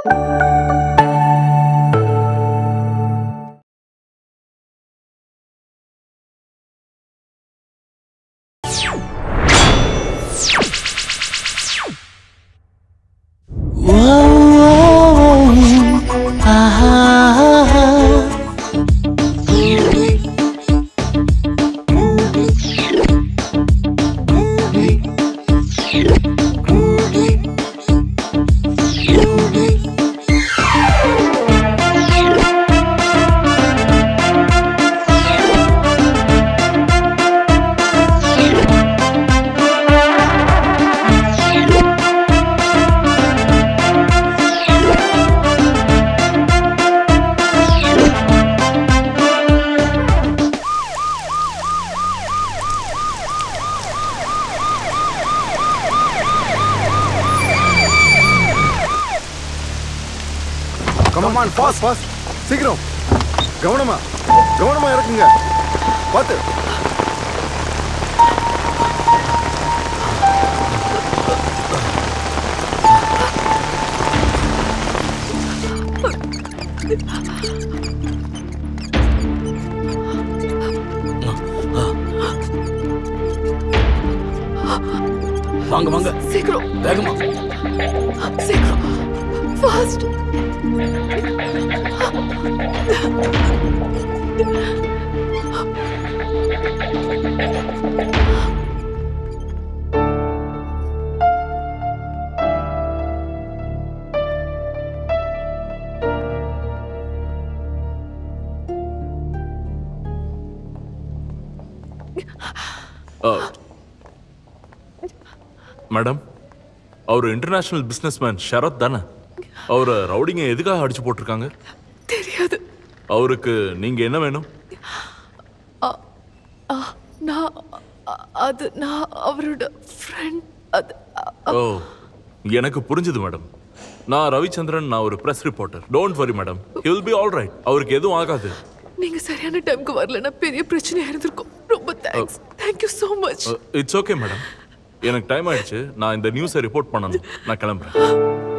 Come on fast fast சீக்கிரம் கவனமா கவனமா இறக்குங்க பார்த்து வாங்க வாங்க சீக்கிரம் வேகமா சீக்கிரம் ஃபாஸ்ட் மேடம் அவர் இன்டர்நேஷனல் பிஸ்னஸ்மேன் ஷரத் தானே அவரை ரவுடிங்க எதுக்காக அடிச்சு போட்டிருக்காங்க தெரியாது அவருக்கு நீங்க என்ன வேணும் ஆ, நான் அ- அது நான் அவரோட ஃப்ரெண்ட் அது அ- ஓ எனக்கு புரிஞ்சுது மேடம் நான் ரவிச்சந்திரன் நான் ஒரு press reporter don't worry madam he will be all right அவருக்கு எதுவும் ஆகாது நீங்க சரியான டைம்க்கு வரலன்னா பெரிய பிரச்சனையா இருந்திருக்கும் ரொம்ப thanks thank you so much it's okay madam எனக்கு டைம் ஆயிடுச்சு நான் இந்த நியூஸை ரிப்போர்ட் பண்ணணும் நான் கிளம்புறேன்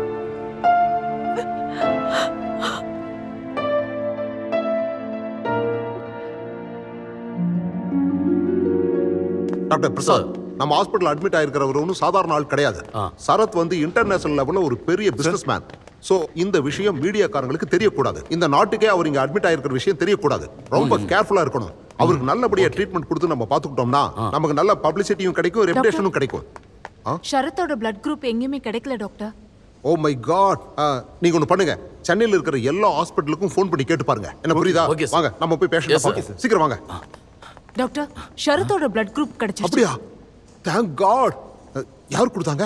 டாக்டர் பிரசாத் நம்ம ஹாஸ்பிட்டல் அட்மிட் ஆயிருக்கிறவர் ஒன்றும் சாதாரண ஆள் கிடையாது சரத் வந்து இன்டர்நேஷனல் லெவல்ல ஒரு பெரிய பிசினஸ் மேன் சோ இந்த விஷயம் மீடியாக்காரங்களுக்கு தெரியக்கூடாது இந்த நாட்டுக்கே அவர் இங்க அட்மிட் ஆயிருக்கிற விஷயம் தெரியக்கூடாது ரொம்ப கேர்ஃபுல்லா இருக்கணும் அவருக்கு நல்லபடியா ட்ரீட்மெண்ட் கொடுத்து நம்ம பாத்துக்கிட்டோம்னா நமக்கு நல்ல பப்ளிசிட்டியும் கிடைக்கும் ரெப்புடேஷனும் கிடைக்கும் ஷரத்தோட பிளட் குரூப் எங்கேயுமே கிடைக்கல டாக்டர் ஓ மை காட் நீங்க ஒண்ணு பண்ணுங்க சென்னையில இருக்கிற எல்லா ஹாஸ்பிட்டலுக்கும் ஃபோன் பண்ணி கேட்டு பாருங்க என்ன புரியுதா okay, sir. வாங்க நம்ம போய் Yes, பேஷண்ட் sir. பார்க்கலாம் சீக்கிரம் வாங்க டாக்டர் ஷரத்தோட பிளட் குரூப் கிடைச்சிருச்சு அப்படியா தேங்க் காட் யார் கொடுத்தாங்க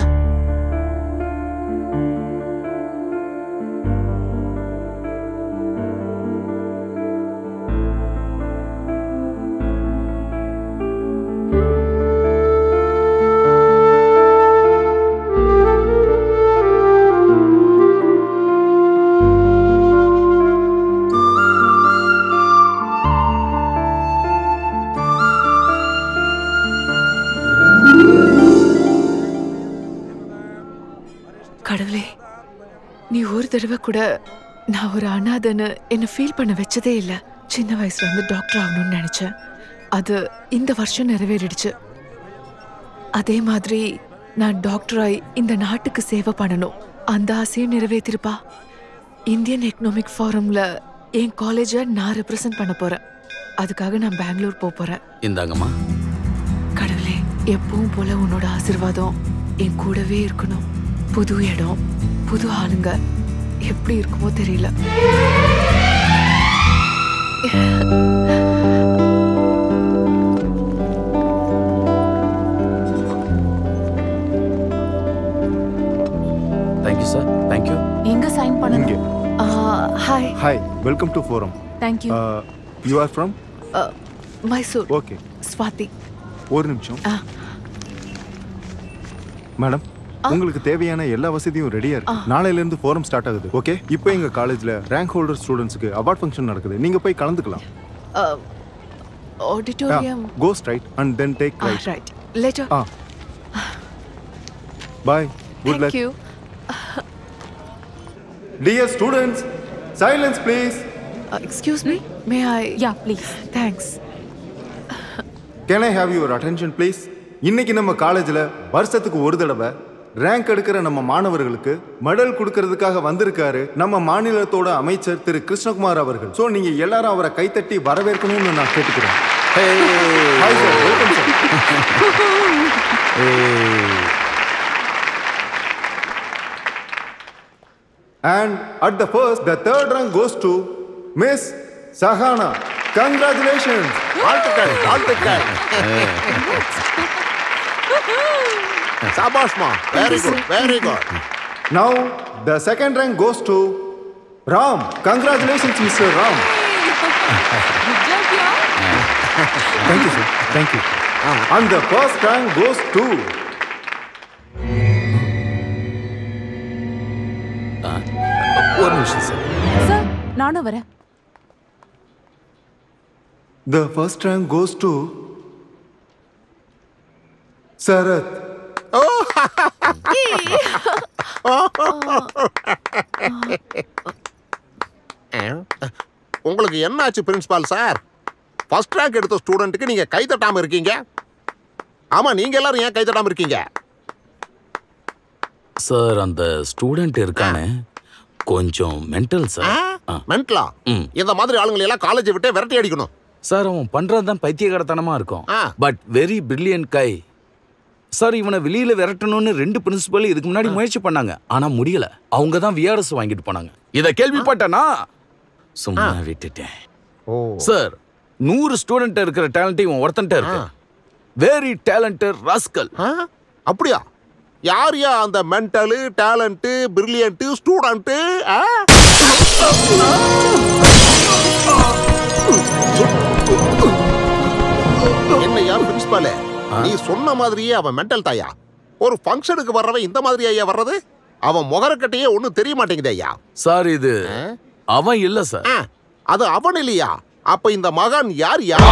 கடவுளே நீ ஒரு தடவை கூட நான் ஒரு அனாதைன்னு என்னை ஃபீல் பண்ண வச்சதே இல்லை சின்ன வயசுல இருந்து டாக்டர் ஆகணும்னு நினைச்சேன் அது இந்த வருஷம் நிறைவேறிடுச்சு அதே மாதிரி நான் டாக்டராய் இந்த நாட்டுக்கு சேவை பண்ணணும் அந்த ஆசையும் நிறைவேற்றிருப்பா இந்தியன் எக்கனாமிக் ஃபாரம்ல என் காலேஜை நான் ரெப்ரசன்ட் பண்ண போறேன் அதுக்காக நான் பெங்களூர் போக போறேன் இந்தாங்கம்மா கடவுளே எப்பவும் போல உன்னோட ஆசிர்வாதம் என் கூடவே இருக்கணும் புது இடம் புது ஆளுங்க எப்படி இருக்குமோ தெரியல தேங்க்யூ சார் தேங்க்யூ எங்க சைன் பண்ணணும் hi Hi, welcome to forum. Thank you Uh, you are from? Mysore Okay. Swathi ஒரு நிமிஷம் ஆ. மேடம் உங்களுக்கு தேவையான எல்லா வசதியும் ரெடியா இருக்கு நாளையில இருந்து ஃபோரம் ஸ்டார்ட் ஆகுது ஓகே இப்போ எங்க காலேஜ்ல ரேங்க் ஹோல்டர் ஸ்டூடெண்ட்ஸ்க்கு அவார்ட் ஃபங்க்ஷன் நடக்குது நீங்க போய் கலந்துக்கலாம் auditorium go straight and then take right right later ah bye good luck thank you dear students silence please excuse me may I yeah please thanks can I have your attention please இன்னைக்கு நம்ம காலேஜில் வருஷத்துக்கு ஒரு தடவை rank எடுக்கிற நம்ம மாணவர்களுக்கு medal கொடுக்கறதுக்காக வந்திருக்காரு நம்ம மாநிலத்தோட அமைச்சர் திரு கிருஷ்ணகுமார் அவர்கள் ஸோ நீங்க எல்லாரும் அவரை கைத்தட்டி வரவேற்கணும்னு நான் கேட்டுக்கிறேன் Hi sir, welcome sir. And at the first, the third rank goes to Miss Sahana. Congratulations! வாழ்த்துக்கள் வாழ்த்துக்கள் சபாஷ்மா very good very good Now, the second rank goes to Ram. Congratulations, Mr. Ram. Thank you, sir. Thank you. And the first rank goes to ஒரு நிமிஷம் sir sir நானும் வரேன் the first rank goes to Sarath. உங்களுக்கு என்னாச்சு principal sir first rank எடுத்த ஸ்டூடெண்ட்டுக்கு நீங்க கை தட்டாம இருக்கீங்க ஆமா நீங்க எல்லாரும் ஏன் கை தட்டாம இருக்கீங்க சார் அந்த ஸ்டூடெண்ட் இருக்கானே கொஞ்சம் மென்டல் சார் ஆ. மென்ட்லா ம். இந்த மாதிரி ஆளுங்களை எல்லாம் காலேஜை விட்டே விரட்டி அடிக்கணும் சார் அவன் பண்றது தான் பைத்தியகாரத்தனமா இருக்கும் ஆ. But very brilliant guy sir இவனை வெளியில விரட்டணும்னு ரெண்டு பிரின்சிபல் இதுக்கு முன்னாடி முயற்சி பண்ணாங்க ஆனா முடியல அவங்க தான் விஆர்எஸ் வாங்கிட்டு போனாங்க இத கேள்விப்பட்டனா சும்மா விட்டுட்டேன் ஓ சார் நூறு ஸ்டூடெண்ட் இருக்கிற டேலண்ட் இவன் ஒருத்தன்ட்ட இருக்கு வெரி டேலண்டட் ராஸ்கல் ஆ? அப்படியா யார் யா அந்த மென்டலு டேலண்ட்டு பிரில்லியன்ட்டு ஸ்டூடெண்ட்டு என்னையா பிரின்சிபாலு நீ சொன்ன மாதிரியே அவன் மென்டல் தாயா ஒரு ஃபங்க்ஷனுக்கு வர்றவன் இந்த மாதிரி ஐயா வர்றது அவன் முகரக்கட்டையே ஒன்றும் தெரிய மாட்டேங்குது ஐயா சார் இது அவன் இல்ல சார் ஆ, அது அவன் இல்லையா அப்ப இந்த மகான் யார் யா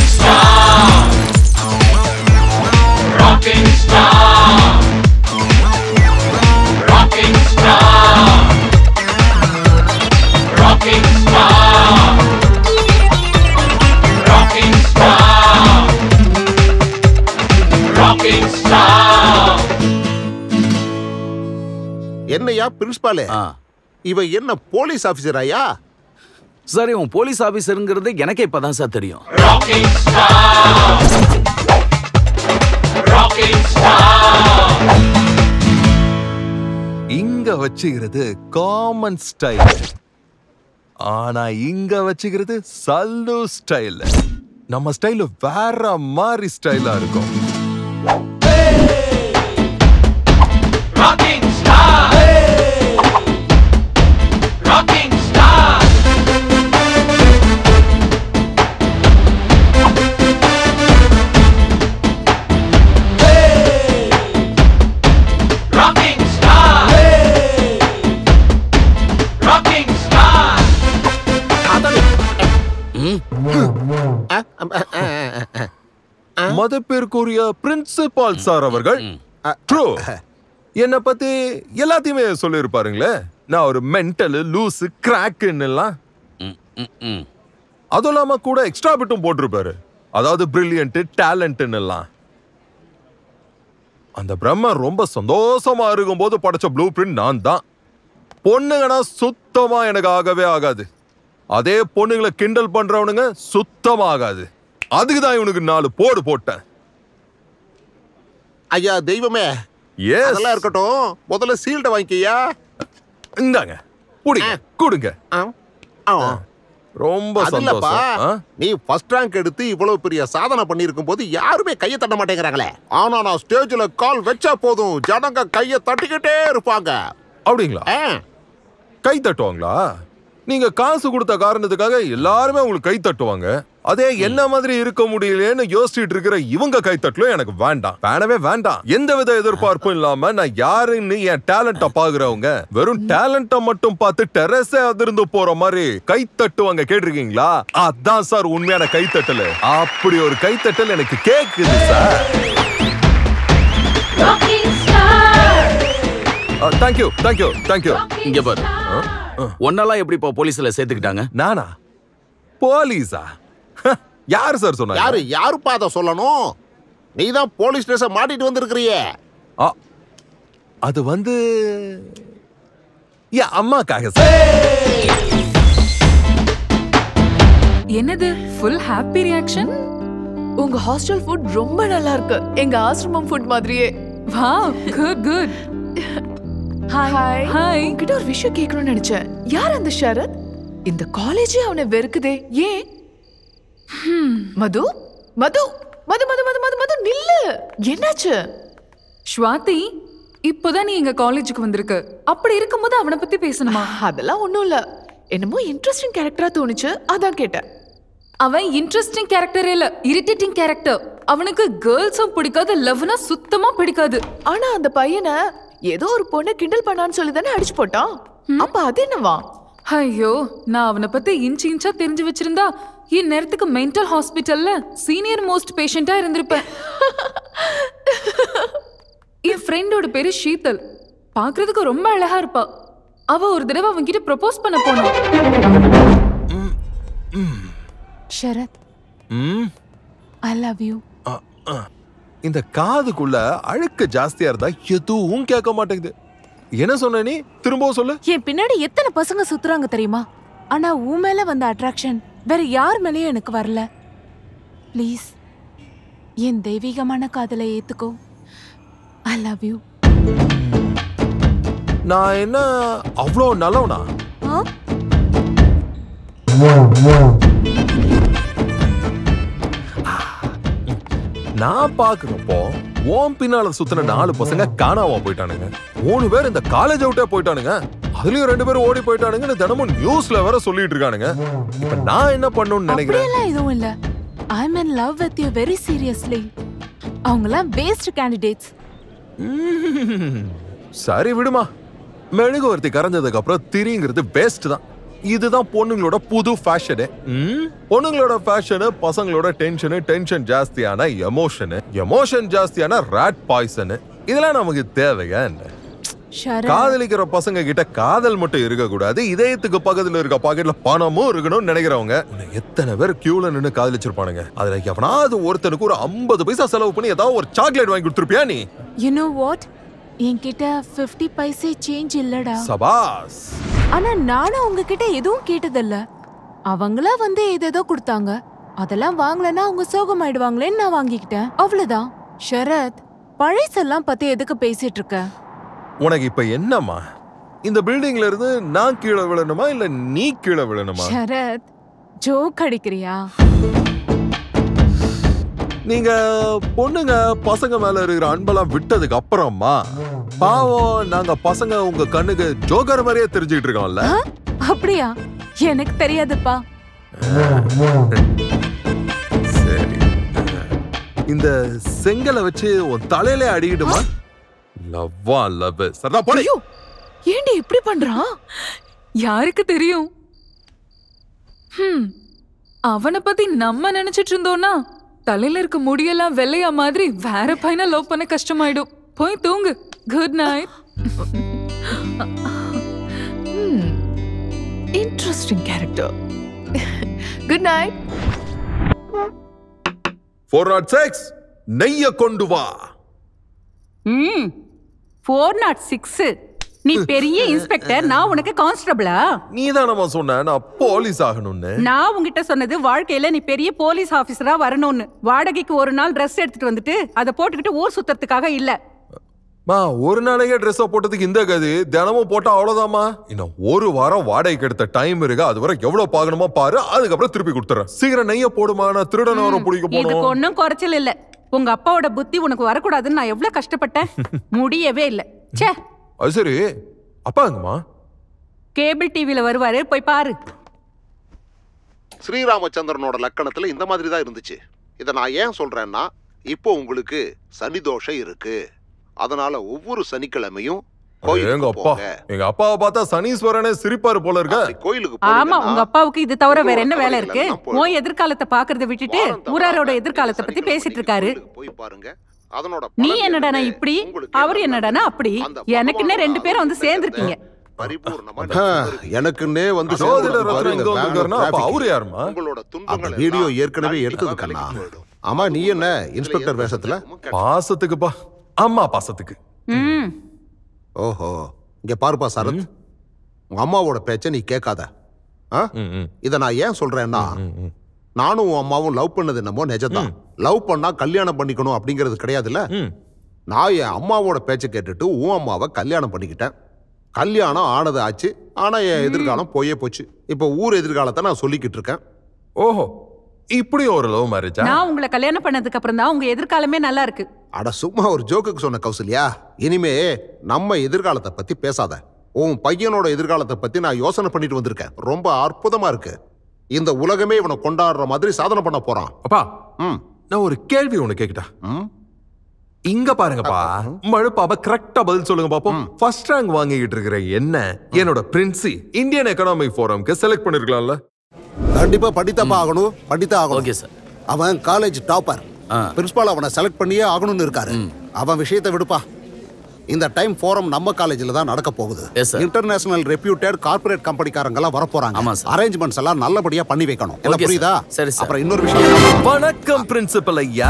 என்னையா பிரின்சிபாலு ஆ. இவன் என்ன போலீஸ் ஆபீசராயா சார் இவன் போலீஸ் ஆபீசருங்கிறது எனக்கே இப்பதான் சார் தெரியும் இங்க வச்சுக்கிறது காமன் ஸ்டைல் ஆனா இங்க வச்சுக்கிறது சல்லு ஸ்டைல் நம்ம ஸ்டைல் வேற மாதிரி ஸ்டைலா இருக்கும் மதப்பேருக்குரிய பிரின்சிபால் சார் அவர்கள் ட்ரூ என்னை பத்தி எல்லாத்தையுமே சொல்லியிருப்பாருங்களே நான் ஒரு மென்டல் லூஸ் கிராக்குன்னு எல்லாம் ம், ம், ம். அதுவும் இல்லாம கூட எக்ஸ்ட்ரா பிட்டும் போட்டிருப்பாரு அதாவது பிரில்லியன்ட் டேலண்ட்னு எல்லாம் அந்த பிரம்ம ரொம்ப சந்தோஷமா இருக்கும்போது படைச்ச ப்ளூ பிரிண்ட் நான் தான் பொண்ணுங்கன்னா சுத்தமா எனக்கு ஆகவே ஆகாது அதே பொண்ணுங்களை கிண்டல் பண்றவனுங்க சுத்தமா ஆகாது அதுக்கு தான் இவனுக்கு நாலு போடு போட்டேன் ஐயா தெய்வமே Yes. அதெல்லாம் இருக்கட்டும் முதல்ல சீல்ட வாங்கிக்கியா இந்தாங்க குடிங்க கொடுங்க ஆ. ஆ. ரொம்ப அது இல்லப்பா சந்தோஷம் ஆ? நீ ஃபர்ஸ்ட் ரேங்க் எடுத்து இவ்வளவு பெரிய சாதனை பண்ணியிருக்கும் போது யாருமே கையை தட்ட மாட்டேங்கிறாங்களே ஆனா நான் ஸ்டேஜ்ல கால் வச்சா போதும் ஜனங்க கையை தட்டிக்கிட்டே இருப்பாங்க அப்படிங்களா ஆ. கை தட்டுவாங்களா நீங்க காசு கொடுத்த காரணத்துக்காக எல்லாருமே உங்களுக்கு கை தட்டுவாங்க அதே என்ன மாதிரி இருக்க முடியலையேன்னு யோசிச்சுட்டு இருக்கிற இவங்க கை தட்டலும் எனக்கு வேண்டாம் வேணவே வேண்டாம் எந்த வித எதிர்பார்ப்பும் இல்லாம நான் யாருன்னு என் டேலண்ட பாக்குறவங்க வெறும் டேலண்ட மட்டும் பார்த்து டெரஸே அதிர்ந்து போற மாதிரி கை தட்டுவாங்க கேட்டிருக்கீங்களா அதான் சார் உண்மையான கைத்தட்டல் அப்படி ஒரு கைத்தட்டல் எனக்கு கேக்குது சார் தேங்க்யூ தேங்க்யூ தேங்க்யூ இங்க பாரு ஆ? ஒன்னெல்லாம் எப்படிப்பா போலீஸ்ல சேர்த்துக்கிட்டாங்க நானா போலீஸா யார் சார் சொன்னாங்க யாரு யாருப்பா அதை சொல்லணும் நீ தான் போலீஸ் ஸ்டேஷன் மாட்டிட்டு வந்திருக்கிறியே ஆ, அது வந்து என் அம்மாக்காக சார் என்னது ஃபுல் ஹாப்பி ரியாக்ஷன் உங்க ஹாஸ்டல் ஃபுட் ரொம்ப நல்லா இருக்கு எங்க ஆசிரமம் ஃபுட் மாதிரியே wow good good hi hi உன்கிட்ட ஒரு விஷயம் கேட்கணும்னு நினைச்சேன் யார் அந்த ஷரத் இந்த காலேஜே அவனை வெறுக்குதே ஏன் மது மது மது மது மது மது மது நில்லு என்னாச்சு ஸ்வாதி இப்போதான் நீ எங்க காலேஜுக்கு வந்திருக்க அப்படி இருக்கும்போது அவனை பத்தி பேசணுமா அதெல்லாம் ஒண்ணும் இல்ல என்னமோ இன்ட்ரெஸ்டிங் கேரக்டரா தோணுச்சு அதான் கேட்டேன் அவன் இன்ட்ரெஸ்டிங் கேரக்டர் இல்ல இரிட்டேட்டிங் கேரக்டர் அவனுக்கு கேர்ள்ஸும் பிடிக்காது லவ்னா சுத்தமா பிடிக்காது ஆனா அந்த பையனை ஏதோ ஒரு பொண்ணை கிண்டல் பண்ணான்னு சொல்லி தானே அடிச்சு போட்டான் அப்ப அது என்னவா ஐயோ நான் அவனை பத்தி இன்ச் இன்ச்சா தெரிஞ்சு வச்சிருந்தா இந்நேரத்துக்கு மென்டல் ஹாஸ்பிட்டல்ல சீனியர் மோஸ்ட் பேஷண்டா இருந்திருப்பேன் என் ஃப்ரெண்டோட பேரு ஷீதல் பார்க்கிறதுக்கு ரொம்ப அழகா இருப்பா அவ ஒரு தடவை அவன்கிட்ட ப்ரப்போஸ் பண்ண போனா ஷரத் ம் ஐ லவ் யூ அ, அ. இந்த காதுக்குள்ள அழுக்கு ஜாஸ்தியா இருந்தா எதுவும் கேட்க மாட்டேங்குது என்ன சொன்ன நீ திரும்பவும் சொல்லு என் பின்னாடி எத்தனை பசங்க சுத்துறாங்க தெரியுமா ஆனா உன் மேல வந்த அட்ராக்ஷன் வேற யார் மேலயும் எனக்கு வரல ப்ளீஸ் என் தெய்வீகமான காதலை ஏத்துக்கோ ஐ லவ் யூ நான் என்ன அவ்வளோ நல்லவனா நான் பாக்குறப்போ ஓம் பின்னால சுத்தின நாலு பசங்க காணாம போயிட்டானுங்க மூணு பேர் இந்த காலேஜ் விட்டே போயிட்டானுங்க அதுலயும் ரெண்டு பேரும் ஓடி போயிட்டானுங்கன்னு தினமும் நியூஸ்ல வேற சொல்லிட்டு இருக்கானுங்க இப்ப நான் என்ன பண்ணணும்னு நினைக்கிறேன் அப்படியெல்லாம் எதுவும் இல்ல I am in love with you very seriously அவங்களாம் வேஸ்ட் கேண்டிடேட்ஸ் ம்ம். சரி விடுமா மெழுகுவர்த்தி கரைஞ்சதுக்கு அப்புறம் திரிங்கிறது வேஸ்ட் தான் இதுதான் பொண்ணுங்களோட புது ஃபேஷனு பொண்ணுங்களோட ஃபேஷனு பசங்களோட டென்ஷனு டென்ஷன் ஜாஸ்தியான எமோஷனு எமோஷன் ஜாஸ்தியான ராட் பாய்சனு இதெல்லாம் நமக்கு தேவையா என்ன ஷரத் காதலிக்கிற பசங்க கிட்ட காதல் மட்டும் இருக்க கூடாது இதயத்துக்கு பக்கத்துல இருக்க பாக்கெட்ல பணமும் இருக்கணும்னு நினைக்கிறவங்க உன்னை எத்தனை பேர் கியூல நின்னு காதலிச்சிருப்பானுங்க அதுல எவனாவது ஒருத்தனுக்கு ஒரு ஐம்பது பைசா செலவு பண்ணி ஏதாவது ஒரு சாக்லேட் வாங்கி கொடுத்துருப்பியா நீ யூ நோ வாட் என்கிட்ட 50 பைசே சேஞ்ச் இல்லடா சபாஸ் ஆனா நானும் உங்ககிட்ட எதுவும் கேட்டதில்ல அவங்களா வந்து ஏதேதோ கொடுத்தாங்க அதெல்லாம் வாங்கலன்னா அவங்க சோகமாயிடுவாங்களேன்னு நான் வாங்கிக்கிட்டேன் அவ்வளவுதான் ஷரத் பழசெல்லாம் பத்தி எதுக்கு பேசிட்டு இருக்க உனக்கு இப்ப என்னம்மா இந்த பில்டிங்ல இருந்து நான் கீழே விழணுமா இல்ல நீ கீழே விழணுமா ஷரத் ஜோக் அடிக்கிறியா நீங்க பொண்ணுங்க பசங்க மேல இருக்கிற அன்பெல்லாம் விட்டதுக்கு அப்புறமா பாவம் நாங்க பசங்க உங்க கண்ணுக்கு ஜோக்கர் மாதிரியே தெரிஞ்சுக்கிட்டு இருக்கோம்ல அப்படியா எனக்கு தெரியாதுப்பா சரி இந்த செங்கலை வச்சு உன் தலையில அடிக்கிட்டுமா லவ்வா லவ் சரதா போடி ஐயோ ஏண்டி இப்படி பண்றான் யாருக்கு தெரியும் ஹம் அவனை பத்தி நம்ம நினைச்சிட்டு இருந்தோம்னா தலையில இருக்க முடியெல்லாம் வெள்ளையா மாதிரி வேற பையனை லவ் பண்ண கஷ்டமாயிடும் போய் தூங்கு good night interesting character good night four nought six நெய்ய கொண்டு வா ம் ஃபோர் நாட் சிக்ஸ் நீ பெரிய இன்ஸ்பெக்டர் நான் உனக்கு கான்ஸ்டபிளா நீ தானம்மா சொன்ன நான் போலீஸ் ஆகணும்னு நான் உன்கிட்ட சொன்னது வாழ்க்கையில நீ பெரிய போலீஸ் ஆபீசரா வரணும்னு வாடகைக்கு ஒரு நாள் Dress எடுத்துட்டு வந்துட்டு அதை போட்டுக்கிட்டு ஊர் சுத்தறதுக்காக இல்ல மா ஒரு நாளைக்கே ட்ரெஸ்ஸை போட்டதுக்கு இந்த கதி தினமும் போட்டா அவ்வளவுதாம்மா இன்னும் ஒரு வாரம் வாடகைக்கு எடுத்த டைம் இருக்கு அது வரை எவ்வளவு பார்க்கணுமோ பாரு அதுக்கப்புறம் திருப்பி கொடுத்துறேன் சீக்கிரம் நெய்ய போடுமா நான் திருடன வர பிடிக்க இதுக்கு போனோம் ஒன்னும் குறைச்சல் இல்ல உங்க அப்பாவோட புத்தி உனக்கு வரக்கூடாதுன்னு நான் எவ்வளவு கஷ்டப்பட்டேன் முடியவே இல்ல ச்சே அது சரி அப்பா எங்கம்மா கேபிள் டிவில வருவாரு போய் பாரு ஸ்ரீராமச்சந்திரனோட லக்கணத்துல இந்த மாதிரி தான் இருந்துச்சு இதை நான் ஏன் சொல்றேன்னா இப்போ உங்களுக்கு சனி தோஷம் இருக்கு அதனால ஒவ்வொரு சனிக்கிழமையும் எங்க கோயிலுக்கு அப்பா போங்க எங்க அப்பாவை பார்த்தா சனீஸ்வரனே சிரிப்பாரு போல இருக்க அப்படி கோயிலுக்கு ஆமா போனீங்கன்னா உங்க அப்பாவுக்கு இது தவிர வேற என்ன வேலை கவலைகள் இருக்கு எல்லாம் போயிடும். உன் எதிர்காலத்தை பாக்குறத விட்டுட்டு வாரம் தவறாம ஊராரோட இந்த எதிர்காலத்தை பத்தி சனிக்கிழமை பேசிட்டு இருக்காரு கோயிலுக்கு போய் பாருங்க அதனோட நீ பலன் என்னடானா என்னன்னு இப்படி உங்களுக்கு அவர் நல்லா என்னடானா அப்படி அந்த எனக்குன்னே பகவானோட ரெண்டு பேரும் வந்து அனுகிரகத்தை சேர்ந்திருக்கீங்க பரிபூர்ணமா எனக்குன்னே வந்து ஜோதிடர் சேர்ந்து ரத்னம் இங்க பாருங்க, வந்திருக்காருன்னா, அப்ப traffic. அவரு யாரும்மா? உங்களோட துன்பங்கள் வீடியோ ஏற்கனவே எடுத்தது கண்ணா ஆமா நீ என்ன இன்ஸ்பெக்டர் வேஷத்துல பாசத்துக்குப்பா அம்மா பாசத்துக்கு ம் ஓஹோ இங்க பாருப்பா சரத் உங்க அம்மாவோட பேச்ச நீ கேட்காத ஆ? இத நான் ஏன் சொல்றேன்னா நானும் உன் அம்மாவும் லவ் பண்ணது என்னமோ நிஜம்தான் லவ் பண்ணா கல்யாணம் பண்ணிக்கணும் அப்படிங்கிறது கிடையாதுல்ல நான் என் அம்மாவோட பேச்ச கேட்டுட்டு உன் அம்மாவை கல்யாணம் பண்ணிக்கிட்டேன் கல்யாணம் ஆனது ஆச்சு ஆனா என் எதிர்காலம் போயே போச்சு இப்போ ஊர் எதிர்காலத்தை நான் சொல்லிக்கிட்டு இருக்கேன் ஓஹோ இப்படி ஒரு லவ் மேரேஜா நான் உங்களை கல்யாணம் பண்ணதுக்கு அப்புறம் தான் உங்க எதிர்காலமே நல்லா இருக்கு அட சும்மா ஒரு ஜோக்குக்கு சொன்ன கௌசல்யா இனிமே நம்ம எதிர்காலத்தை பத்தி பேசாத உன் பையனோட எதிர்காலத்தை பத்தி நான் யோசனை பண்ணிட்டு வந்திருக்கேன் ரொம்ப அற்புதமா இருக்கு இந்த உலகமே இவனை கொண்டாடுற மாதிரி சாதனை பண்ண போறான் அப்பா ம் நான் ஒரு கேள்வி ஒண்ணு கேக்குட்டா ம் இங்க பாருங்கப்பா மழுப்பாப்பா கரெக்டா பதில் சொல்லுங்க பாப்போம் ஃபர்ஸ்ட் ரேங்க் வாங்கிட்டு இருக்கிற என்ன என்னோட பிரின்சி இந்தியன் எக்கனாமிக் ஃபோரம்க்கு செலக்ட் பண்ணிருக்கலாம்ல கண்டிப்பா படித்தப்பா ஆகணும் படித்தா ஆகணும் ஓகே சார் அவன் காலேஜ் டாப்பர் ஆ. பிரின்சிபால் அவனை செலக்ட் பண்ணியே ஆகணும்னு இருக்காரு அவன் விஷயத்தை விடுப்பா இந்த டைம் ஃபோரம் நம்ம காலேஜில் தான் நடக்க போகுது Yes, sir. International reputed corporate கம்பெனிக்காரங்க எல்லாம் வர போறாங்க ஆமா, sir. அரேஞ்ச்மெண்ட்ஸ் எல்லாம் நல்லபடியா பண்ணி வைக்கணும் என்ன Okay, sir. புரியுதா சரி, sir. அப்புறம் இன்னொரு விஷயம் வணக்கம் பிரின்சிபல் ஐயா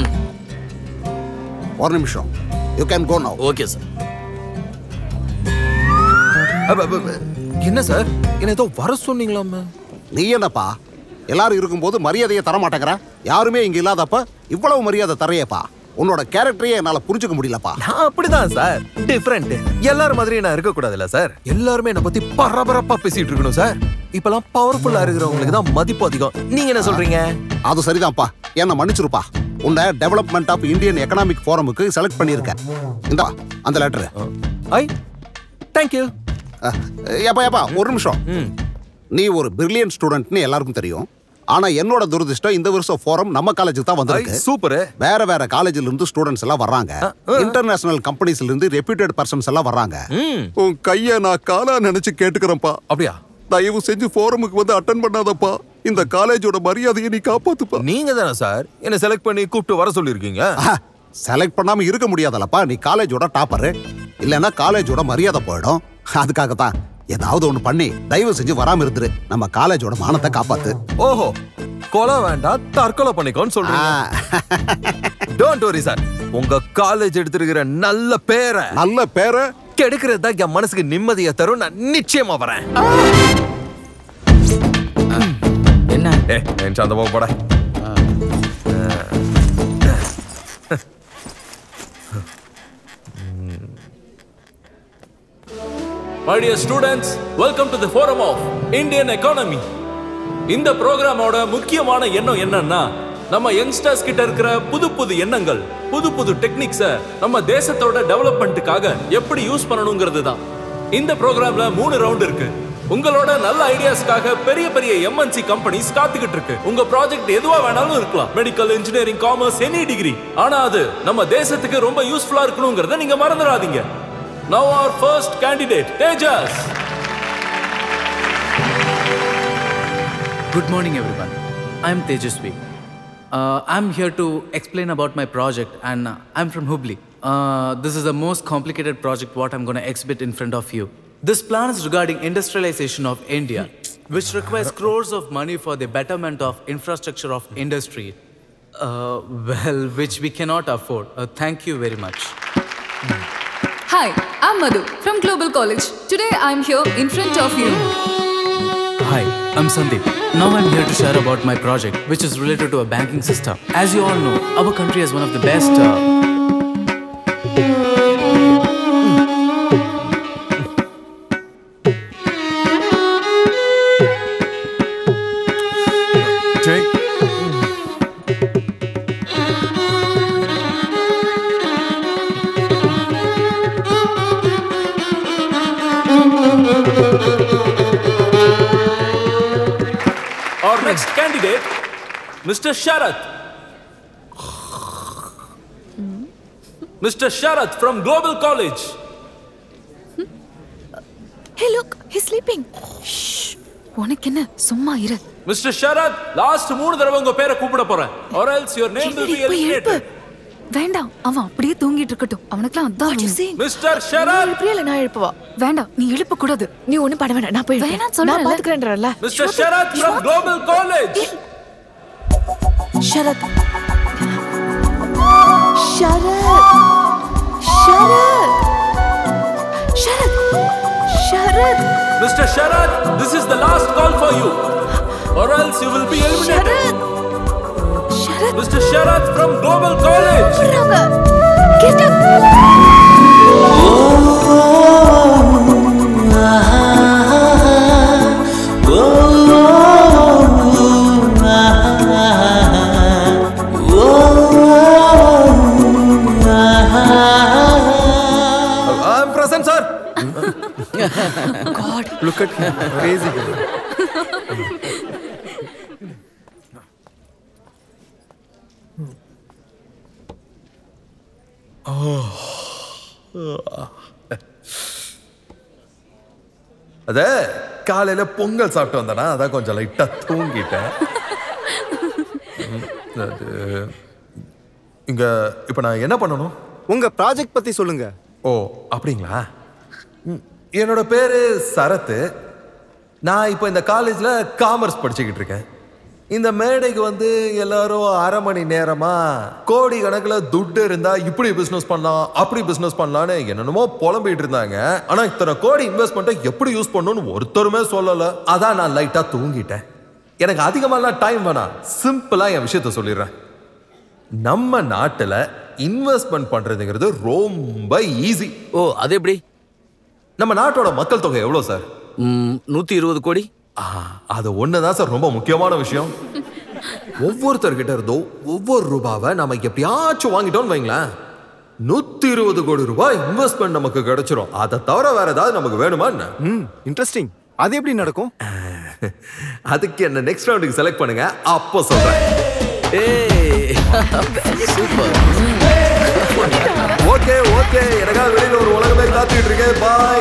ஒரு நிமிஷம் you can go now okay sir அப்ப, அப்ப, அப்ப, என்ன சார் என்ன ஏதோ வர சொன்னீங்களாமே நீ என்னப்பா எல்லாரும் இருக்கும்போது மரியாதையை தர மாட்டேங்கிற யாருமே இங்க இல்லாதப்ப இவ்வளவு மரியாதை தரையப்பா உன்னோட கேரக்டரையே என்னால புரிஞ்சுக்க முடியலப்பா நான் அப்படிதான் சார் டிஃப்ரெண்ட் எல்லாரும் மாதிரி நான் இருக்க கூடாதுல்ல சார் எல்லாருமே என்ன பத்தி பரபரப்பா பேசிட்டு இருக்கணும் சார் இப்பெல்லாம் பவர்ஃபுல்லா இருக்கிறவங்களுக்கு தான் மதிப்பு அதிகம் நீங்க என்ன சொல்றீங்க அது சரிதான்ப்பா என்ன மன்னிச்சிருப்பா உன்னை டெவலப்மெண்ட் ஆஃப் இந்தியன் எக்கனாமிக் ஃபோரமுக்கு செலக்ட் பண்ணியிருக்கேன் இந்தா அந்த லெட்டர் ஐ தேங்க்யூ ஏப்பா ஏப்பா ஒரு நிமிஷம் நீ ஒரு பிரில்லியன் ஸ்டூடெண்ட்னு எல்லாருக்கும் தெரியும் ஆனா என்னோட துரதிர்ஷ்டம் இந்த வருஷம் ஃபோரம் நம்ம காலேஜுக்கு தான் வந்திருக்கு சூப்பர் வேற வேற காலேஜ்ல இருந்து ஸ்டூடெண்ட்ஸ் எல்லாம் வர்றாங்க இன்டர்நேஷனல் கம்பெனிஸ்ல இருந்து ரெப்யூட்டட் பர்சன்ஸ் எல்லாம் வர்றாங்க உன் கைய நான் காலா நினைச்சு கேட்டுக்கிறேன்ப்பா அப்படியா தயவு செஞ்சு ஃபோரமுக்கு வந்து அட்டன் பண்ணாதப்பா இந்த காலேஜோட மரியாதையை நீ காப்பாத்துப்பா நீங்க தானே சார் என்ன செலக்ட் பண்ணி கூப்பிட்டு வர சொல்லிருக்கீங்க செலக்ட் பண்ணாம இருக்க முடியாதல்லப்பா நீ காலேஜோட டாப்பரு இல்லைன்னா காலேஜோட மரியாதை போயிடும் அதுக்காக தான் ஏதாவது ஒண்ணு பண்ணி தயவு செஞ்சு வராம இருந்துரு நம்ம காலேஜோட மானத்தை காப்பாத்து ஓஹோ கொலை வேண்டாம் தற்கொலை பண்ணிக்கோன்னு சொல்றீங்க டோன்ட் வரி சார் உங்க காலேஜ் எடுத்திருக்கிற நல்ல பேரை நல்ல பேரை கெடுக்கிறது தான் என் மனசுக்கு நிம்மதியை தரும் நான் நிச்சயமா வரேன் என்ன ஏ என் அந்த போக போட My dear students, welcome to the forum of Indian economy. இந்த ப்ரோக்ராமோட முக்கியமான எண்ணம் என்னன்னா நம்ம யங்ஸ்டர்ஸ் கிட்ட இருக்கிற புது புது எண்ணங்கள் புது புது டெக்னிக்ஸை நம்ம தேசத்தோட டெவலப்மெண்ட்டுக்காக எப்படி யூஸ் பண்ணணுங்கிறது தான் இந்த ப்ரோக்ராம்ல மூணு ரவுண்ட் இருக்கு உங்களோட நல்ல ஐடியாஸ்க்காக பெரிய பெரிய எம்என்சி கம்பெனிஸ் காத்துக்கிட்டு இருக்கு உங்க ப்ராஜெக்ட் எதுவா வேணாலும் இருக்கலாம் medical engineering commerce any degree ஆனா அது நம்ம தேசத்துக்கு ரொம்ப யூஸ்ஃபுல்லா இருக்கணுங்கிறத நீங்க மறந்துடாதீங்க Now our first candidate, Tejas. Good morning, everyone. I'm Tejasvi. Uh, I'm here to explain about my project, and uh, I'm from Hubli. Uh, this is the most complicated project what I'm going to exhibit in front of you. This plan is regarding industrialization of India, which requires crores of money for the betterment of infrastructure of industry. Uh, well, which we cannot afford. Uh, thank you very much. Hi, I'm Madhu from Global College. Today I'm here in front of you. Hi, I'm Sandeep. Now I'm here to share about my project, which is related to a banking system. As you all know, our country has one of the best. Uh, Our next candidate, Mr. Sharath. Mr. Sharath from Global College. Hey, look, he's sleeping. Shh. உனக்கு என்ன சும்மா இரு Mr. Sharath, last மூணு தடவை உங்க பேரை கூப்பிட போறேன் or else your name will be போய் எழுப்பு. eliminated. வேண்டாம் அவன் அப்படியே தூங்கிட்டு இருக்கட்டும் அவனுக்குலாம் அதான் வேணும். மிஸ்டர் ஷரத் இப்படியே இல்ல நான் எழுப்புவா வேண்டாம் நீ எழுப்ப கூடாது நீ ஒண்ணும் பண்ண வேண்டாம் நான் போய் வேணாம்னு சொல்றேன்ல. நான் பாத்துக்கிறேன்றல mister Sharath from global college Sharath Sharath Sharath Sharath Sharath mister Sharath this is the last call for you or else you will be eliminated Sharath mister Sharath from global college Get up! I'm present, sir. God. Look at him. Crazy guy. அத காலையில பொங்கல் சாப்பிட்டு வந்தனா அதான் கொஞ்சம் லைட்டா தூங்கிட்டேன் ம், அது இங்க இப்ப நான் என்ன பண்ணணும் உங்க ப்ராஜெக்ட் பத்தி சொல்லுங்க ஓ அப்படிங்களா ம், என்னோட பேரு சரத்து நான் இப்போ இந்த காலேஜ்ல காமர்ஸ் படிச்சுக்கிட்டு இருக்கேன் இந்த மேடைக்கு வந்து எல்லாரும் அரை மணி நேரமா கோடி கணக்கில் துட்டு இருந்தா இப்படி பிசினஸ் பண்ணலாம் அப்படி பிசினஸ் பண்ணலாம்னு என்னென்னமோ புலம்பிட்டு இருந்தாங்க ஆனா இத்தனை கோடி இன்வெஸ்ட்மெண்ட்டை எப்படி யூஸ் பண்ணணும்னு ஒருத்தருமே சொல்லல அதான் நான் லைட்டா தூங்கிட்டேன் எனக்கு அதிகமாலாம் டைம் வேணாம் சிம்பிளா என் விஷயத்த சொல்லிடுறேன் நம்ம நாட்டுல இன்வெஸ்ட்மெண்ட் பண்றதுங்கிறது ரொம்ப ஈஸி ஓ அது எப்படி நம்ம நாட்டோட மக்கள் தொகை எவ்வளவு சார் நூத்தி இருபது கோடி அது ஒண்ணுதான் சார் ரொம்ப முக்கியமான விஷயம் ஒவ்வொருத்தர்கிட்ட இருந்தோ ஒவ்வொரு ரூபாவை நம்ம எப்படியாச்சும் வாங்கிட்டோம்னு வைங்களேன் நூத்தி இருபது கோடி ரூபாய் இன்வெஸ்ட்மெண்ட் நமக்கு கிடைச்சிரும் அதை தவிர வேற ஏதாவது நமக்கு வேணுமா என்ன ம் இன்ட்ரெஸ்டிங் அது எப்படி நடக்கும் அதுக்கு என்ன நெக்ஸ்ட் ரவுண்டுக்கு செலக்ட் பண்ணுங்க அப்போ சொல்றேன் ஓகே ஓகே எனக்காக வெளியில ஒரு உலகமே காத்துக்கிட்டு இருக்கேன் பாய்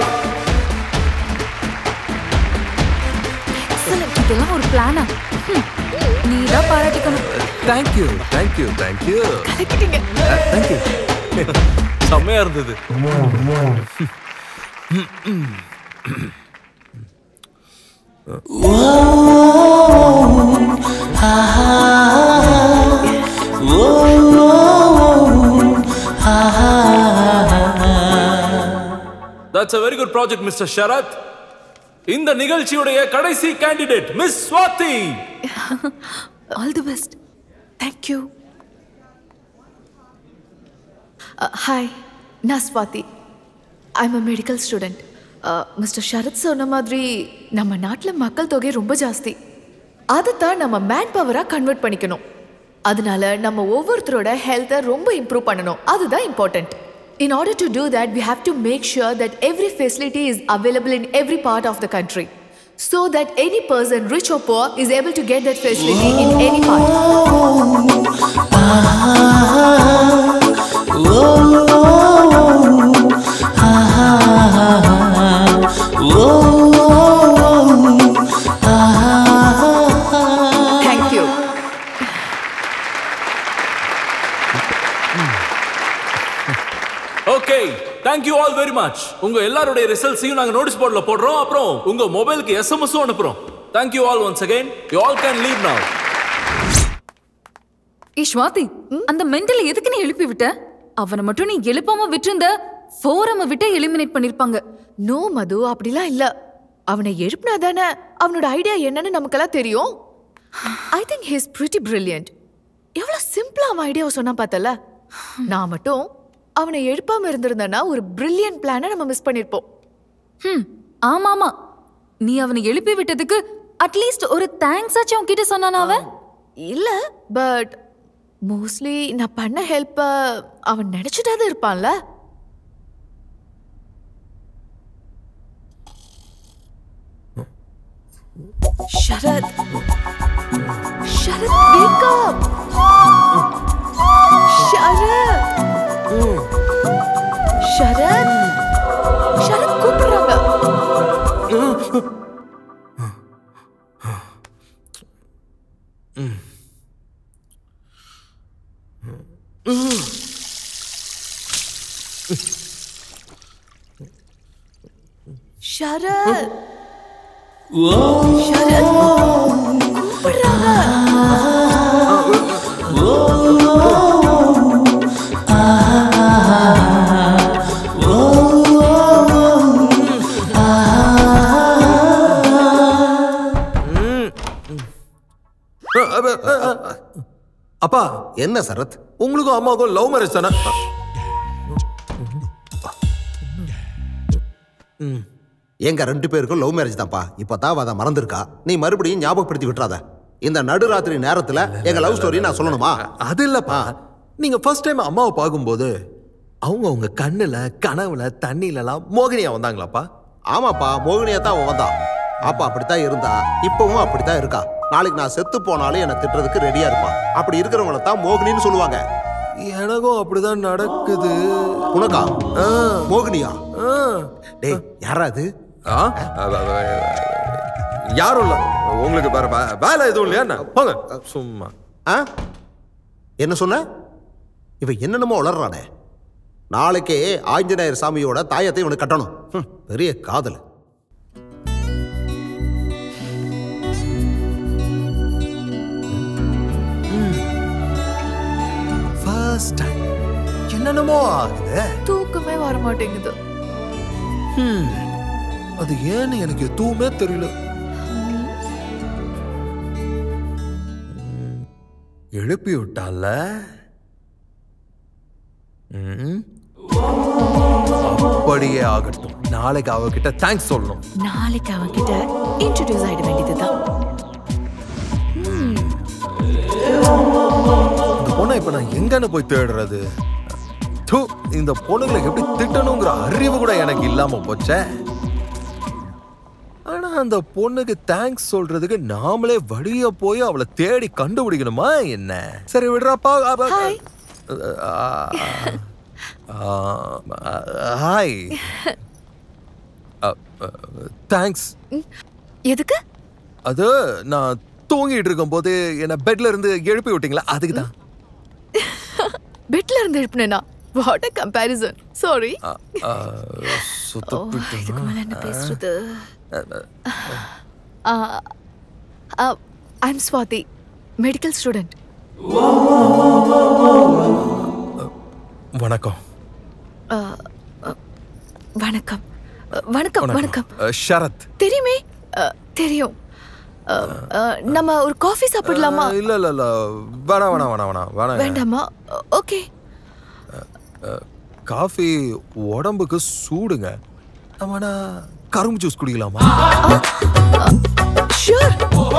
Excellent. இதெல்லாம் ஒரு பிளானா நீ தான் பாராட்டிக்கணும் தேங்க்யூ தேங்க்யூ தேங்க்யூ கலக்கிட்டீங்க தேங்க்யூ செம்மையா இருந்தது that's a very good project mister Sharath இந்த நிகழ்ச்சியுடைய கடைசி candidate miss Swati all the best thank you hi நான் Swati I'm a medical student mister Sharath சொன்ன மாதிரி நம்ம நாட்டில் மக்கள் தொகை ரொம்ப ஜாஸ்தி அதைத்தான் நம்ம மேன் பவராக கன்வெர்ட் பண்ணிக்கணும் அதனால நம்ம ஒவ்வொருத்தரோட ஹெல்த்தை ரொம்ப இம்ப்ரூவ் பண்ணணும் அதுதான் important In order to do that, we have to make sure that every facility is available in every part of the country. So that any person, rich or poor, is able to get that facility in any part. Thank you. Okay thank you all very much உங்க எல்லாருடைய ரிசல்ட்ஸையும் நாங்க notice போர்ட்ல போடுறோம் அப்புறம் உங்க மொபைலுக்கு எஸ்எம்எஸும் அனுப்புறோம் thank you all once again you all can leave now ஏ ஸ்வாதி அந்த மெண்டலை எதுக்கு நீ எழுப்பி விட்ட அவனை மட்டும் நீ எழுப்பாம விட்டிருந்த ஃபோரம விட்டு எலிமினேட் பண்ணிருப்பாங்க நோ மது அப்படிலாம் இல்ல அவனை எழுப்பினா தானே அவனோட ஐடியா என்னன்னு நமக்கெல்லாம் தெரியும் I think his pretty brilliant எவ்வளவு சிம்பிளா அவன் ஐடியாவை சொன்னா பார்த்தல நான் மட்டும் அவனை எழுப்பாம இருந்திருந்தேன்னா ஒரு பிரில்லியன்ட் பிளானை நம்ம மிஸ் பண்ணிருப்போம் ஹம் ஆமா ஆமா நீ அவனை எழுப்பி விட்டதுக்கு அட்லீஸ்ட் ஒரு தேங்க்ஸ் ஆச்சும் உன்கிட்ட சொன்னானா அவன் இல்ல பட் மோஸ்ட்லி நான் பண்ண ஹெல்ப்ப அவன் நினைச்சிட்டாது இருப்பான்ல ஷரத் ஷரத் wake up ஷரத் ஷரத் ஷரத் கூப்பிடுறாங்க ஷரத் ஷரத் கூப்பிடுறாங்க அப்பா என்ன சரத் உங்களுக்கும் அம்மாவுக்கும் லவ் மேரேஜ் தானே எங்க ரெண்டு பேருக்கும் லவ் மேரேஜ் தான்ப்பா இப்பதான் அதை மறந்துருக்கா நீ மறுபடியும் ஞாபகப்படுத்தி விட்டுறாத இந்த நடுராத்திரி நேரத்துல எங்க லவ் ஸ்டோரி நான் சொல்லணுமா அது இல்லப்பா நீங்க ஃபர்ஸ்ட் டைம் அம்மாவை பார்க்கும்போது அவங்க உங்க கண்ணுல கனவுல தண்ணிலலாம் மோகினியா வந்தாங்களாப்பா ஆமாப்பா மோகினியா தான் அவன் வந்தா அப்ப அப்படித்தான் இருந்தா இப்பவும் அப்படித்தான் இருக்கா நாளைக்கு நான் செத்து போனாலும் என்னை திட்டுறதுக்கு ரெடியா இருப்பா அப்படி இருக்கிறவங்கள தான் மோகினின்னு சொல்லுவாங்க எனக்கும் அப்படிதான் நடக்குது உனக்கா மோகினியா டேய் யாரா அது ஆ? அ- அ- அ- யாரும் இல்ல உங்களுக்கு வேற வே- வேலை எதுவும் இல்லையா என்ன? போங்க சும்மா ஆ என்ன சொன்ன இவன் என்னென்னமோ உளறானே நாளைக்கே ஆஞ்சநேயர் சாமியோட தாயத்தை இவனுக்கு கட்டணும் ஹம், பெரிய காதல் ஃபர்ஸ்ட் டைம் என்னென்னமோ ஆகுது தூக்கமே வர மாட்டேங்குது ஹம். அது ஏன்னு எனக்கு எதுவுமே தெரியல ம். எழுப்பி விட்டால ம். அப்படியே ஆகட்டும் நாளைக்கு அவகிட்ட தேங்க்ஸ் சொல்லணும் நாளைக்கு அவன்கிட்ட இன்ட்ரடியூஸ் ஆயிட வேண்டியதுதான் இந்த பொண்ணை இப்ப நான் எங்கன்னு போய் தேடுறது தூ, இந்த பொண்ணுங்களை எப்படி திட்டணுங்கிற அறிவு கூட எனக்கு இல்லாம போச்சே ஆனா அந்த பொண்ணுக்கு தேங்க்ஸ் சொல்றதுக்கு நாமளே வழிய போய் அவளை தேடி கண்டுபிடிக்கணுமா என்ன சரி விடுறாப்பா அவ- ஆ, ஆ, ஹாய் தேங்க்ஸ் எதுக்கு அது நான் தூங்கிட்டு இருக்கும்போது என்ன பெட்ல இருந்து எழுப்பி விட்டீங்களா அதுக்கு தான் பெட்ல இருந்து எழுப்பினேனா வாட் அ கம்பேரிசன் சாரி சுத்த இதுக்கு மேல என்ன பேசுறது I am Swati medical student வணக்கம் வணக்கம் அஹ், வணக்கம் வணக்கம் அஹ், ஷரத் தெரியுமே அஹ், தெரியும் அஹ், அஹ், நம்ம ஒரு காஃபி சாப்பிடலாமா அஹ், இல்ல இல்ல இல்ல வேணாம் வேணாம் வேணாம் வேணாம் வேணாம் வேண்டாமா ஓகே அஹ், காஃபி உடம்புக்கு சூடுங்க நம்மனா கரும்பு ஜூஸ் குடிக்கலாமா ஷூர்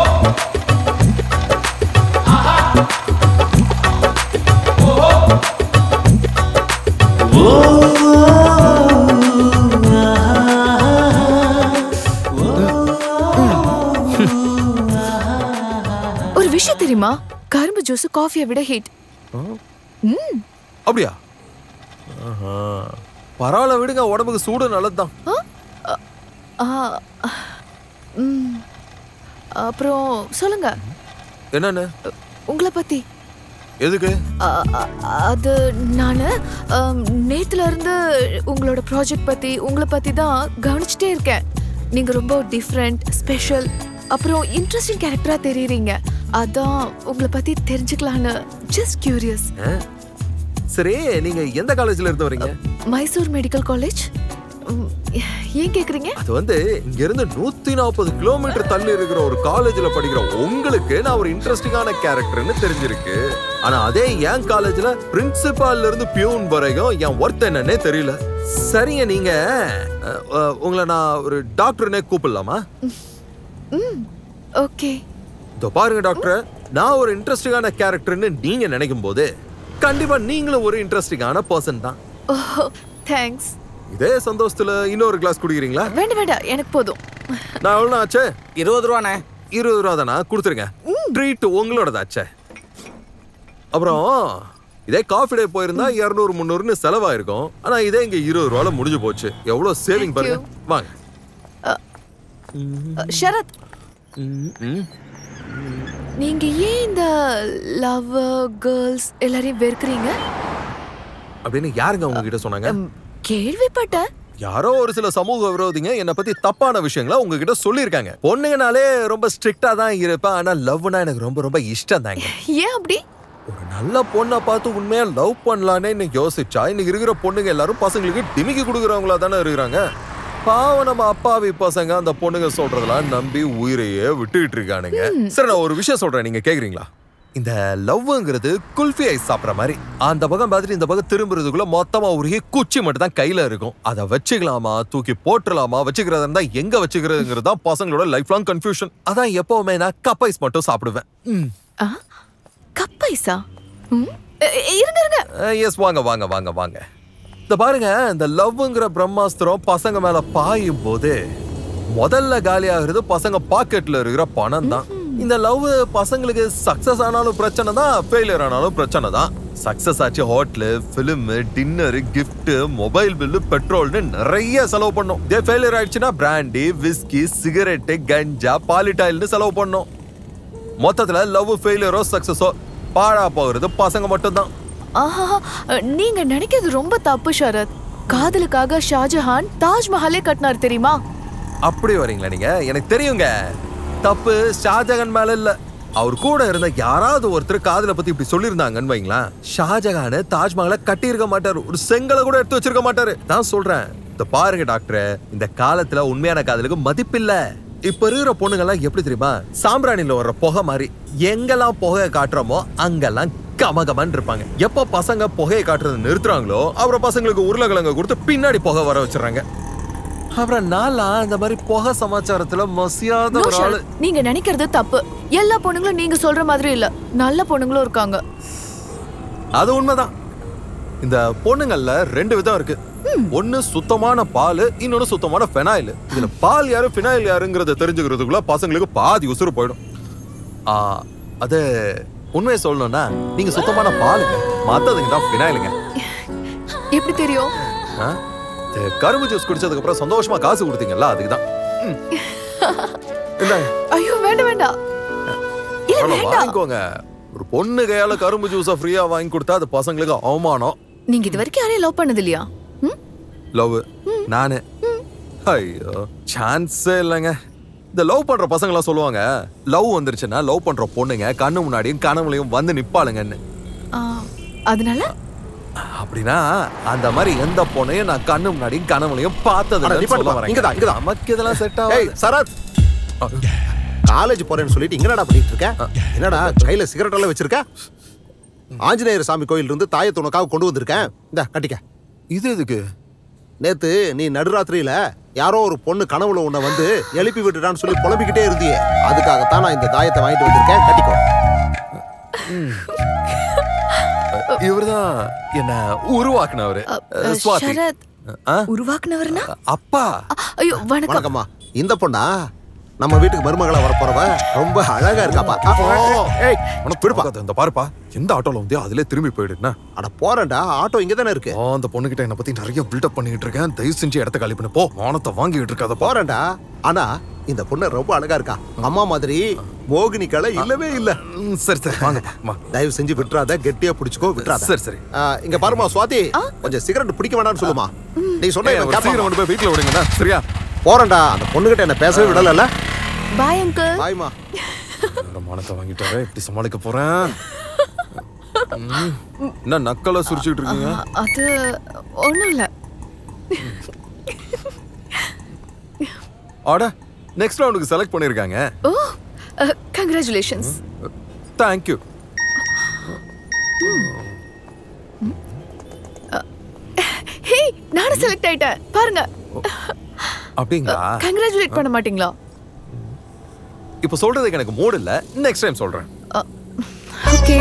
ஒரு விஷயம் தெரியுமா கரும்பு ஜூஸ் காஃபியை விட ஹீட் ம் அப்படியா ஆஹா. பரவாயில்ல விடுங்க உடம்புக்கு சூடு நல்லதுதான் ஆ, ம். அப்புறம் சொல்லுங்க என்னன்னு உங்களை பத்தி எதுக்கு அ, அ, அது நான் நேத்துல இருந்து உங்களோட ப்ராஜெக்ட் பத்தி உங்களை பத்தி தான் கவனிச்சுட்டே இருக்கேன் நீங்க ரொம்ப டிஃப்ரெண்ட் ஸ்பெஷல் அப்புறம் இன்ட்ரெஸ்டிங் கேரக்டரா தெரியுறீங்க அதான் உங்களை பத்தி தெரிஞ்சுக்கலான்னு ஜஸ்ட் கியூரியஸ் அஹ். சரி நீங்க எந்த காலேஜ்ல இருந்து வரீங்க மைசூர் மெடிக்கல் காலேஜ் ஏன் கேக்குறீங்க அது வந்து இங்க இருந்து நூத்தி நாற்பது கிலோமீட்டர் தள்ளி இருக்கிற ஒரு காலேஜ்ல படிக்கிற உங்களுக்கு நான் ஒரு இன்ட்ரெஸ்டிங்கான கேரக்டர்னு தெரிஞ்சிருக்கு ஆனா அதே என் காலேஜ்ல பிரின்சிபால்ல இருந்து பியூன் வரைக்கும் என் ஒர்த் என்னன்னே தெரியல சரிங்க நீங்க அஹ், அஹ், உங்களை நான் ஒரு டாக்டர்னே கூப்பிடலாமா ம் ஓகே இதோ பாருங்க டாக்டர் நான் ஒரு இன்ட்ரெஸ்டிங்கான கேரக்டர்னு நீங்க நினைக்கும் போது கண்டிப்பா நீங்களும் ஒரு இன்ட்ரெஸ்டிங்கான பர்சன் தான் ஓ தேங்க்ஸ் இதே சந்தோஷத்துல இன்னொரு கிளாஸ் குடிக்கிறீங்களா வேண்டாம் வேண்டாம் எனக்கு போதும் நான் எவ்வளோ ஆச்சு இருபது ரூபாண்ணே இருபது ரூபா தானா கொடுத்துருங்க ட்ரீட் உங்களோடதாச்சே அப்புறம் இதே காஃபி டே போயிருந்தா இரநூறு முந்நூறுன்னு செலவாயிருக்கும் ஆனா இதே இங்க இருபது ரூபால முடிஞ்சு போச்சு எவ்வளவு சேவிங் Thank பாருங்க you. வாங்க அ, ஷரத் ம், ம். நீங்க ஏன் இந்த லவ் கேர்ள்ஸ் எல்லாரையும் வெறுக்கிறீங்க அப்படின்னு யாருங்க உங்ககிட்ட சொன்னாங்க கேள்விப்பட்டேன் யாரோ ஒரு சில சமூக விரோதிங்க என்னை பத்தி தப்பான விஷயங்களை உங்ககிட்ட சொல்லியிருக்காங்க பொண்ணுங்கனாலே ரொம்ப ஸ்ட்ரிக்டா தான் இருப்பேன் ஆனா லவ்னா எனக்கு ரொம்ப ரொம்ப இஷ்டம் தாங்க ஏன் அப்படி ஒரு நல்ல பொண்ணை பார்த்து உண்மையா லவ் பண்ணலான்னு இன்னைக்கு யோசிச்சா இன்னைக்கு இருக்கிற பொண்ணுங்க எல்லாரும் பசங்களுக்கு டிமிக்கி கொடுக்குறவங்களா தானே இருக்கிறாங்க பாவம் நம்ம அப்பாவி பசங்க அந்த பொண்ணுங்க சொல்றதெல்லாம் நம்பி உயிரையே விட்டுக்கிட்டு இருக்கானுங்க சரி நான் ஒரு விஷயம் சொல்றேன் நீங்க கேக்குறீங்களா இந்த லவ்ங்கிறது குல்ஃபி ஐஸ் சாப்பிட்ற மாதிரி அந்த பக்கம் பார்த்துட்டு இந்த பக்கம் திரும்புறதுக்குள்ள மொத்தமா உருகி குச்சி மட்டும் தான் கையில இருக்கும் அதை வச்சுக்கலாமா தூக்கி போட்டுடலாமா வச்சுக்கிறதா இருந்தா எங்க வச்சுக்கிறதுங்கிறது தான் பசங்களோட லைஃப் லாங் கன்ஃபியூஷன் அதான் எப்பவுமே நான் கப் ஐஸ் மட்டும் சாப்பிடுவேன் ம். கப்பைசா ம், எ- எ- இருங்க இருங்க எஸ் வாங்க வாங்க வாங்க வாங்க இந்த பாருங்க இந்த லவ்ங்கிற பிரம்மாஸ்திரம் பசங்க மேல பாயும் போது முதல்ல காலியாகிறது பசங்க பாக்கெட்ல இருக்கிற பணம் தான் இந்த லவ் பசங்களுக்கு சக்சஸ் ஆனாலும் பிரச்சனை தான் ஃபெயிலியர் ஆனாலும் பிரச்சனை தான் சக்சஸ் ஆச்சு hotel film dinner gift mobile bill பெட்ரோல்னு நிறைய செலவு பண்ணோம் இதே ஃபெயிலியர் ஆயிடுச்சுன்னா பிராண்டி விஸ்கி சிகரெட்டு கஞ்சா பாலிட்டாயில்னு செலவு பண்ணோம் மொத்தத்துல லவ் ஃபெயிலியரோ சக்சஸோ பாழா போகிறது பசங்க மட்டும்தான் ஆஹா நீங்க நினைக்கிறது ரொம்ப தப்பு ஷரத் காதலுக்காக ஷாஜஹான் தாஜ்மஹாலே கட்டினார் தெரியுமா அப்படி வரீங்களா நீங்க எனக்கு தெரியுங்க தப்பு ஷாஜகான் மேல இல்ல அவர் கூட இருந்த யாராவது ஒருத்தர் காதல பத்தி இப்படி சொல்லியிருந்தாங்கன்னு வைங்களேன் ஷாஜகான் தாஜ்மஹாலை கட்டி இருக்க மாட்டாரு ஒரு செங்கலை கூட எடுத்து வச்சிருக்க மாட்டாரு நான் சொல்றேன் இந்த பாருங்க டாக்டர் இந்த காலத்துல உண்மையான காதலுக்கு மதிப்பில்ல இப்ப இருக்கிற பொண்ணுங்கெல்லாம் எப்படி தெரியுமா சாம்பிராணில வர்ற புகை மாதிரி எங்கெல்லாம் புகையை காட்டுறோமோ அங்கெல்லாம் கமகமன் இருப்பாங்க எப்ப பசங்க புகையை காட்டுறதை நிறுத்துறாங்களோ அப்புறம் பசங்களுக்கு உருளைக்கிழங்க கொடுத்து பின்னாடி புகை வர வச்சிடுறாங்க அப்புறம் நாளா இந்த மாதிரி புகை சமாச்சாரத்துல மசியாத No, ஒரு ஆளு ஷரத், நீங்க நினைக்கிறது தப்பு எல்லா பொண்ணுங்களும் நீங்க சொல்ற மாதிரி இல்ல நல்ல பொண்ணுங்களும் இருக்காங்க அது உண்மைதான் இந்த பொண்ணுங்கள்ல ரெண்டு விதம் இருக்கு ஒண்ணு சுத்தமான பால் இன்னொன்னு சுத்தமான ஃபெனாயில் இதுல பால் யாரு ஃபினாயில் யாருங்கிறத தெரிஞ்சுக்கிறதுக்குள்ள பசங்களுக்கு பாதி உசுறு போயிடும் ஆ, அது உண்மையை சொல்லணும்னா நீங்க சுத்தமான பாலுங்க மத்ததுங்க தான் ஃபினாயிலுங்க எப்படி தெரியும் ஆ? இந்த கரும்பு ஜூஸ் குடிச்சதுக்கு அப்புறம் சந்தோஷமா காசு கொடுத்தீங்கல்ல அதுக்கு தான் இந்தாங்க ஐயோ வேண்டாம் வேண்டாம் இல்ல பரவாயில்ல, வேண்டாம் வாங்கிக்கோங்க ஒரு பொண்ணு கையால கரும்பு ஜூஸை ஃப்ரீயா வாங்கி கொடுத்தா அது பசங்களுக்கு அவமானம் நீங்க இது வரைக்கும் யாரையும் லவ் பண்ணது இல்லையா ம்? லவ் நானு ஐயோ சான்ஸே இல்லைங்க இந்த லவ் பண்ற பசங்களாம் சொல்லுவாங்க லவ் வந்துருச்சுன்னா லவ் பண்ற பொண்ணுங்க கண்ணு முன்னாடியும் கனவுலையும் வந்து நிப்பாளுங்கன்னு ஆ, அதனால அப்படின்னா அந்த மாதிரி எந்த பொண்ணையும் நான் கண்ணு முன்னாடியும் கனவுலையும் பார்த்தது அட, இல்லைன்னு நிப்பாட்டுப்பா. சொல்ல வரேங்க. இங்கதான், இங்கதான். நமக்கு இதெல்லாம் செட் ஏய் ஆகும் சரத் காலேஜ் போறேன்னு சொல்லிட்டு இங்க என்னடா பண்ணிட்டு இருக்க என்னடா கையில சிகரெட் எல்லாம் வச்சிருக்க ஆஞ்சநேயர் சாமி கோயில் இருந்து தாயத்தை உனக்காக கொண்டு வந்திருக்கேன் இந்த கட்டிக்க இது எதுக்கு நேத்து நீ நடுராத்திரியில யாரோ ஒரு பொண்ணு கனவுல உன்னை வந்து எழுப்பி விட்டுட்டான்னு சொல்லி புலம்பிக்கிட்டே இருந்தியே அதுக்காகத்தான் நான் இந்த தாயத்தை வாங்கிட்டு வந்திருக்கேன் கட்டிக்கோ இவர்தான் என்ன உருவாக்குனவரு அ, அ, சுவாதி ஷரத் ஆ? உருவாக்குனவர்னா அப்பா ஐயோ வணக்கம் வணக்கம்மா இந்த பொண்ணா நம்ம வீட்டுக்கு மருமகளா வரப்போறவ ரொம்ப அழகா இருக்காப்பா ஆ, ஏய் உனக்கு விடுப்பா பார்க்காத, இந்த பாருப்பா எந்த ஆட்டோல வந்தியோ அதுல திரும்பி போயிடுனா அட போறேன்டா ஆட்டோ இங்க தானே இருக்கு அந்த பொண்ணுகிட்ட என்ன பத்தி நிறைய பில்டப் பண்ணிட்டு இருக்கேன் தயவு செஞ்சு இடத்த காலி பண்ணு போ மானத்தை வாங்கிட்டு இருக்காத போ போறேன்டா ஆனா இந்த பொண்ணு ரொம்ப அழகா இருக்கா அம்மா மாதிரி மோகினி கலை இல்லவே இல்ல ம், சரி சரி வாங்க வா. தயவு செஞ்சு விட்டுறாத கெட்டியா பிடிச்சுக்கோ விட்டுறாத சரி சரி ஆ, இங்க பாருமா சுவாதி கொஞ்சம் சிகரெட் பிடிக்க வேண்டாம்னு சொல்லுமா நீ சொன்ன ஏய், இவன் ஒரு சீக்கிரம் கேட்பான். கொண்டு போய் வீட்டுல விடுங்கண்ணா சரியா போறேன்டா அந்த பொண்ணுகிட்ட என்ன பேசவே விடல பாய் அங்கிள் பாய்மா இந்த மானத்தை வாங்கிட்டாரே இப்படி சமாளிக்க போறேன் ம். என்ன நக்கலா சுரிச்சுட்டு இருக்கீங்க அது ஒண்ணும் இல்ல ஆட நெக்ஸ்ட் ரவுண்டுக்கு செலக்ட் பண்ணிருக்காங்க ஓ கங்க்ராச்சுலேஷன்ஸ் தேங்க்யூ ஹே நானும் செலக்ட் ஆயிட்டேன் பாருங்க அப்படிங்களா கங்க்ராச்சுலேட் பண்ண மாட்டீங்களா இப்ப சொல்றதுக்கு எனக்கு மூடு இல்ல நெக்ஸ்ட் டைம் சொல்றேன் ஓகே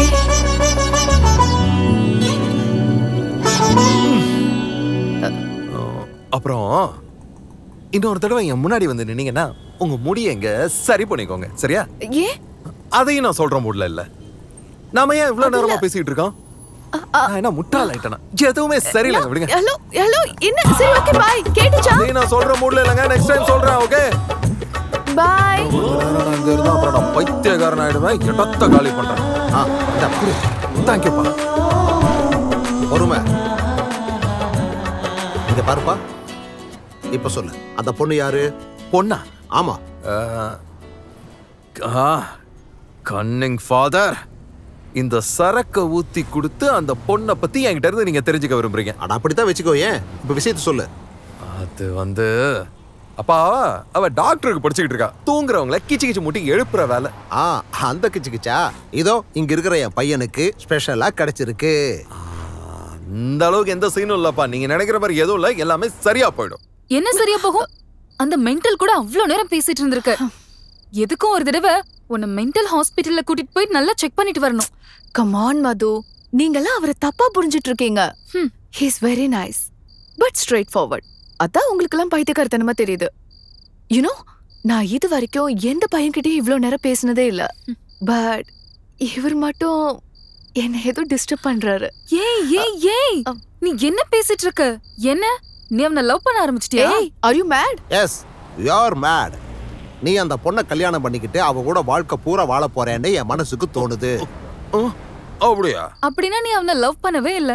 அப்புறம் இன்னொரு தடவை என் முன்னாடி வந்து நின்னீங்கன்னா உங்க முடியை எங்க சரி பண்ணிக்கோங்க சரியா ஏன் அதையும் நான் சொல்ற மூட்ல இல்ல நாம ஏன் இவ்வளவு நேரமா பேசிட்டு இருக்கோம் நான் என்ன முட்டாள் ஆயிட்டேனா எதுவுமே சரியில்லைங்க விடுங்க ஹலோ ஹலோ என்ன சரி ஓகே பாய் கேட்டுச்சா அதையும் நான் சொல்ற மூட்ல இல்லைங்க நெக்ஸ்ட் டைம் சொல்றேன் ஓகே பாய் அங்க இருந்தா அப்புறம் நான் பைத்தியக்காரன் ஆயிடுவேன் இடத்த காலி பண்றேன் ஆ இந்த புடி தேங்க்யூப்பா பொறுமை இங்க பாருப்பா இப்ப சொல்லு அந்த பொண்ணு யாரு பொண்ணா ஆமா கன்னிங் ஃபாதர் இந்த சரக்க ஊத்தி கொடுத்து அந்த பொண்ணை பத்தி என்கிட்ட இருந்து நீங்க தெரிஞ்சுக்க விரும்புறீங்க அட அப்படித்தான் வச்சுக்கோ ஏன் இப்ப விஷயத்த சொல்லு அது வந்து அப்பா அவ டாக்டருக்கு படிச்சுக்கிட்டு இருக்கா தூங்குறவங்கள கிச்சு கிச்சு முட்டி எழுப்புற வேலை ஆ அந்த கிச்சு கிச்சா இதோ இங்க இருக்கிற என் பையனுக்கு ஸ்பெஷலா கிடைச்சிருக்கு இந்த அளவுக்கு எந்த சீனும் இல்லப்பா நீங்க நினைக்கிற மாதிரி எதுவும் இல்ல எல்லாமே சரியா போயிடும் என்ன சரியா போகும் அந்த மென்டல் கூட அவ்வளவு நேரம் பேசிட்டு இருந்திருக்க எதுக்கும் ஒரு தடவை உன்னை மென்டல் ஹாஸ்பிட்டல்ல கூட்டிட்டு போய் நல்லா செக் பண்ணிட்டு வரணும் கமான் மது நீங்கெல்லாம் அவரை தப்பா புரிஞ்சிட்டு இருக்கீங்க he's very nice but straightforward அதான் உங்களுக்கெல்லாம் பைத்தியக்காரத்தனமா தெரியுது யூனோ நான் இது வரைக்கும் எந்த பையன்கிட்டயும் இவ்ளோ நேரம் பேசினதே இல்ல பட் இவர் மட்டும் என்ன ஏதோ டிஸ்டர்ப் பண்றாரு ஏய் ஏய் ஏய் நீ என்ன பேசிட்டு இருக்க என்ன நீ அவனை லவ் பண்ண ஆரம்பிச்சிட்டியா ஏய் are you mad yes you're mad நீ அந்த பொண்ணை கல்யாணம் பண்ணிக்கிட்டு அவ கூட வாழ்க்கை பூரா வாழ போறேன்னு என் மனசுக்கு தோணுது அப்படியா அப்படின்னா நீ அவனை லவ் பண்ணவே இல்ல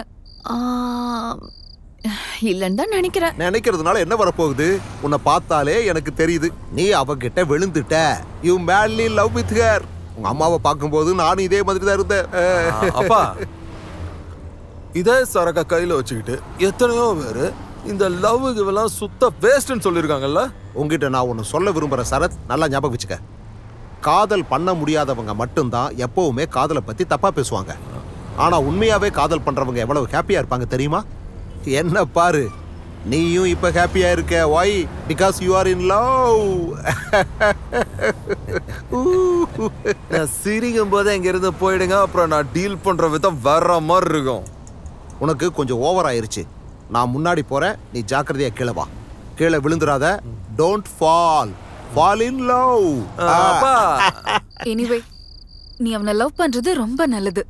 இல்லன்னு தான் நினைக்கிறேன் நினைக்கிறதுனால என்ன வரப்போகுது உன்னை பார்த்தாலே எனக்கு தெரியுது நீ அவகிட்ட விழுந்துட்ட you madly love with her உங்க அம்மாவை பார்க்கும்போது நானும் இதே மாதிரி தான் இருந்தேன் அப்பா இதே சரக்க கையில வச்சுக்கிட்டு எத்தனையோ பேரு இந்த லவ் எல்லாம் சுத்த வேஸ்ட்னு சொல்லிருக்காங்கல்ல உங்ககிட்ட நான் ஒன்னு சொல்ல விரும்புற சரத் நல்லா ஞாபகம் வச்சுக்க காதல் பண்ண முடியாதவங்க மட்டும்தான் எப்பவுமே காதலை பத்தி தப்பா பேசுவாங்க ஆனா உண்மையாவே காதல் பண்றவங்க எவ்வளவு ஹாப்பியா இருப்பாங்க தெரியுமா என்ன பாரு நீயும் இப்ப ஹாப்பியா இருக்க why because you are in love நான் சிரிக்கும் போது இங்க இருந்து போயிடுங்க அப்புறம் நான் டீல் பண்ற விதம் வேற மாதிரி இருக்கும் உனக்கு கொஞ்சம் ஓவர் ஆயிருச்சு நான் முன்னாடி போறேன் நீ ஜாக்கிரதையா கீழே வா கீழே விழுந்துராத don't fall fall in love அப்பா எனிவே நீ அவனை லவ் பண்றது ரொம்ப நல்லது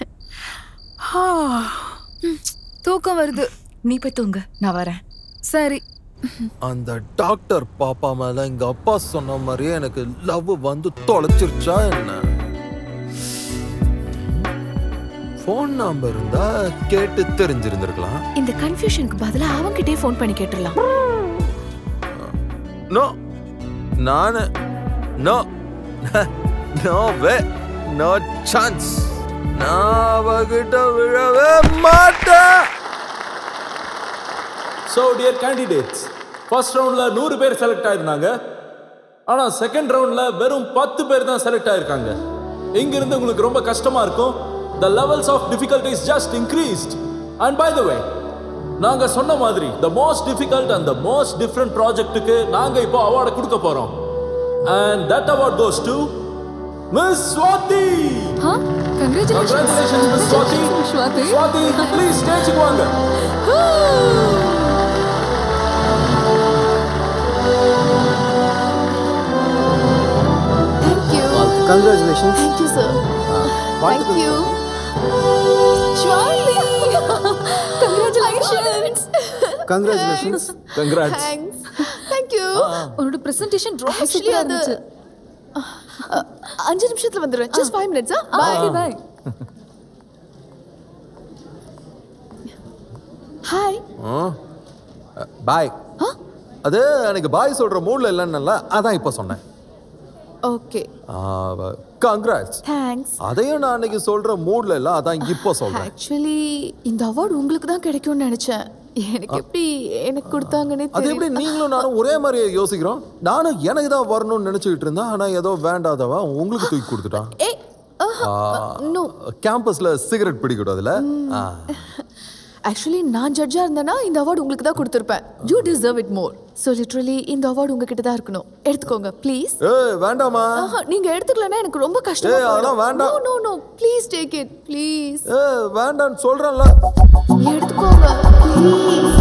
ம், தூக்கம் வருது நீ போய் தூங்கு நான் வரேன் சரி அந்த டாக்டர் பாப்பா மேல எங்க அப்பா சொன்ன மாதிரியே எனக்கு லவ் வந்து தொலைச்சிருச்சா என்ன ஃபோன் நம்பர் இருந்தா கேட்டு தெரிஞ்சிருந்திருக்கலாம் இந்த கன்ஃபியூஷனுக்கு பதிலா அவன்கிட்டயே ஃபோன் பண்ணி கேட்டுறலாம் நோ நானு no no way no chance நான் அவகிட்ட விழவே மாட்டேன் ஸோ டியர் கேண்டிடேட்ஸ் ஃபர்ஸ்ட் ரவுண்டில் நூறு பேர் செலக்ட் ஆயிருந்தாங்க ஆனால் செகண்ட் ரவுண்டில் வெறும் பத்து பேர் தான் செலக்ட் ஆயிருக்காங்க இங்கிருந்து உங்களுக்கு ரொம்ப கஷ்டமாக இருக்கும் the levels of difficulties just increased and by the way நாங்கள் சொன்ன மாதிரி the most difficult and the most different ப்ராஜெக்ட்டுக்கு நாங்கள் இப்போ அவார்டை கொடுக்க போகிறோம் and that award goes to miss Swati congratulations Congratulations, Miss Swati. Swati Swati please ஸ்டேஜுக்கு வாங்க Thank you. Congratulations. Thank you, sir. Thank you. Shwati. Congratulations. Congratulations. Congrats. Thanks. Thank you. உன்னோட presentation ரொம்ப Actually, சூப்பரா அது இருந்துச்சு அ, அஞ்சு நிமிஷத்துல வந்துடுறேன் just five minutes bye bye hi bye அது எனக்கு பாய் சொல்ற மூட்ல இல்லைன்னு அதான் இப்ப சொன்னேன் ஓகே கங்க்ராட்ஸ் தேங்க்ஸ் அதையும் நான் அன்னைக்கு சொல்ற மூட்ல இல்ல அதான் இப்போ சொல்றேன் ஆக்சுவலி இந்த அவார்டு உங்களுக்கு தான் கிடைக்கும்னு நினைச்சேன் எனக்கு எப்படி எனக்கு கொடுத்தாங்கன்னே அது எப்படி தெரியல நீங்களும் நானும் ஒரே மாதிரி யோசிக்கிறோம் நானும் எனக்கு தான் வரணும்னு நினைச்சுக்கிட்டு இருந்தேன் ஆனா ஏதோ வேண்டாதவன் உங்களுக்கு தூக்கி கொடுத்துட்டான் ஏய் நோ கேம்பஸ்ல சிகரெட் பிடிக்கூடாதுல ஆ. ஆக்சுவலி நான் ஜட்ஜா இருந்தேன்னா இந்த அவார்டு உங்களுக்கு தான் கொடுத்துருப்பேன் you deserve it more so literally இந்த அவார்டு உங்ககிட்ட தான் இருக்கணும் எடுத்துக்கோங்க ப்ளீஸ் ஏய் வேண்டாமா நீங்க எடுத்துக்கலனா எனக்கு ரொம்ப கஷ்டமா ஏய், அதெல்லாம் வேண்டாம். No no please take it please ஏய் வேண்டாம்னு சொல்றேன்ல எடுத்துக்கோங்க ப்ளீஸ்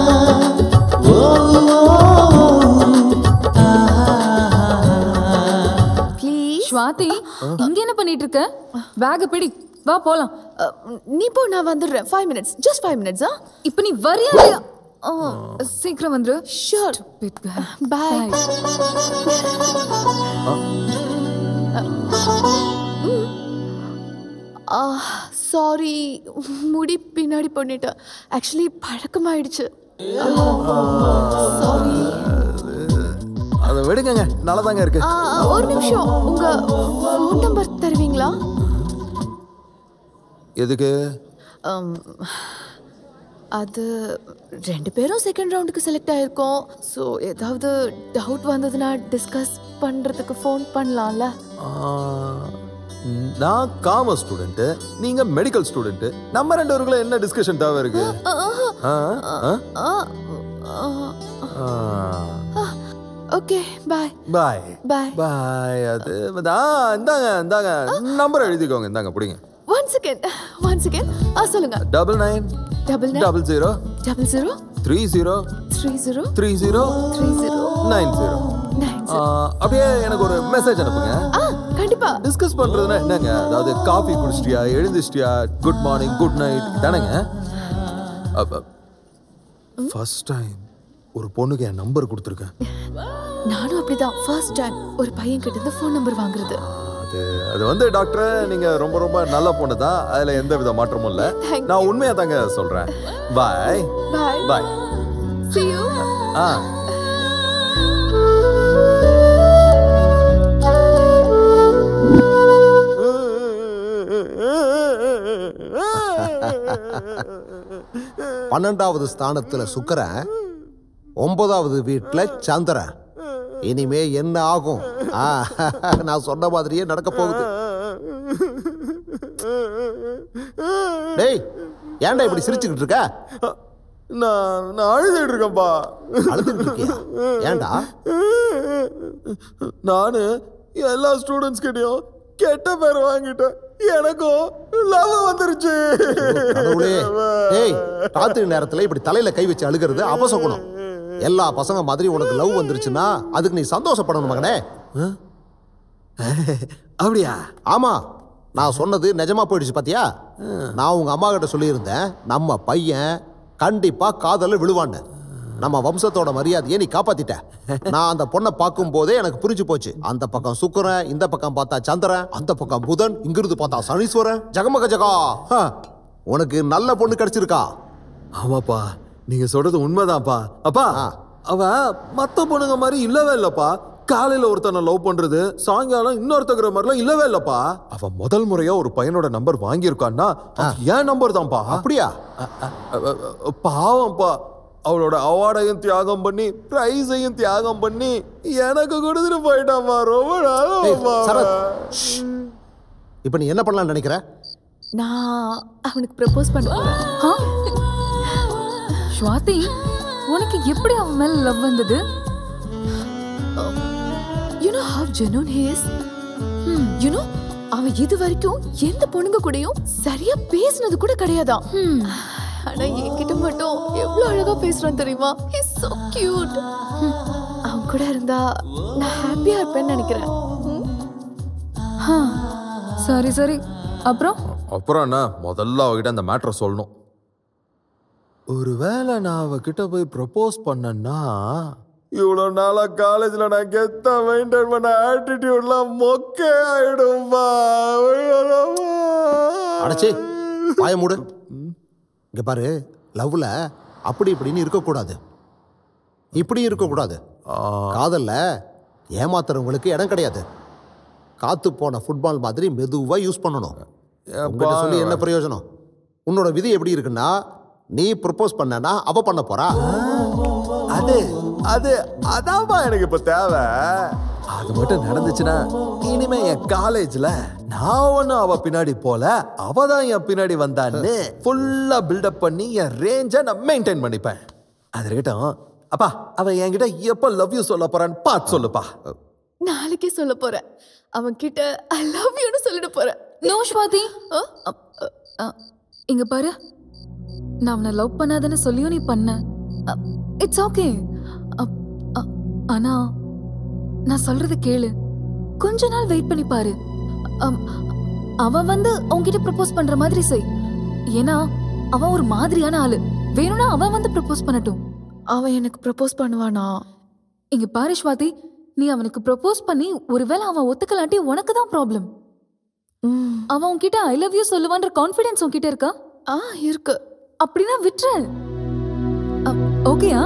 ஆ பண்ணிட்டு இருக்க பேக பிடி வா போலாம் நீ போ நான் வந்துடுறேன் five minutes just five minutes ஆ இப்போ நீ வரியா இல்லையா? ஆ, சீக்கிரம் வந்துரு ஷூர் பாய் சாரி முடி பின்னாடி பண்ணிட்டேன் ஆக்சுவலி பழக்கமாயிடுச்சு சாரி அதை விடுங்கங்க நல்லா தாங்க இருக்கு ஒரு நிமிஷம் உங்க ஃபோன் நம்பர் தருவீங்களா எதுக்கு Um, அது ரெண்டு பேரும் செகண்ட் ரவுண்டுக்கு செலக்ட் ஆயிருக்கோம் ஸோ ஏதாவது டவுட் வந்ததுன்னா டிஸ்கஸ் பண்ணுறதுக்கு ஃபோன் பண்ணலாம்ல ஆ, நான் காமர்ஸ் ஸ்டூடெண்ட் நீங்க மெடிக்கல் ஸ்டூடெண்ட் நம்ம ரெண்டு பேருக்குள்ள என்ன டிஸ்கஷன் தேவை இருக்கு ஆ, ஆ? ஆ. ஓகே பாய் பாய் பாய் பாய் அது ஆ இந்தாங்க இந்தாங்க நம்பர் எழுதிக்கோங்க இந்தாங்க பிடிங்க ஒன் செகண்ட் ஒன் செகண்ட் ஆ சொல்லுங்க double nine double nine double zero double zero three zero three zero three zero three zero nine zero nine அப்படியே எனக்கு ஒரு மெசேஜ் அனுப்புங்க ஆ கண்டிப்பா டிஸ்கஸ் பண்றதுன்னா என்னங்க அதாவது காஃபி குடிச்சிட்டியா எழுந்திச்சிட்டியா குட் மார்னிங் குட் நைட் தானேங்க ஃபர்ஸ்ட் டைம் ஒரு பொண்ணுக்கு என் நம்பர் கொடுத்துருக்கேன் நானும் அப்படிதான் ஃபர்ஸ்ட் டைம் ஒரு பையன் கிட்ட இருந்து ஃபோன் நம்பர் வாங்குறது அது அது வந்து டாக்டர் நீங்க ரொம்ப ரொம்ப நல்ல பொண்ணு தான் அதுல எந்த வித மாற்றமும் இல்ல Thank நான் உண்மையா தாங்க சொல்றேன் பாய் பாய் பாய் see you ஆ பன்னெண்டாவது ஸ்தானத்துல சுக்கரன் ஒன்பதாவது வீட்டுல சந்திரன் இனிமே என்ன ஆகும் ஆ, நான் சொன்ன மாதிரியே நடக்க போகுது டேய் ஏன்டா இப்படி சிரிச்சுக்கிட்டு இருக்க நான் நான் அழுதுட்டு இருக்கேன்ப்பா அழுதுகிட்டு இருக்கியா ஏன்டா நானு எல்லா ஸ்டூடெண்ட்ஸ் கிட்டயும் கெட்ட பேர் வாங்கிட்டேன் எனக்கும் லவ் வந்துருச்சு கடவுளே ஏய் ராத்திரி நேரத்துல இப்படி தலையில கை வச்சு அழுகிறது அபசகுணம் எல்லா பசங்க மாதிரி உனக்கு லவ் வந்துருச்சுன்னா அதுக்கு நீ சந்தோஷப்படணும் மகனே அப்படியா ஆமா நான் சொன்னது நிஜமா போயிடுச்சு பாத்தியா நான் உங்க அம்மா கிட்ட சொல்லியிருந்தேன் நம்ம பையன் கண்டிப்பா காதல விழுவான்னு நம்ம வம்சத்தோட மரியாதையை நீ காப்பாத்திட்ட நான் அந்த பொண்ணை பார்க்கும் போதே எனக்கு புரிஞ்சு போச்சு அந்த பக்கம் சுக்கிரன் இந்த பக்கம் பார்த்தா சந்திரன் அந்த பக்கம் புதன் இங்கிருந்து பார்த்தா சனீஸ்வரன் ஜகமக ஜகா ஹ, உனக்கு நல்ல பொண்ணு கிடைச்சிருக்கா ஆமாப்பா நீங்க சொல்றது உண்மைதான்ப்பா அப்பா அவ மத்த பொண்ணுங்க மாதிரி இல்லவே இல்லப்பா காலையில ஒருத்தனை லவ் பண்றது சாயங்காலம் இன்னொருத்தங்கிற மாதிரிலாம் இல்லவே இல்லப்பா அவ முதல் முறையா ஒரு பையனோட நம்பர் வாங்கியிருக்கான்னா அது என் நம்பர் தான்ப்பா அப்படியா பாவம்ப்பா அவளோட அவார்டையும் தியாகம் பண்ணி பிரைஸையும் தியாகம் பண்ணி எனக்கு கொடுத்துட்டு போயிட்டாப்பா ரொம்ப ஏய், நாளா சரத், ஷ். இப்ப நீ என்ன பண்ணலாம்னு நினைக்கிற நான் அவனுக்கு ப்ரப்போஸ் பண்ண போறேன் ஆ? ஸ்வாதி உனக்கு எப்படி அவன் மேல லவ் வந்தது you know how genuine he is you know அவன் இது வரைக்கும் எந்த பொண்ணுங்க கூடயும் சரியா பேசினது கூட கிடையாதாம் ஆனா என்கிட்ட மட்டும் எவ்வளவு அழகா பேசுறான் தெரியுமா ஹிஸ் so cute அவன் கூட இருந்தா நான் ஹாப்பியா இருப்பேன்னு நினைக்கிறேன் ஹா, சரி சரி அப்புறம் அப்புறம் என்ன முதல்ல அவகிட்ட அந்த மேட்ரை சொல்லணும் ஒருவேளை நான் அவகிட்ட போய் ப்ரப்போஸ் பண்ணேன்னா இவ்வளோ நாளா காலேஜ்ல நான் கெத்தா மெயின்டைன் பண்ண ஆட்டிடியூட்லாம் மொக்கே ஆயிடும்பா அடச்சி வாய மூடு இங்க பாரு லவ்ல அப்படி இப்படின்னு இருக்கக்கூடாது இப்படி இருக்கக்கூடாது காதல்ல ஏமாத்துறவங்களுக்கு இடம் கிடையாது காத்து போன ஃபுட்பால் மாதிரி மெதுவா யூஸ் பண்ணணும் உங்ககிட்ட சொல்லி என்ன பிரயோஜனம் உன்னோட விதி எப்படி இருக்குன்னா நீ ப்ரப்போஸ் பண்ணனா அவ பண்ண போறா அது அது அதான்ப்பா எனக்கு இப்ப தேவை அது மட்டும் நடந்துச்சுன்னா இனிமே என் காலேஜ்ல நான் ஒன்னும் அவ பின்னாடி போல அவ தான் என் பின்னாடி வந்தான்னு ஃபுல்லா பில்டப் பண்ணி என் ரேஞ்சை நான் மெயின்டைன் பண்ணிப்பேன் அது இருக்கட்டும் அப்பா அவ என்கிட்ட எப்ப லவ் யூ சொல்ல போறான்னு பார்த்து சொல்லுப்பா நாளைக்கே சொல்ல போறேன் அவன் கிட்ட ஐ லவ் யூன்னு சொல்லிட்டு போறேன் நோ ஸ்வாதி அ, இங்க பாரு நான் அவனை லவ் பண்ணாதன்னு சொல்லியும் நீ பண்ண இட்ஸ் ஓகே ஆனா நான் சொல்றது கேளு கொஞ்ச நாள் வெயிட் பண்ணி பாரு அம், அவன் வந்து உன்கிட்ட ப்ரப்போஸ் பண்ற மாதிரி செய் ஏன்னா அவன் ஒரு மாதிரியான ஆளு வேணும்னா அவன் வந்து ப்ரப்போஸ் பண்ணட்டும் அவன் எனக்கு ப்ரப்போஸ் பண்ணுவானா இங்க பாரு ஸ்வாதி நீ அவனுக்கு ப்ரப்போஸ் பண்ணி ஒருவேளை அவன் ஒத்துக்கலாட்டி உனக்கு தான் ப்ராப்ளம் அவன் உன்கிட்ட ஐ லவ் யூ சொல்லுவான்ற கான்ஃபிடன்ஸ் உன்கிட்ட இருக்கா ஆ இருக்கு அப்படின்னா விட்டுரு ஓகேயா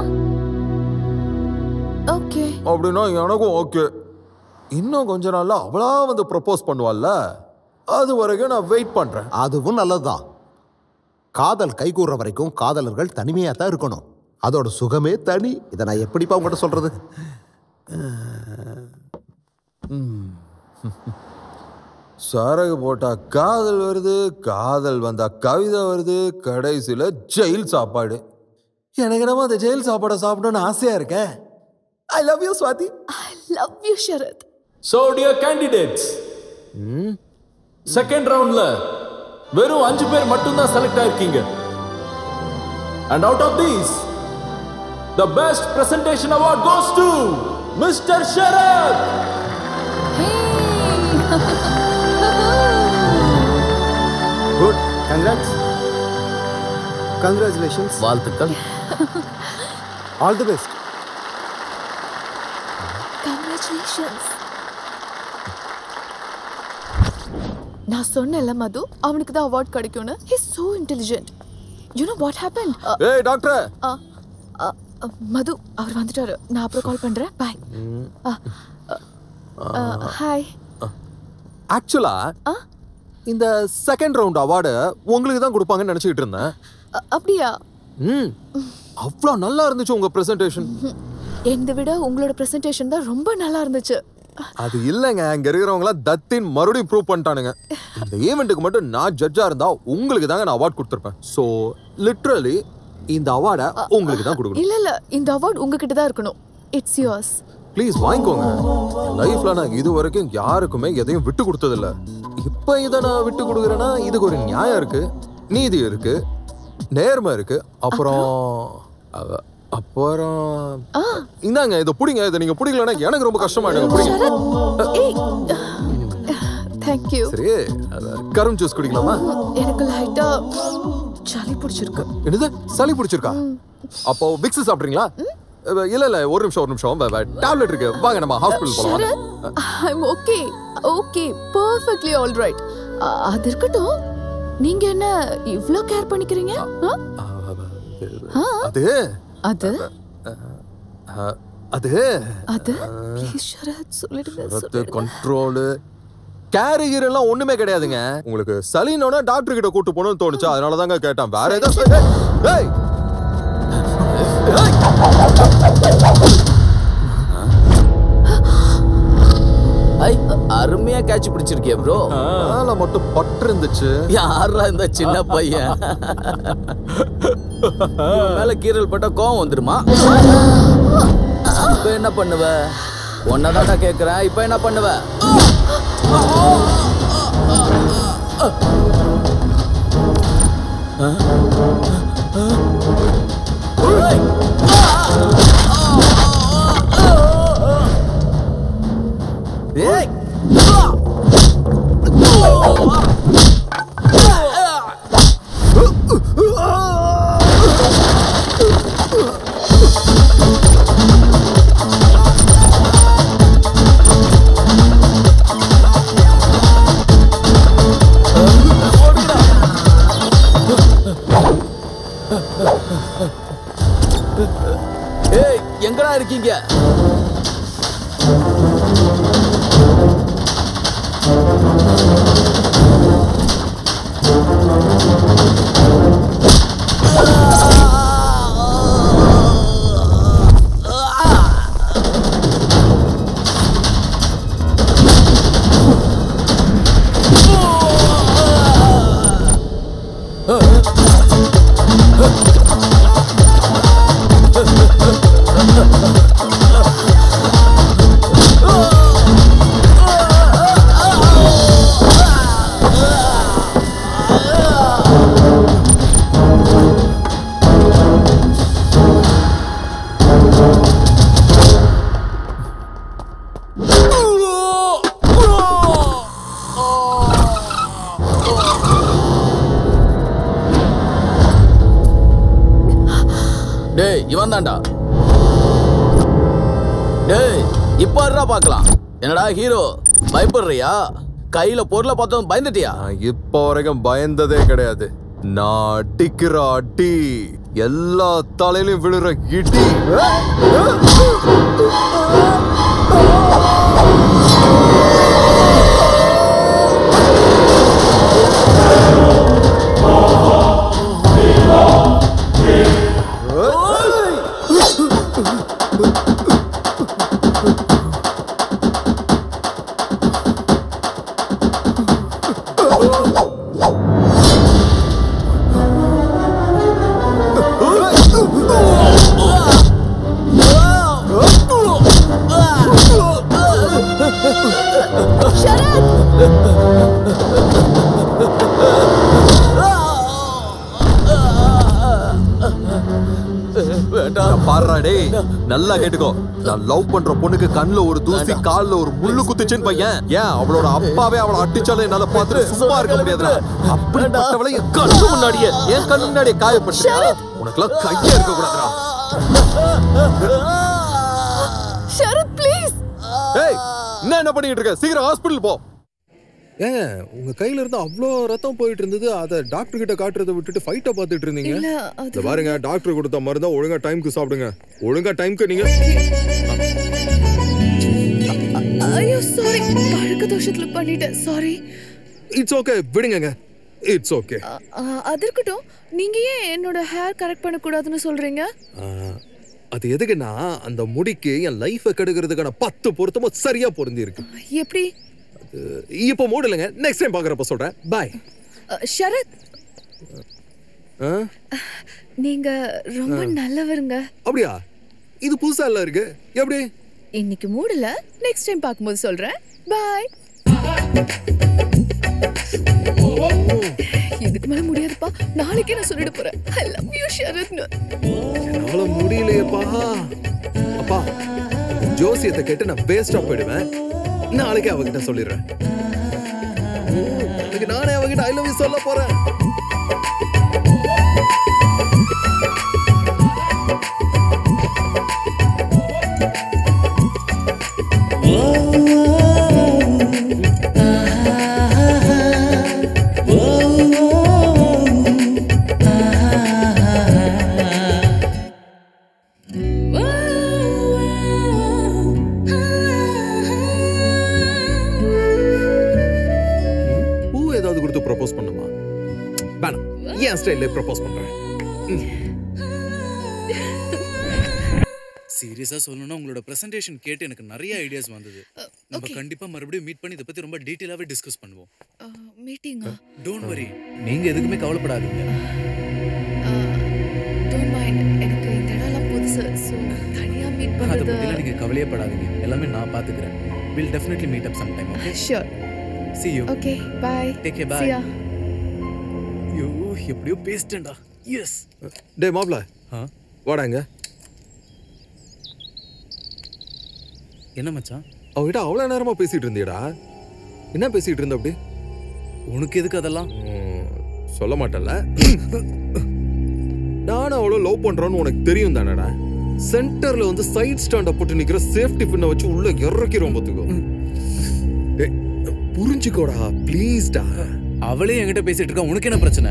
ஓகே அப்படின்னா எனக்கும் ஓகே இன்னும் கொஞ்ச நாள்ல அவளா வந்து ப்ரப்போஸ் பண்ணுவாள்ல அது வரைக்கும் நான் வெயிட் பண்றேன் அதுவும் நல்லதுதான் காதல் கைகூடுற வரைக்கும் காதலர்கள் தனிமையா தான் இருக்கணும் அதோட சுகமே தனி இதை நான் எப்படிப்பா உங்ககிட்ட சொல்றது சரகு போட்டா காதல் வருது காதல் வந்தா கவிதை வருது கடைசியில ஜெயில் சாப்பாடு எனக்கு நம்ம அந்த ஜெயில் சாப்பாடை சாப்பிடணும்னு ஆசையா இருக்கேன் I love you Swati love you Sharath so dear candidates second ரவுண்ட்ல வெறும் அஞ்சு பேர் மட்டும்தான் செலக்ட் ஆயிருக்கீங்க and out of these the best presentation award goes to mister Sharath good congrats congratulations வாழ்த்துக்கள் ஆல் தி பெஸ்ட் கங்க்ராச்சுலேஷன்ஸ் நான் சொன்னேன்ல மது அவனுக்கு தான் அவார்ட் கிடைக்கும்னு he so intelligent you know what happen ஏய் டாக்டர் மது அவர் வந்துட்டாரு நான் அப்புறம் கால் பண்றேன் பாய் ஹாய் ஆக்சுவலா இந்த செகண்ட் ரவுண்ட் அவார்டு உங்களுக்கு தான் கொடுப்பாங்கன்னு நினைச்சிட்டு இருந்தேன் அப்படியா ம் அவ்வளோ நல்லா இருந்துச்சு உங்க பிரசன்டேஷன் என்னை விட உங்களோட பிரசன்டேஷன் தான் ரொம்ப நல்லா இருந்துச்சு அது இல்லைங்க இங்க இருக்கிறவங்களாம் தத்தின் மறுபடியும் ப்ரூவ் பண்ணிட்டானுங்க இந்த ஈவெண்ட்டுக்கு மட்டும் நான் ஜட்ஜா இருந்தா உங்களுக்கு தாங்க நான் அவார்ட் கொடுத்துருப்பேன் ஸோ லிட்ரலி இந்த அவார்டை உங்களுக்கு தான் கொடுக்கணும் இல்ல இல்ல இந்த அவார்ட் உங்ககிட்ட தான் இருக்கணும் இட்ஸ் யோர்ஸ் ப்ளீஸ் வாங்கிக்கோங்க லைஃப்ல நான் இது வரைக்கும் யாருக்குமே எதையும் விட்டு கொடுத்ததில்ல இப்ப இதை நான் விட்டு கொடுக்குறேன்னா இதுக்கு ஒரு நியாயம் இருக்கு நீதி இருக்கு நேர்மை இருக்கு அப்புறம் அவ- அப்புறம் இந்தாங்க இதை பிடிங்க இதை நீங்க பிடிக்கலன்னா எனக்கு ரொம்ப கஷ்டமாயிடுங்க பிடிங்க ஏய் தேங்க் யூ சரி அத கரும் ஜூஸ் குடிக்கலாமா எனக்கு லைட்டா சளி பிடிச்சிருக்கு என்னது சளி பிடிச்சிருக்கா அப்போ விக்ஸ் சாப்பிட்றீங்களா அஹ், இல்ல இல்ல ஒரு நிமிஷம் ஒரு நிமிஷம் டேப்லெட் இருக்கு வாங்க நம்ம ஹாஸ்பிட்டல் போலாம் வாங்க. Sharath I am okay okay perfectly all right அது இருக்கட்டும் நீங்க என்ன இவ்ளோ கேர் பண்ணிக்கிறீங்க ஆ? ஆ? அது அது அஹ், அது அது ப்ளீஸ் ஷரத் சொல்லிடுங்க ரத்து சொல்லிடுங்க கண்ட்ரோலு கேரிகர் எல்லாம் ஒண்ணுமே கிடையாதுங்க உங்களுக்கு சளினோட டாக்டர் கிட்ட கூட்டு போகணும்னு தோணுச்சு அதனால தாங்க கேட்டேன் வேற ஏதோ ஏய் ஐ அருமையா கேட்ச் பிடிச்சிருக்கிய ப்ரோ மேல மட்டும் பட்டு இருந்துச்சு யாரா இந்த சின்ன பையன் இவன் மேல கீரல் பட்டா கோவம் வந்துருமா இப்ப என்ன பண்ணுவ உன்னதாடா கேக்குறேன் இப்ப என்ன பண்ணுவ ஏய் ஏய் எங்கடா இருக்கீங்க டேய் இவன் தான்டா டேய் இப்ப இருடா பார்க்கலாம் என்னடா ஹீரோ பயப்படுறியா கையில பொருளை பார்த்ததும் பயந்துட்டியா நான் இப்போ வரைக்கும் பயந்ததே கிடையாது நான் அடிக்கிற அடி எல்லா தலையிலும் விழுற இடி பாடுறா டேய் நல்லா கேட்டுக்கோ நான் லவ் பண்ற பொண்ணுக்கு கண்ணுல ஒரு தூசி கால்ல ஒரு முள்ளு குத்துச்சுன்னு பையன் ஏன் அவளோட அப்பாவே அவளை அடிச்சாலும் என்னால பார்த்துட்டு சும்மா இருக்க முடியாதுடா அப்படிப்பட்டவளை என் கண்ணு முன்னாடியே என் கண்ணு முன்னாடியே காயப்பட்டு உனக்கெல்லாம் கையே இருக்க கூடாதுடா ஷரத் ப்ளீஸ் ஏய் என்ன என்ன பண்ணிட்டு இருக்க சீக்கிரம் ஹாஸ்பிடல் போ ஏங்க உங்க கையில இருந்து அவ்வளோ ரத்தம் போயிட்டு இருந்தது அதை டாக்டர் கிட்ட காட்டுறதை விட்டுட்டு ஃபைட்டை பார்த்துட்டு இருந்தீங்க இல்ல, அது இந்த பாருங்க டாக்டர் கொடுத்த மருந்தா ஒழுங்கா டைம்க்கு சாப்பிடுங்க ஒழுங்கா டைம்க்கு நீங்க ஐயோ சாரி பழக்க தோஷத்துல பண்ணிட்டேன் சாரி இட்ஸ் ஓகே விடுங்கங்க இட்ஸ் ஓகே அது இருக்கட்டும் நீங்க ஏன் என்னோட ஹேர் கரெக்ட் பண்ண கூடாதுன்னு சொல்றீங்க அது எதுக்குன்னா அந்த முடிக்கு என் லைஃபை கெடுக்கிறதுக்கான பத்து பொருத்தமும் சரியா பொருந்தி இருக்கு எப்படி இப்போ மூடலைங்க நெக்ஸ்ட் டைம் பார்க்குறப்ப சொல்றேன் பாய் அ, ஷரத் நீங்க ரொம்ப ஆ. நல்லவருங்க அப்படியா இது புதுசா இல்ல இருக்கு எப்படி இன்னைக்கு மூடல நெக்ஸ்ட் டைம் பார்க்கும்போது சொல்றேன் பாய் இதுக்கு மேல முடியாதுப்பா நாளைக்கே நான் சொல்லிட போறேன் ஐ லவ் யூ ஷரத்னு என்னால முடியலையேப்பா அப்பா ஜோசியத்தை கேட்டு நான் வேஸ்டா போயிடுவேன் நாளைக்கு அவகிட்ட சொல்லிடுறேன் எனக்கு நானே அவகிட்ட ஐ லவ் யூ சொல்ல போறேன் பூ ஏதாவது கொடுத்து ப்ரப்போஸ் பண்ணுமா வேணாம் என் ஸ்டைல்ல ப்ரப்போஸ் பண்றேன் சீரியஸா சொல்லணும்னா உங்களோட பிரசன்டேஷன் கேட்டு எனக்கு நிறைய ஐடியாஸ் வந்தது நம்ம கண்டிப்பா மறுபடியும் மீட் பண்ணி இதை பத்தி ரொம்ப டீட்டெயிலாவே டிஸ்கஸ் பண்ணுவோம் மீட்டிங்கா டோன்ட் வரி நீங்க எதுக்குமே கவலைப்படாதீங்க டோன்ட் மைண்ட் எனக்கு இந்த இடம்லாம் புதுசு ஸோ தனியா மீட் அதை பண்றது பத்திலாம் நீங்க கவலையே படாதீங்க எல்லாமே நான் பாத்துக்கிறேன் will definitely meet up some time okay sure see you okay bye Take care, bye. See ya. ஐயோ எப்படியோ பேசிட்டேன்டா எஸ் டே மாப்ள வாடாங்க என்ன மச்சான் அவகிட்ட அவ்வளவு நேரமா பேசிட்டு இருந்தியடா என்ன பேசிட்டு இருந்த அப்படி உனக்கு எதுக்கு அதெல்லாம் சொல்ல மாட்டேன்ல நானும் அவ்வளோ லவ் பண்றோன்னு உனக்கு தெரியும் தானடா சென்டர்ல வந்து சைட் ஸ்டாண்ட போட்டு நிக்கிற சேஃப்டி பின்ன வச்சு உள்ள இறக்கிறோம் பார்த்துக்கோ டேய், புரிஞ்சுக்கோடா ப்ளீஸ்டா அவளே என்கிட்ட பேசிட்டு இருக்கா உனக்கு என்ன பிரச்சனை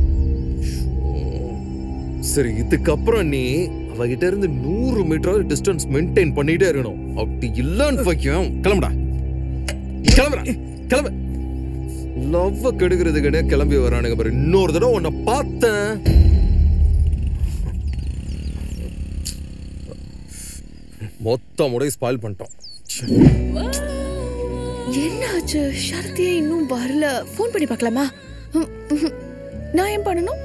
சரி இதுக்கப்புறம் நீ அவகிட்ட இருந்து நூறு மீட்டர் டிஸ்டன்ஸ் மெயின்டைன் பண்ணிட்டே இருக்கணும் அப்படி இல்லன்னு வைக்கும் கிளம்புடா கிளம்புடா கிளம்பு லவ் கெடுக்கிறதுக்கு கிளம்பி வரானுங்க பாரு இன்னொரு தடவை உன்னை பார்த்தேன் மொத்த முறை ஸ்பாயில் பண்ணிட்டோம் என்ன ஆச்சு ஷரத்தியே இன்னும் வரல ஃபோன் பண்ணி பார்க்கலாமா ம், ம். நான் ஏன் பண்ணணும்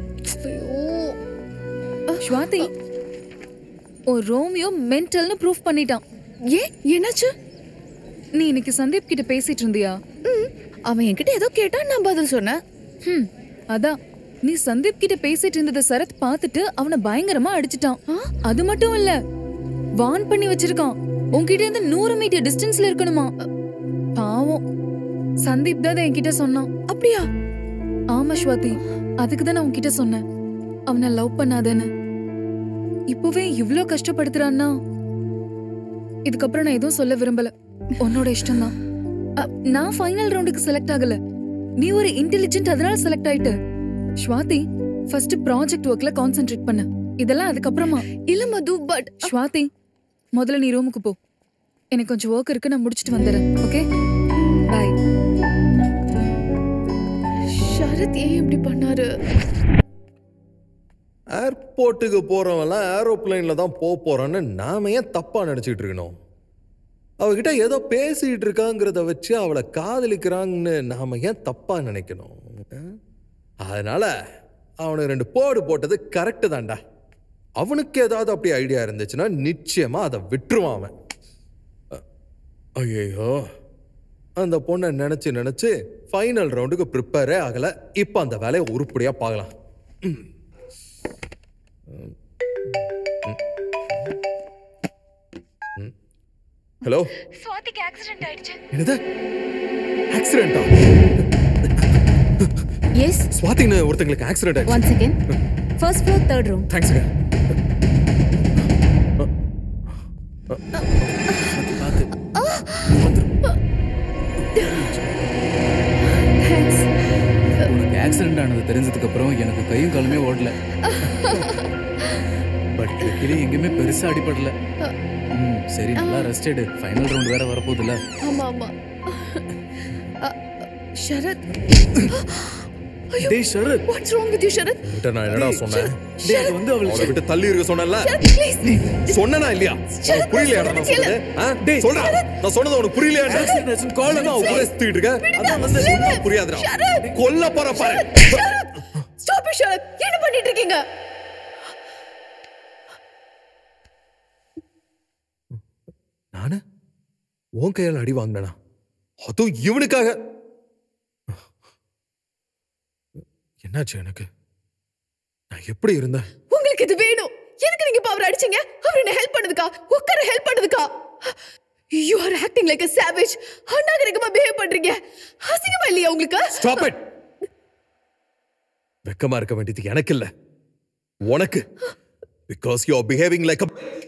ஸ்வாதி உன் ரோமியோ மென்டல்னு ப்ரூஃப் பண்ணிட்டான் ஏன் என்னாச்சு நீ இன்னைக்கு சந்தீப் கிட்ட பேசிட்டு இருந்தியா அவன் என்கிட்ட ஏதோ கேட்டா நான் பதில் சொன்னேன் ம் அதான் நீ சந்தீப் கிட்ட பேசிட்டு இருந்தத சரத் பார்த்துட்டு அவனை பயங்கரமா அடிச்சிட்டான் அது மட்டும் இல்ல வான் பண்ணி வச்சிருக்கான் உன்கிட்ட இருந்து நூறு மீட்டர் டிஸ்டன்ஸ்ல இருக்கணுமா பாவம் சந்தீப் தான் அதை என்கிட்ட சொன்னான் அப்படியா ஆமா ஸ்வாதி அதுக்கு தான் நான் உன்கிட்ட சொன்னேன் அவனை லவ் பண்ணாதேன்னு இப்பவே இவ்ளோ கஷ்டப்படுத்துறான்னா இதுக்கப்புறம் நான் எதுவும் சொல்ல விரும்பல உன்னோட இஷ்டம்தான் அ, நான் ஃபைனல் ரவுண்டுக்கு செலக்ட் ஆகல நீ ஒரு இன்டெலிஜென்ட் அதனால செலக்ட் ஆயிட்ட ஸ்வாதி ஃபர்ஸ்ட் ப்ராஜெக்ட் ஒர்க்ல கான்சென்ட்ரேட் பண்ணு இதெல்லாம் அதுக்கப்புறமா இல்ல மது பட் ஸ்வாதி முதல்ல நீ ரூமுக்கு போ எனக்கு கொஞ்சம் ஒர்க் இருக்கு நான் முடிச்சிட்டு வந்துடுறேன் ஓகே பை ஷரத் ஏன் இப்படி பண்ணாரு ஏர்போர்ட்டுக்கு போறவன்லாம் ஏரோப்ளேன்ல தான் போக போறான்னு நாம ஏன் தப்பா நினைச்சிட்டு இருக்கணும் அவகிட்ட ஏதோ பேசிட்டு இருக்காங்கிறத வச்சு அவளை காதலிக்கிறாங்கன்னு நாம ஏன் தப்பா நினைக்கணும் அஹ்? அதனால அவனுக்கு ரெண்டு போடு போட்டது கரெக்டு தான்டா அவனுக்கு ஏதாவது அப்படி ஐடியா இருந்துச்சுன்னா நிச்சயமா அதை விட்டுருவான் அவன் ஐயோ அந்த பொண்ணை நினைச்சு நினைச்சு ஃபைனல் ரவுண்டுக்கு ப்ரிப்பேரே ஆகல இப்போ அந்த வேலையை உருப்படியா பார்க்கலாம் ம். ஹலோ சுவாதிக்கு ஆக்சிடென்ட் ஆயிடுச்சு என்னது ஆக்சிடென்ட்டா எஸ் ஸ்வாதின்னு ஒருத்தங்களுக்கு ஆக்சிடென்ட் ஆயிடுச்சு one second first floor third room தேங்க்ஸ்ங்க உனக்கு ஆக்சிடென்ட் ஆனது தெரிஞ்சதுக்கு அப்புறம் எனக்கு கையும் காலுமே ஓடல பட் லக்கிலி எங்கேயுமே பெருசா அடிபடல ம் சரி நல்லா ரெஸ்ட் எடு ஃபைனல் ரவுண்ட் வேற வரப்போகுதுல்ல ஆமா ஆமா அ, ஷரத் டேய் Sharath what's wrong with you Sharath கிட்ட நான் என்னடா சொன்னேன் டேய் அது வந்து அவளுக்கு அவளை விட்டு தள்ளி இருக்க சொன்னேன்ல ஷரத் ப்ளீஸ் சொன்னனா இல்லையா உனக்கு புரியலையாடா நான் சொன்னது ஆ? டேய் சொல்றா நான் சொன்னது உனக்கு புரியலையாடா கால் நான் உங்களை சுத்திட்டு இருக்கேன் அதான் வந்து சொன்னா புரியாதுடா கொல்ல போற பாரு ஸ்டாப் இட் ஷரத் என்ன பண்ணிட்டு இருக்கீங்க நானு உன் கையால அடி வாங்கினா அதுவும் இவனுக்காக என்னாச்சு எனக்கு நான் எப்படி இருந்தேன் உங்களுக்கு இது வேணும் எதுக்கு நீங்க இப்ப அவரை அடிச்சீங்க அவர் என்ன ஹெல்ப் பண்ணதுக்கா உட்கார ஹெல்ப் பண்ணதுக்கா you are acting like a savage அநாகரிகமா பிஹேவ் பண்றீங்க அசிங்கமா இல்லையா உங்களுக்கு ஸ்டாப் இட் வெக்கமா இருக்க வேண்டியது எனக்கு இல்ல உனக்கு because you are behaving like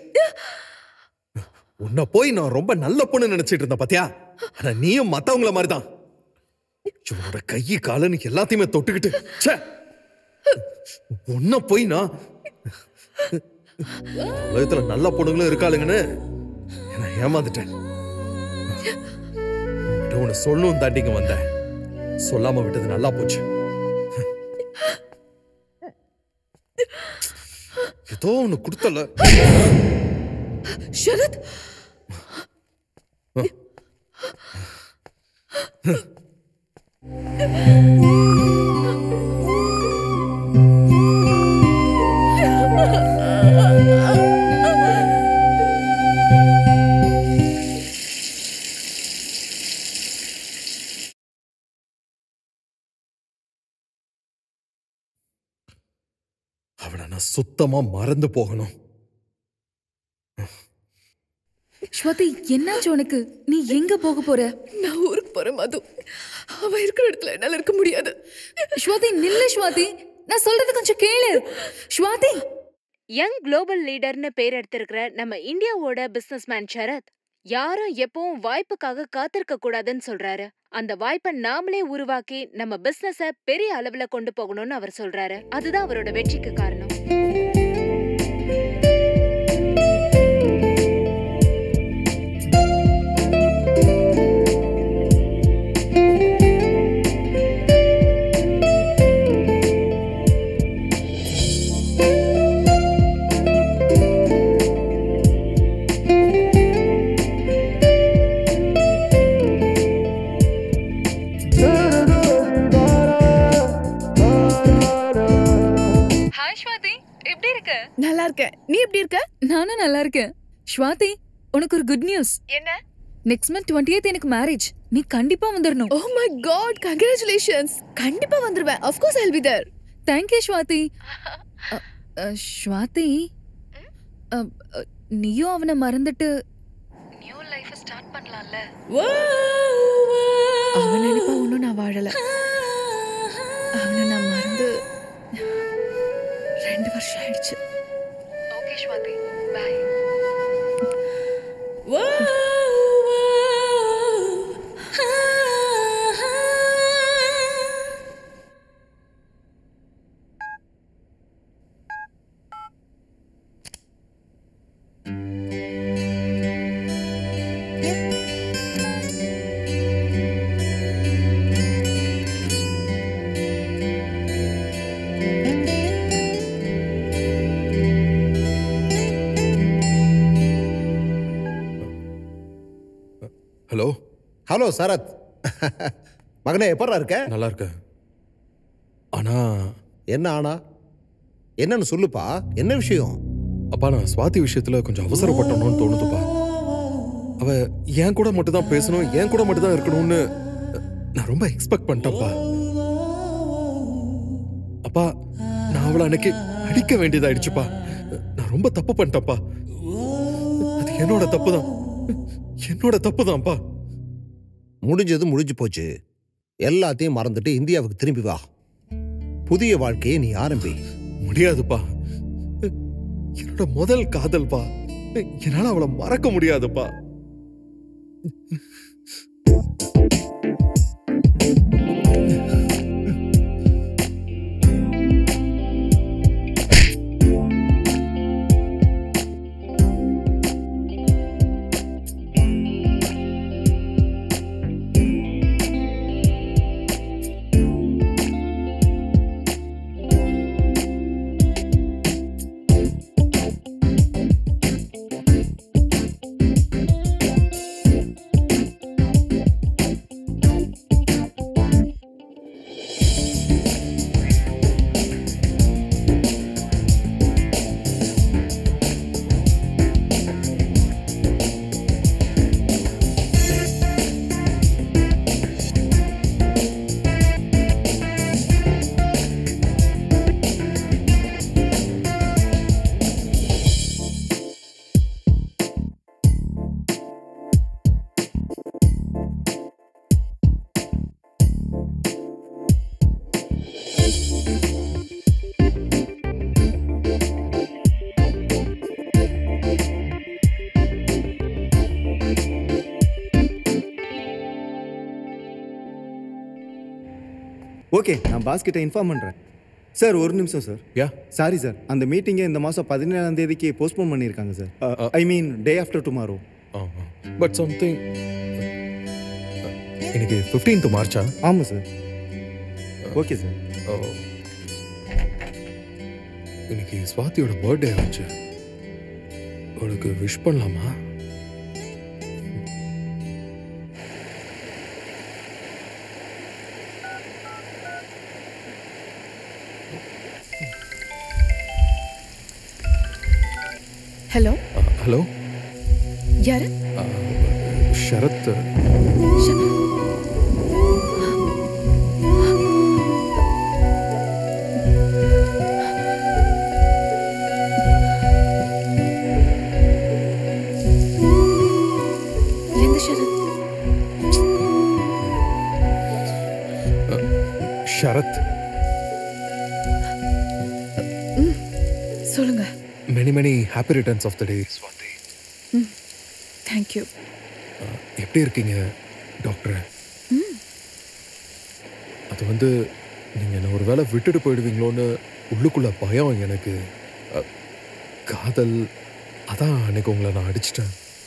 உன்னை போய் நான் ரொம்ப நல்ல பொண்ணு நினைச்சிட்டு இருந்தேன் பாத்தியா ஆனா நீயும் மத்தவங்கள மாதிரி தான் இவனோட கையை காலன்னு எல்லாத்தையுமே தொட்டுக்கிட்டு ச்சே உன்னை போய் நான் உலகத்துல நல்ல பொண்ணுங்களும் இருக்காளுங்கன்னு நான் ஏமாந்துட்டேன் உன்கிட்ட ஒண்ணு சொல்லணும் தாண்டிங்க வந்தேன் சொல்லாம விட்டது நல்லா போச்சு ஏதோ ஒண்ணு கொடுத்தல ஷரத் அவளை நான் சுத்தமா மறந்து போகணும் ஸ்வாதி என்னாச்சு உனக்கு நீ எங்க போக போற நான் ஊருக்கு போறேன் மது அவ இருக்கிற இடத்துல என்னால இருக்க முடியாது ஸ்வாதி நில்லு ஸ்வாதி நான் சொல்றது கொஞ்சம் கேளு ஸ்வாதி யங் குளோபல் லீடர்னு பேர் எடுத்திருக்கிற நம்ம இந்தியாவோட பிசினஸ்மேன் சரத் யாரும் எப்பவும் வாய்ப்புக்காக காத்திருக்க கூடாதுன்னு சொல்றாரு அந்த வாய்ப்பை நாமளே உருவாக்கி நம்ம பிசினஸ பெரிய அளவுல கொண்டு போகணும்னு அவர் சொல்றாரு அதுதான் அவரோட வெற்றிக்கு காரணம் ஹாய் ஸ்வாதி எப்படி இருக்க நல்லா இருக்கேன் நீ எப்படி இருக்க நானும் நல்லா இருக்கேன் ஸ்வாதி உனக்கு ஒரு குட் நியூஸ் என்ன நெக்ஸ்ட் மந்த் டுவெண்ட்டி நீக்கு மேரேஜ் நீ கண்டிப்பா வந்துடணும் ஓ மை காட் கங்க்ராச்சுலேஷன்ஸ் கண்டிப்பா வந்துருவேன் of course I will be there thank you Swati அ, அ, ஸ்வாதி அ, அ, நீயும் அவனை மறந்துட்டு நியூ லைஃப் ஸ்டார்ட் பண்ணலாம்ல அவன் நினைப்பா ஒன்றும் நான் வாழல அவனை நான் மறந்து ரெண்டு வருஷம் ஆயிடுச்சு ஓகே ஸ்வாதி ஹலோ சரத் மகனே எப்படா இருக்க நல்லா இருக்க ஆனா என்ன ஆனா என்னன்னு சொல்லுப்பா என்ன விஷயம் அப்பா நான் சுவாதி விஷயத்துல கொஞ்சம் அவசரப்பட்டணும்னு தோணுதுப்பா அவ என் கூட மட்டும் தான் பேசணும் என் கூட மட்டும் தான் இருக்கணும்னு நான் ரொம்ப எக்ஸ்பெக்ட் பண்ணிட்டேன்ப்பா அப்பா நான் அவளை அன்னைக்கு அடிக்க வேண்டியதாயிடுச்சுப்பா நான் ரொம்ப தப்பு பண்ணிட்டேன்ப்பா அது என்னோட தப்பு தான் என்னோட தப்பு தான்ப்பா முடிஞ்சது முடிஞ்சு போச்சு எல்லாத்தையும் மறந்துட்டு இந்தியாவுக்கு திரும்பி வா புதிய வாழ்க்கையை நீ ஆரம்பி முடியாதுப்பா என்னோட முதல் காதல்ப்பா என்னால அவளை மறக்க முடியாதுப்பா ஓகே நான் பாஸ் கிட்ட இன்ஃபார்ம் பண்ணுறேன் சார் ஒரு நிமிஷம் சார் யா சாரி சார் அந்த மீட்டிங்கை இந்த மாதம் பதினேழாம் தேதிக்கு போஸ்ட்போன் பண்ணியிருக்காங்க sir I mean day after tomorrow but something இன்னைக்கு ஃபிஃப்டீன்த் மார்ச்சா ஆமாம் சார் ஓகே சார் இன்னைக்கு ஸ்வாதியோட பர்த்டே ஆச்சு அவளுக்கு விஷ் பண்ணலாமா ஹலோ ஹலோ யாரு ஷரத் எந்த ஷரத் ஷரத் ம், சொல்லுங்க many many happy returns of the day Swati ம் தேங்க்யூ எப்படி இருக்கீங்க டாக்டர் ம் அது வந்து நீங்கள் என்ன ஒரு வேளை விட்டுட்டு போயிடுவீங்களோன்னு உள்ளுக்குள்ள பயம் எனக்கு அ, காதல் அதான் அன்னைக்கு உங்களை நான் அடிச்சிட்டேன்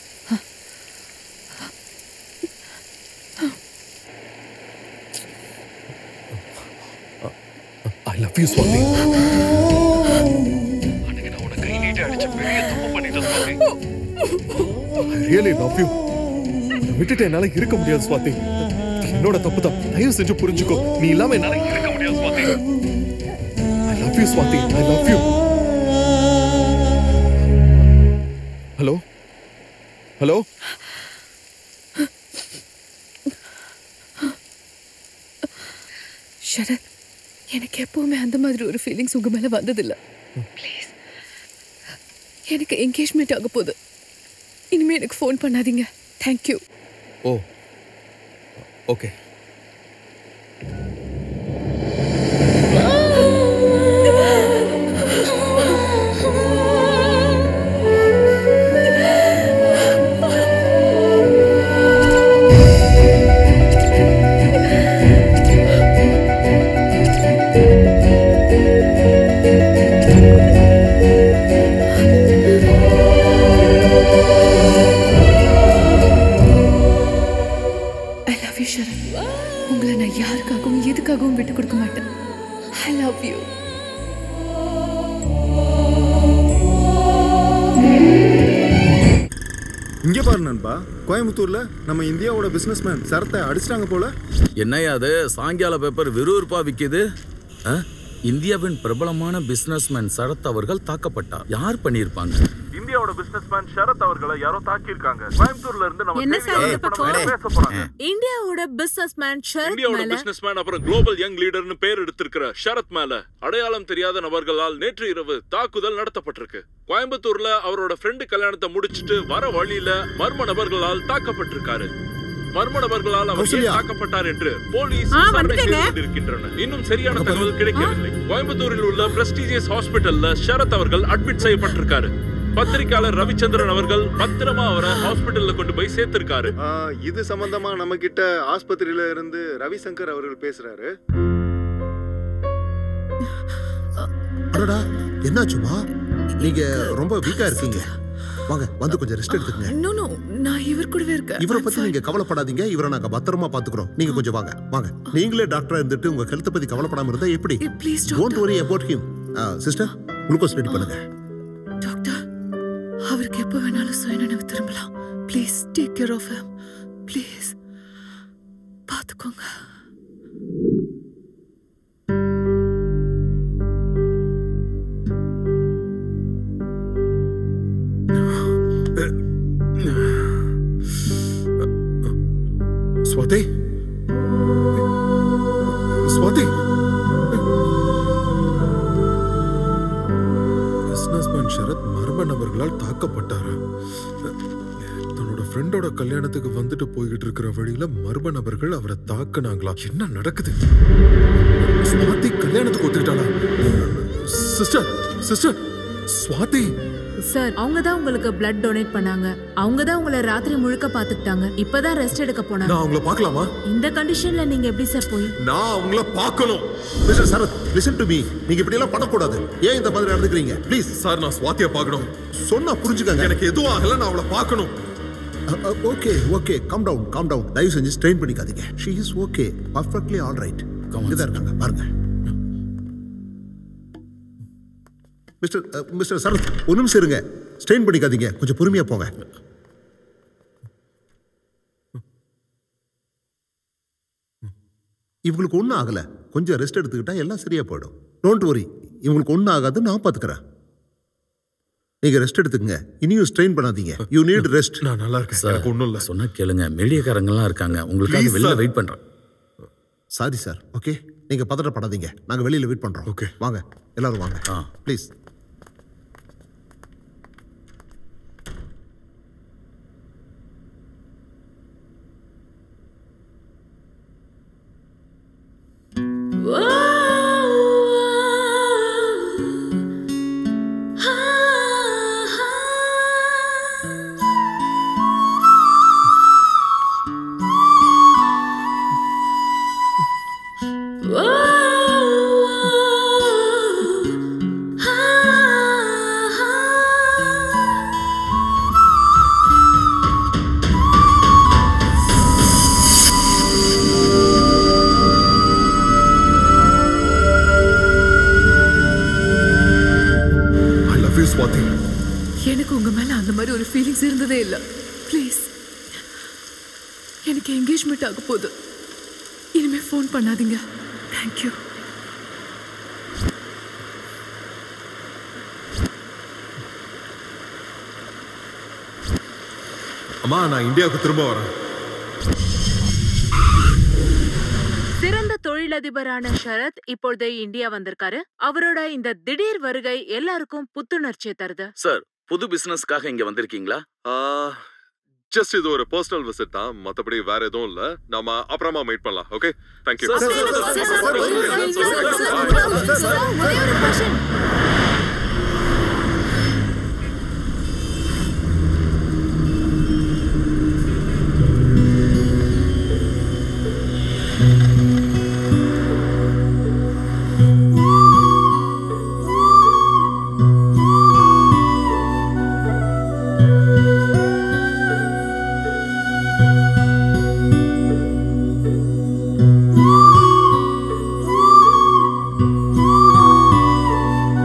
ஐ லவ் யூ ஸ்வாதி அன்னைக்கு நான் உனக்கு கை நீட்டி அடிச்ச பெரிய தப்பு பண்ணிட்டேன் Swati I really love you விட்டுட்டு என்னால இருக்க முடியாது ஸ்வாதி இது என்னோட தப்பு தான் தயவு செஞ்சு புரிஞ்சுக்கோ நீ இல்லாம என்னால இருக்க முடியாது Swati I love you Swati I love you hello hello Sharath எனக்கு எப்பவுமே அந்த மாதிரி ஒரு ஃபீலிங்ஸ் உங்க மேல வந்ததில்ல ப்ளீஸ் எனக்கு என்கேஜ்மெண்ட் ஆக போகுது இனிமே எனக்கு ஃபோன் பண்ணாதீங்க thank you oh okay I love you Sharath super நண்பா கோயம்புத்தூர்ல நம்ம இந்தியாவோட பிசினஸ்மேன் சரத்தை அடிச்சிட்டாங்க போல என்னையா அது சாயங்கால பேப்பர் விறுவிறுப்பா விக்குது ஆ? இந்தியாவின் பிரபலமான பிசினஸ்மேன் சரத் அவர்கள் தாக்கப்பட்டார் யார் பண்ணியிருப்பாங்க இந்தியாவோட பிசினஸ்மேன் ஷரத் அவர்களை யாரோ தாக்கியிருக்காங்க கோயம்புத்தூர்ல இருந்து நம்ம என்ன செய்தியாளர் சார் இந்த இப்ப நம்ம பக்கம்? பேச போறாங்க இந்தியாவோட பிசினஸ் மேன் ஷரத் இந்தியாவோட மேல பிசினஸ்மேன் அப்புறம் குளோபல் யங் லீடர்னு பேர் எடுத்திருக்கிற ஷரத் மேல அடையாளம் தெரியாத நபர்களால் நேற்று இரவு தாக்குதல் நடத்தப்பட்டிருக்கு கோயம்புத்தூர்ல அவரோட ஃப்ரெண்டு கல்யாணத்தை முடிச்சிட்டு வர வழியில மர்ம நபர்களால் தாக்கப்பட்டிருக்காரு மர்ம நபர்களால் அவர் ஏன் கௌசல்யா. தாக்கப்பட்டார் என்று போலீஸ் ஆ, விசாரணை வந்துட்டேங்க. செய்து கொண்டிருக்கின்றனர் இன்னும் சரியான தகவல் கிடைக்கவில்லை கோயம்புத்தூரில் உள்ள பிரஸ்டீஜியஸ் ஹாஸ்பிட்டல்ல ஷரத் அவர்கள் அட்மிட் செய்யப்பட்டிருக்காரு பத்திரிகையாளர் ரவிச்சந்திரன் அவர்கள் பத்திரமா அவரை ஹாஸ்பிட்டல்ல கொண்டு போய் சேர்த்திருக்காரு ஆ, இது சம்பந்தமா நம்ம கிட்ட ஆஸ்பத்திரியில இருந்து ரவிசங்கர் அவர்கள் பேசுறாரு அடடா என்னாச்சுமா நீங்க ரொம்ப வீக்கா இருக்கீங்க வாங்க வந்து கொஞ்சம் ரெஸ்ட் எடுத்துக்கங்க நோ நோ நான் இவர் கூடவே இருக்கேன் இவரை பத்தி நீங்க கவலைப்படாதீங்க இவரை நாங்க பத்திரமா பாத்துக்கிறோம் நீங்க கொஞ்சம் வாங்க வாங்க நீங்களே டாக்டரா இருந்துட்டு உங்க ஹெல்த் பத்தி கவலைப்படாம இருந்தா எப்படி please don't worry about him sister glucose ready பண்ணுங்க டாக்டர் அவருக்கு எப்போ வேணாலும் சுயநினைவு திரும்பலாம் please take care of him please பார்த்துக்கோங்க ஸ்வாதி ஸ்வாதி பிசினஸ்மேன் ஷரத் மர்ம நபர்களால் தாக்கப்பட்டாரா தன்னோட ஃப்ரெண்டோட கல்யாணத்துக்கு வந்துட்டு போய்கிட்டு இருக்கிற வழியில மர்ம நபர்கள் அவரை தாக்குனாங்களா என்ன நடக்குது ஸ்வாதி கல்யாணத்துக்கு ஒத்துக்கிட்டாளா சிஸ்டர் சிஸ்டர் ஸ்வாதி சார் அவங்க தான் உங்களுக்கு பிளட் டொனேட் பண்ணாங்க அவங்க தான் உங்களை ராத்திரி முழுக்க பாத்துக்கிட்டாங்க இப்பதான் ரெஸ்ட் எடுக்க போனாங்க நான் அவங்கள பார்க்கலாமா இந்த கண்டிஷன்ல நீங்க எப்படி சார் போய் நான் அவங்கள பார்க்கணும் mister Sarath listen to me நீங்க இப்படி எல்லாம் பண்ணக்கூடாது ஏன் இந்த மாதிரி நடந்துக்கிறீங்க ப்ளீஸ் சார் நான் ஸ்வாதியை பார்க்கணும் சொன்னா புரிஞ்சுக்கங்க எனக்கு எதுவும் ஆகல நான் அவளை பார்க்கணும் okay okay calm down calm down தயவு செஞ்சு ஸ்ட்ரெயின் பண்ணிக்காதீங்க she is okay perfectly all right இதான் இருக்காங்க பாருங்க மிஸ்டர் மிஸ்டர் சரத் ஒரு நிமிஷம் இருங்க ஸ்ட்ரெயின் பண்ணிக்காதீங்க கொஞ்சம் பொறுமையா போங்க இவங்களுக்கு ஒன்றும் ஆகல கொஞ்சம் ரெஸ்ட் எடுத்துக்கிட்டா எல்லாம் சரியா போயிடும் டோன்ட் வரி இவங்களுக்கு ஒன்றும் ஆகாது நான் பார்த்துக்கிறேன் நீங்க ரெஸ்ட் எடுத்துக்கங்க இனியும் ஸ்ட்ரெயின் பண்ணாதீங்க யூ நீட் ரெஸ்ட் நான் நல்லா இருக்கேன் சார் ஒன்றும் இல்லை சொன்னா கேளுங்க மீடியாக்காரங்கெல்லாம் இருக்காங்க உங்களுக்காக Please, வெளியில sir. வெயிட் பண்றேன் சாரி சார் ஓகே நீங்க பதட்டப்படாதீங்க நாங்க வெளியில வெயிட் பண்றோம் ஓகே வாங்க எல்லாரும் வாங்க please I love you Swati எனக்கு உங்க மேல அந்த மாதிரி ஒரு ஃபீலிங்ஸ் இருந்ததே இல்லை ப்ளீஸ் எனக்கு என்கேஜ்மெண்ட் ஆக போகுது இனிமே ஃபோன் பண்ணாதீங்க தேங்க்யூ அம்மா நான் இந்தியாவுக்கு திரும்ப வரேன் சிறந்த தொழிலதிபரான ஷரத் இப்பொழுது இந்தியா வந்திருக்காரு அவரோட இந்த திடீர் வருகை எல்லாருக்கும் புத்துணர்ச்சியை தருது சார் புது பிசினஸ்க்காக இங்க வந்திருக்கீங்களா ஜஸ்ட் இது ஒரு பர்சனல் விசிட் தான் மத்தபடி வேற எதுவும் இல்ல நாம அப்புறமா மீட் பண்ணலாம் okay thank you Thank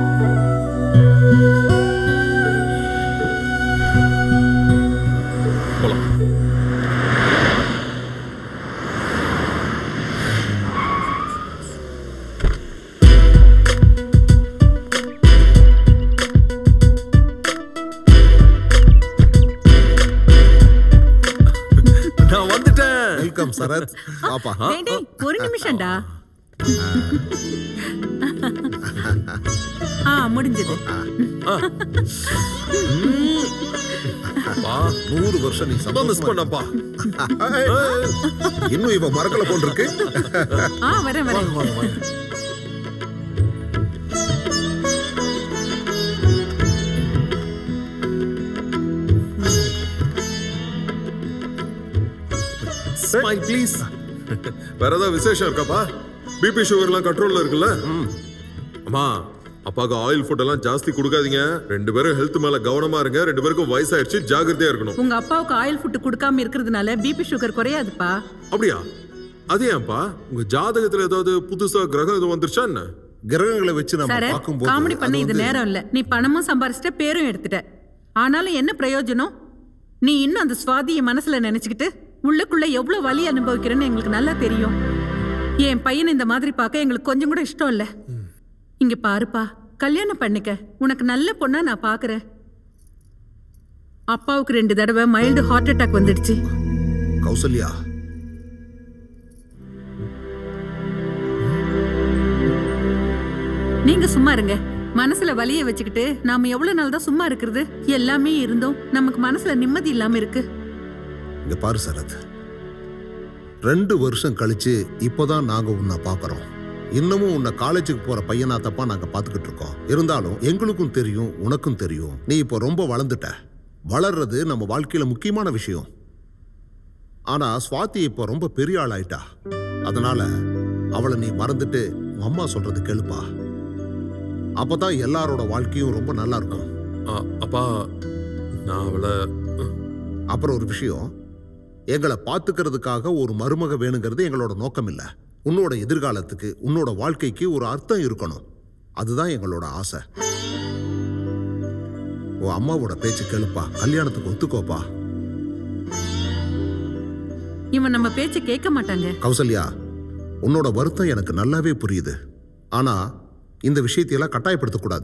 Sarath பாப்பா டேய், டேய், ஒரு நிமிஷம்டா ஆ முடிஞ்சது நூறு வருஷம் நீ அதான் மிஸ் பண்ணப்பா இன்னும் இவ மறக்கல போல் இருக்கு ஆ வரேன் வரேன் ஸ்மைல் ப்ளீஸ் வேற ஏதாவது விசேஷம் இருக்காப்பா பிபி சுகர்லாம் கண்ட்ரோல்ல இருக்குல்ல அம்மா அப்பாவுக்கு ஆயில் ஃபுட் எல்லாம் ஜாஸ்தி கொடுக்காதீங்க ரெண்டு பேரும் ஹெல்த் மேல கவனமா இருங்க ரெண்டு பேருக்கும் வயசாயிடுச்சு ஜாகிரதையா இருக்கணும் உங்க அப்பாவுக்கு ஆயில் ஃபுட் கொடுக்காம இருக்கிறதுனால பிபி சுகர் குறையாதுப்பா அப்படியா அது ஏன்பா உங்க ஜாதகத்துல ஏதாவது புதுசா கிரகம் எதுவும் வந்துருச்சா என்ன கிரகங்களை வச்சு சார் காமெடி பண்ண இது நேரம் இல்ல நீ பணமும் சம்பாரிச்சிட்ட பேரும் எடுத்துட்ட ஆனாலும் என்ன பிரயோஜனம் நீ இன்னும் அந்த சுவாதியை மனசுல நினைச்சுக்கிட்டு உள்ளுக்குள்ள எவ்வளவு வலி அனுபவிக்கிறேன்னு எங்களுக்கு நல்லா தெரியும் என் பையனை இந்த மாதிரி பார்க்க எங்களுக்கு கொஞ்சம் கூட இஷ்டம் இல்ல இங்க பாருப்பா கல்யாணம் பண்ணிக்க உனக்கு நல்ல பொண்ணா நான் பாக்குறேன் அப்பாவுக்கு ரெண்டு தடவை மைல்டு ஹார்ட் அட்டாக் வந்துடுச்சு கௌசல்யா நீங்க சும்மா இருங்க மனசுல வலிய வச்சுக்கிட்டு நாம எவ்வளவு நாள் தான் சும்மா இருக்கிறது எல்லாமே இருந்தோம் நமக்கு மனசுல நிம்மதி இல்லாம இருக்கு இங்க பாரு சரத் ரெண்டு வருஷம் கழிச்சு இப்போதான் நாங்க உன்னை பார்க்கறோம் இன்னமும் உன்னை காலேஜுக்கு போற பையனா தப்பா நாங்க பாத்துக்கிட்டு இருக்கோம் இருந்தாலும் எங்களுக்கும் தெரியும் உனக்கும் தெரியும் நீ இப்போ ரொம்ப வளர்ந்துட்ட வளர்றது நம்ம வாழ்க்கையில முக்கியமான விஷயம் ஆனா சுவாதி இப்போ ரொம்ப பெரிய ஆள் ஆயிட்டா அதனால அவளை நீ மறந்துட்டு உன் அம்மா சொல்றது கேளுப்பா அப்பதான் எல்லாரோட வாழ்க்கையும் ரொம்ப நல்லா இருக்கும் அப்பா நான் அவளை அப்புறம் ஒரு விஷயம் எங்களை பார்த்துக்கிறதுக்காக ஒரு மருமக வேணுங்கிறது எங்களோட நோக்கம் இல்லை உன்னோட எதிர்காலத்துக்கு உன்னோட வாழ்க்கைக்கு ஒரு அர்த்தம் இருக்கணும் அதுதான் எங்களோட ஆசை உன் அம்மாவோட பேச்சு கேளுப்பா கல்யாணத்துக்கு ஒத்துக்கோப்பா இவன் நம்ம பேச்ச கேட்க மாட்டாங்க கௌசல்யா உன்னோட வருத்தம் எனக்கு நல்லாவே புரியுது ஆனா இந்த விஷயத்தையெல்லாம் கட்டாயப்படுத்தக்கூடாது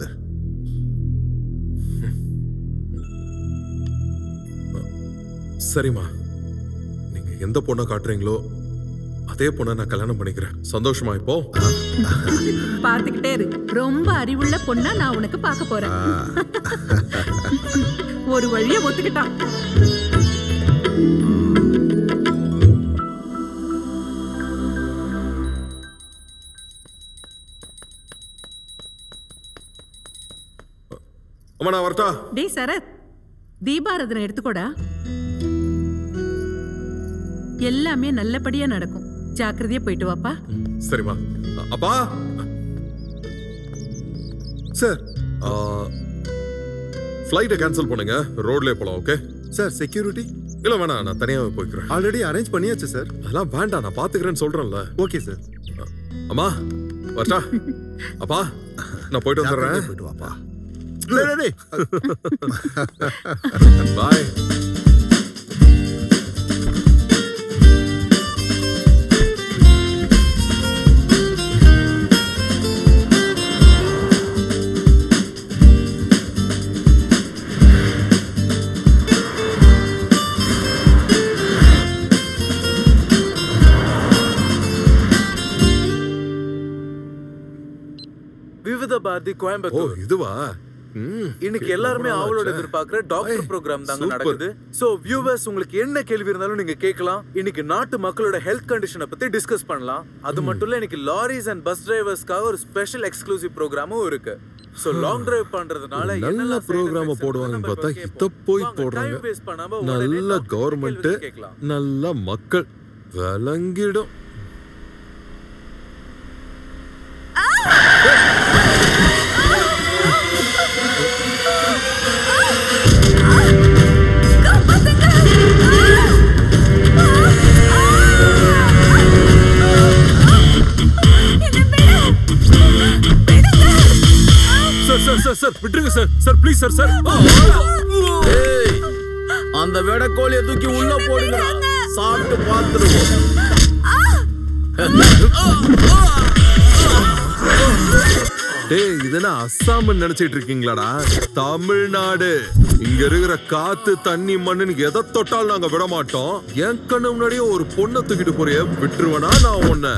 சரிம்மா நீங்க எந்த பொண்ணை காட்டுறீங்களோ அதே பொண்ணை நான் கல்யாணம் பண்ணிக்கிறேன் சந்தோஷமா இப்போ பாத்துக்கிட்டே இரு ரொம்ப அறிவுள்ள பொண்ணா நான் உனக்கு பார்க்க போறேன் ஒரு வழிய ஒத்துக்கிட்டான் அம்மா நான் வரட்டா டேய் சரத் தீபாரதனை எடுத்துக்கோடா எல்லாமே நல்லபடியா நடக்கும் ஜாக்கிரதையா போயிட்டு வாப்பா சரிம்மா அ- அப்பா சார் ஃப்ளைட்டை கேன்சல் பண்ணுங்க ரோட்லயே போலாம் ஓகே சார் செக்யூரிட்டி இல்ல வேணாம் நான் தனியாவே போய்க்கிறேன் ஆல்ரெடி அரேஞ்ச் பண்ணியாச்சு சார் அதெல்லாம் வேண்டாம் நான் பாத்துக்கிறேன்னு சொல்றேன்ல ஓகே சார் அம்மா வரட்டா அப்பா நான் போயிட்டு வந்துடுறேன் போயிட்டு வாப்பா பாய் விவித பாரதி ஓ கோயம்புத்தூர் இதுவா இன்னைக்கு எல்லாருமே அவளோட எதிர்பார்க்கிற டாக்டர் ப்ரோக்ராம் தாங்க சூப்பர். நடக்குது சோ வியூவர்ஸ் உங்களுக்கு என்ன கேள்வி இருந்தாலும் நீங்க கேட்கலாம் இன்னைக்கு நாட்டு மக்களோட ஹெல்த் கண்டிஷனை பத்தி டிஸ்கஸ் பண்ணலாம் அது மட்டும் இல்ல இன்னைக்கு லாரிஸ் அண்ட் பஸ் டிரைவர்ஸ்க்காக ஒரு ஸ்பெஷல் எக்ஸ்க்ளூசிவ் ப்ரோக்ராமும் இருக்கு சோ லாங் டிரைவ் பண்றதுனால நல்ல என்னெல்லாம் ப்ரோக்ராம போடுவாங்கன்னு பார்த்தா இத போய் போடுறாங்க waste பண்ணாம உடனே நல்ல கவர்மெண்ட் கேட்கலாம். நல்ல மக்கள் விளங்கிடும் சார் சார் சார் சார் விட்டுருங்க sir sir please sir sir ஏய், அந்த வெடக்கோழிய தூக்கி உள்ள போடுங்க சாப்பிட்டு பார்த்துருவோம் டேய் இதுனா அஸ்ஸாம் நினைச்சிட்டு இருக்கீங்களாடா தமிழ்நாடு இங்க இருக்கிற காத்து தண்ணி மண்ணுன்னு எதை தொட்டாலும் நாங்க விட மாட்டோம் என் கண்ணு முன்னாடியே ஒரு பொண்ணை தூக்கிட்டு போறிய விட்டுருவேனா நான் உன்னை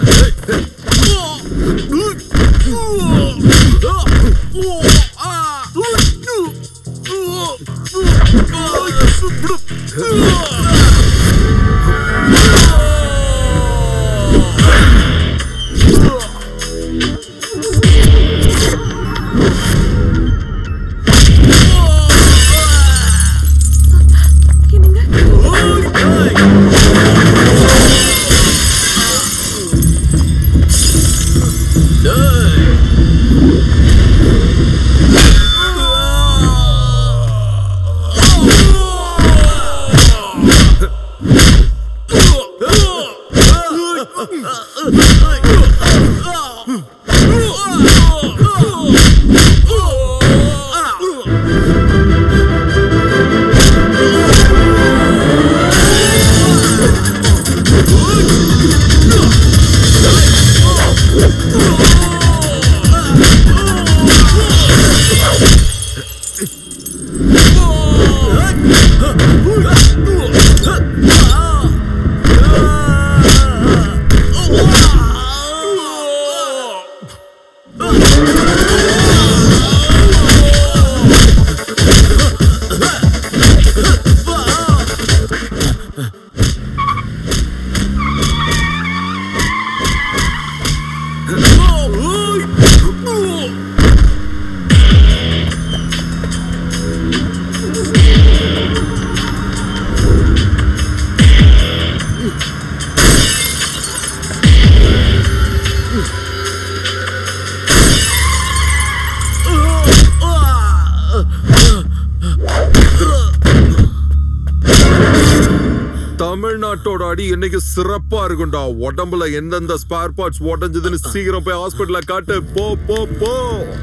தமிழ்நாட்டோட அடி இன்னைக்கு சிறப்பா இருக்கும்டா உடம்புல எந்தெந்த ஸ்பேர் பார்ட்ஸ் உடஞ்சதுன்னு சீக்கிரம் போய் ஹாஸ்பிடல்ல காட்டு போ போ போ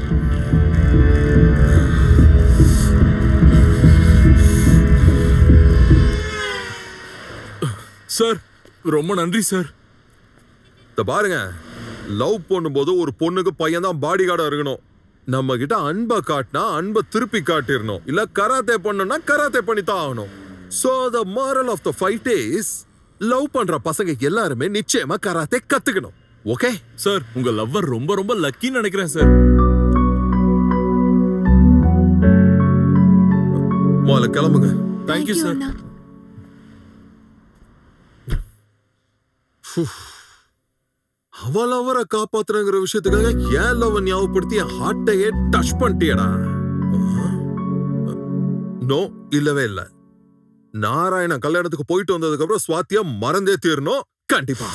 சார் ரொம்ப நன்றி சார் இத பாருங்க லவ் பண்ணும்போது ஒரு பொண்ணுக்கு பையன் தான் பாடி கார்டா இருக்கணும் நம்ம கிட்ட அன்பை காட்டினா அன்பை திருப்பி காட்டிடணும் இல்ல கராத்தே பண்ணணும்னா கராத்தே பண்ணி தான் ஆகணும் so the moral of the fight is love பண்ற பசங்க எல்லாருமே நிச்சயமா கராத்தே கத்துக்கணும் ஓகே சார் உங்க லவ்வர் ரொம்ப ரொம்ப லக்கின்னு நினைக்கிறேன் சார் முதல்ல கிளம்புங்க தேங்க்யூ சார் அவள் அவரை காப்பாத்துறங்கிற விஷயத்துக்காக ஏன் லவ் ஞாபகப்படுத்தி என் ஹார்ட்டையே டச் பண்ணிட்டியடா நோ இல்லவே இல்ல நாராயணன் கல்யாணத்துக்கு போயிட்டு வந்ததுக்கு அப்புறம் சுவாத்தியா மறந்தே தீரணும் கண்டிப்பா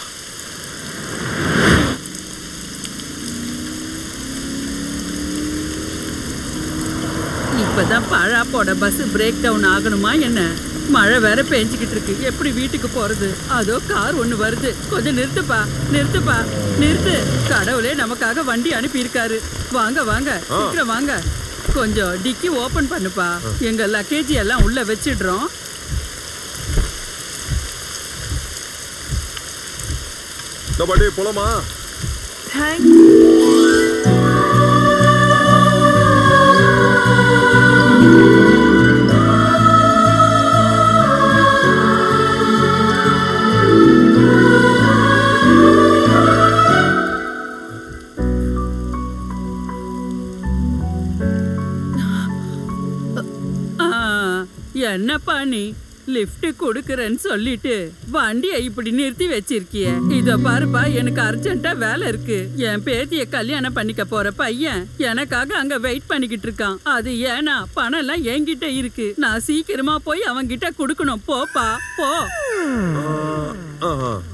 இப்பதான் பழாப்போட பஸ் பிரேக் டவுன் ஆகணுமா என்ன மழை வேற பெஞ்சுக்கிட்டு இருக்கு எப்படி வீட்டுக்கு போறது அதோ கார் ஒண்ணு வருது கொஞ்சம் நிறுத்துப்பா நிறுத்துப்பா நிறுத்து கடவுளே நமக்காக வண்டி அனுப்பியிருக்காரு வாங்க வாங்க ஆ. சீக்கிரம் வாங்க கொஞ்சம் டிக்கி ஓபன் பண்ணுப்பா எங்க லக்கேஜ் எல்லாம் உள்ள வச்சிடுறோம் கபடி போலாமா ஆ, என்னப்பா நீ லிஃப்ட் கொடுக்கறேன்னு சொல்லிட்டு வண்டியை இப்படி நிறுத்தி வச்சிருக்கிய இத பாருப்பா எனக்கு அர்ஜென்ட்டா வேலை இருக்கு என் பேத்திய கல்யாணம் பண்ணிக்க போற பையன் எனக்காக அங்க வெயிட் பண்ணிக்கிட்டு இருக்கான் அது ஏனா பணம் எல்லாம் என்கிட்ட இருக்கு நான் சீக்கிரமா போய் அவன்கிட்ட கொடுக்கணும் போப்பா போ ஆஹா.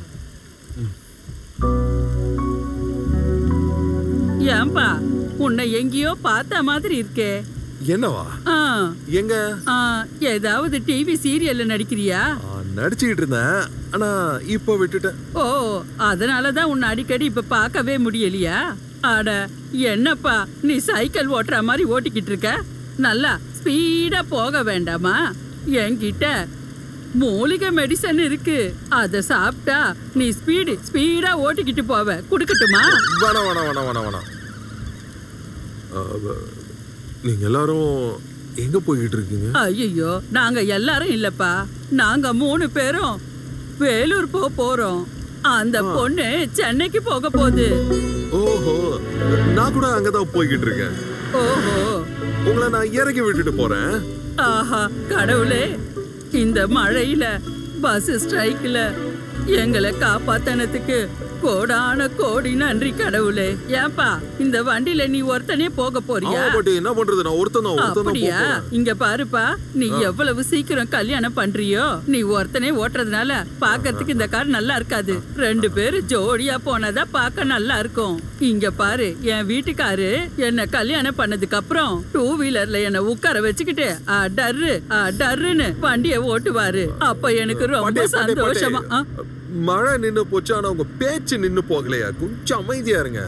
ஏன்பா உன்னை எங்கேயோ பார்த்த மாதிரி இருக்கே என்னவா ஆ, எங்க ஆ, ஏதாவது டிவி சீரியல்ல நடிக்கிறியா ஆ, நடிச்சுக்கிட்டு இருந்தேன் ஆனா இப்ப விட்டுட்டேன் ஓ அதனால தான் உன்னை அடிக்கடி இப்ப பார்க்கவே முடியலையா அட என்னப்பா நீ சைக்கிள் ஓட்டுற மாதிரி ஓட்டிக்கிட்டு இருக்க நல்லா ஸ்பீடா போக வேண்டாமா என்கிட்ட மூலிகை மெடிசன் இருக்கு அத சாப்பிட்டா நீ ஸ்பீடு ஸ்பீடா ஓட்டிக்கிட்டு போவ குடுக்கட்டுமா வேணாம் வேணாம் வேணாம் வேணாம் வேணாம் நீங்க எல்லாரும் எங்க போய்கிட்டு இருக்கீங்க ஐயோ நாங்க எல்லாரும் இல்லப்பா நாங்க மூணு பேரும் வேலூர் போக போறோம் அந்த பொண்ணு சென்னைக்கு போக போகுது ஓஹோ நான் கூட அங்கதான் போய்கிட்டு இருக்கேன் ஓஹோ உங்களை நான் இறக்கி விட்டுட்டு போறேன் ஆஹா கடவுளே இந்த மழையில பஸ் ஸ்ட்ரைக்ல எங்களை காப்பாத்தனத்துக்கு கோடான கோடி நன்றி கடவுளே ஏன்பா இந்த வண்டியில நீ ஒருத்தனே போக போறியா ஆமா பாட்டி என்ன பண்றது நான் ஒருத்தன் தான் ஒருத்தன் தான் அப்படியா போறேன் இங்க பாருப்பா நீ ஆ. எவ்வளவு சீக்கிரம் கல்யாணம் பண்றியோ நீ ஒருத்தனே ஓட்டுறதுனால பாக்கிறதுக்கு இந்த கார் நல்லா இருக்காது ரெண்டு பேரும் ஜோடியா போனதா பார்க்க நல்லா இருக்கும் இங்க பாரு என் வீட்டுக்காரு என்ன கல்யாணம் பண்ணதுக்கு அப்புறம் டூ வீலர்ல என்ன உட்கார வச்சுக்கிட்டு டர்ரு டர்ருன்னு வண்டிய ஓட்டுவாரு அப்ப எனக்கு ரொம்ப பாட்டி, பாட்டி, சந்தோஷமா ஆ? மழை நின்னு போச்சு ஆனா உங்க பேச்சு நின்னு போகலையா கொஞ்சம் அமைதியா இருங்க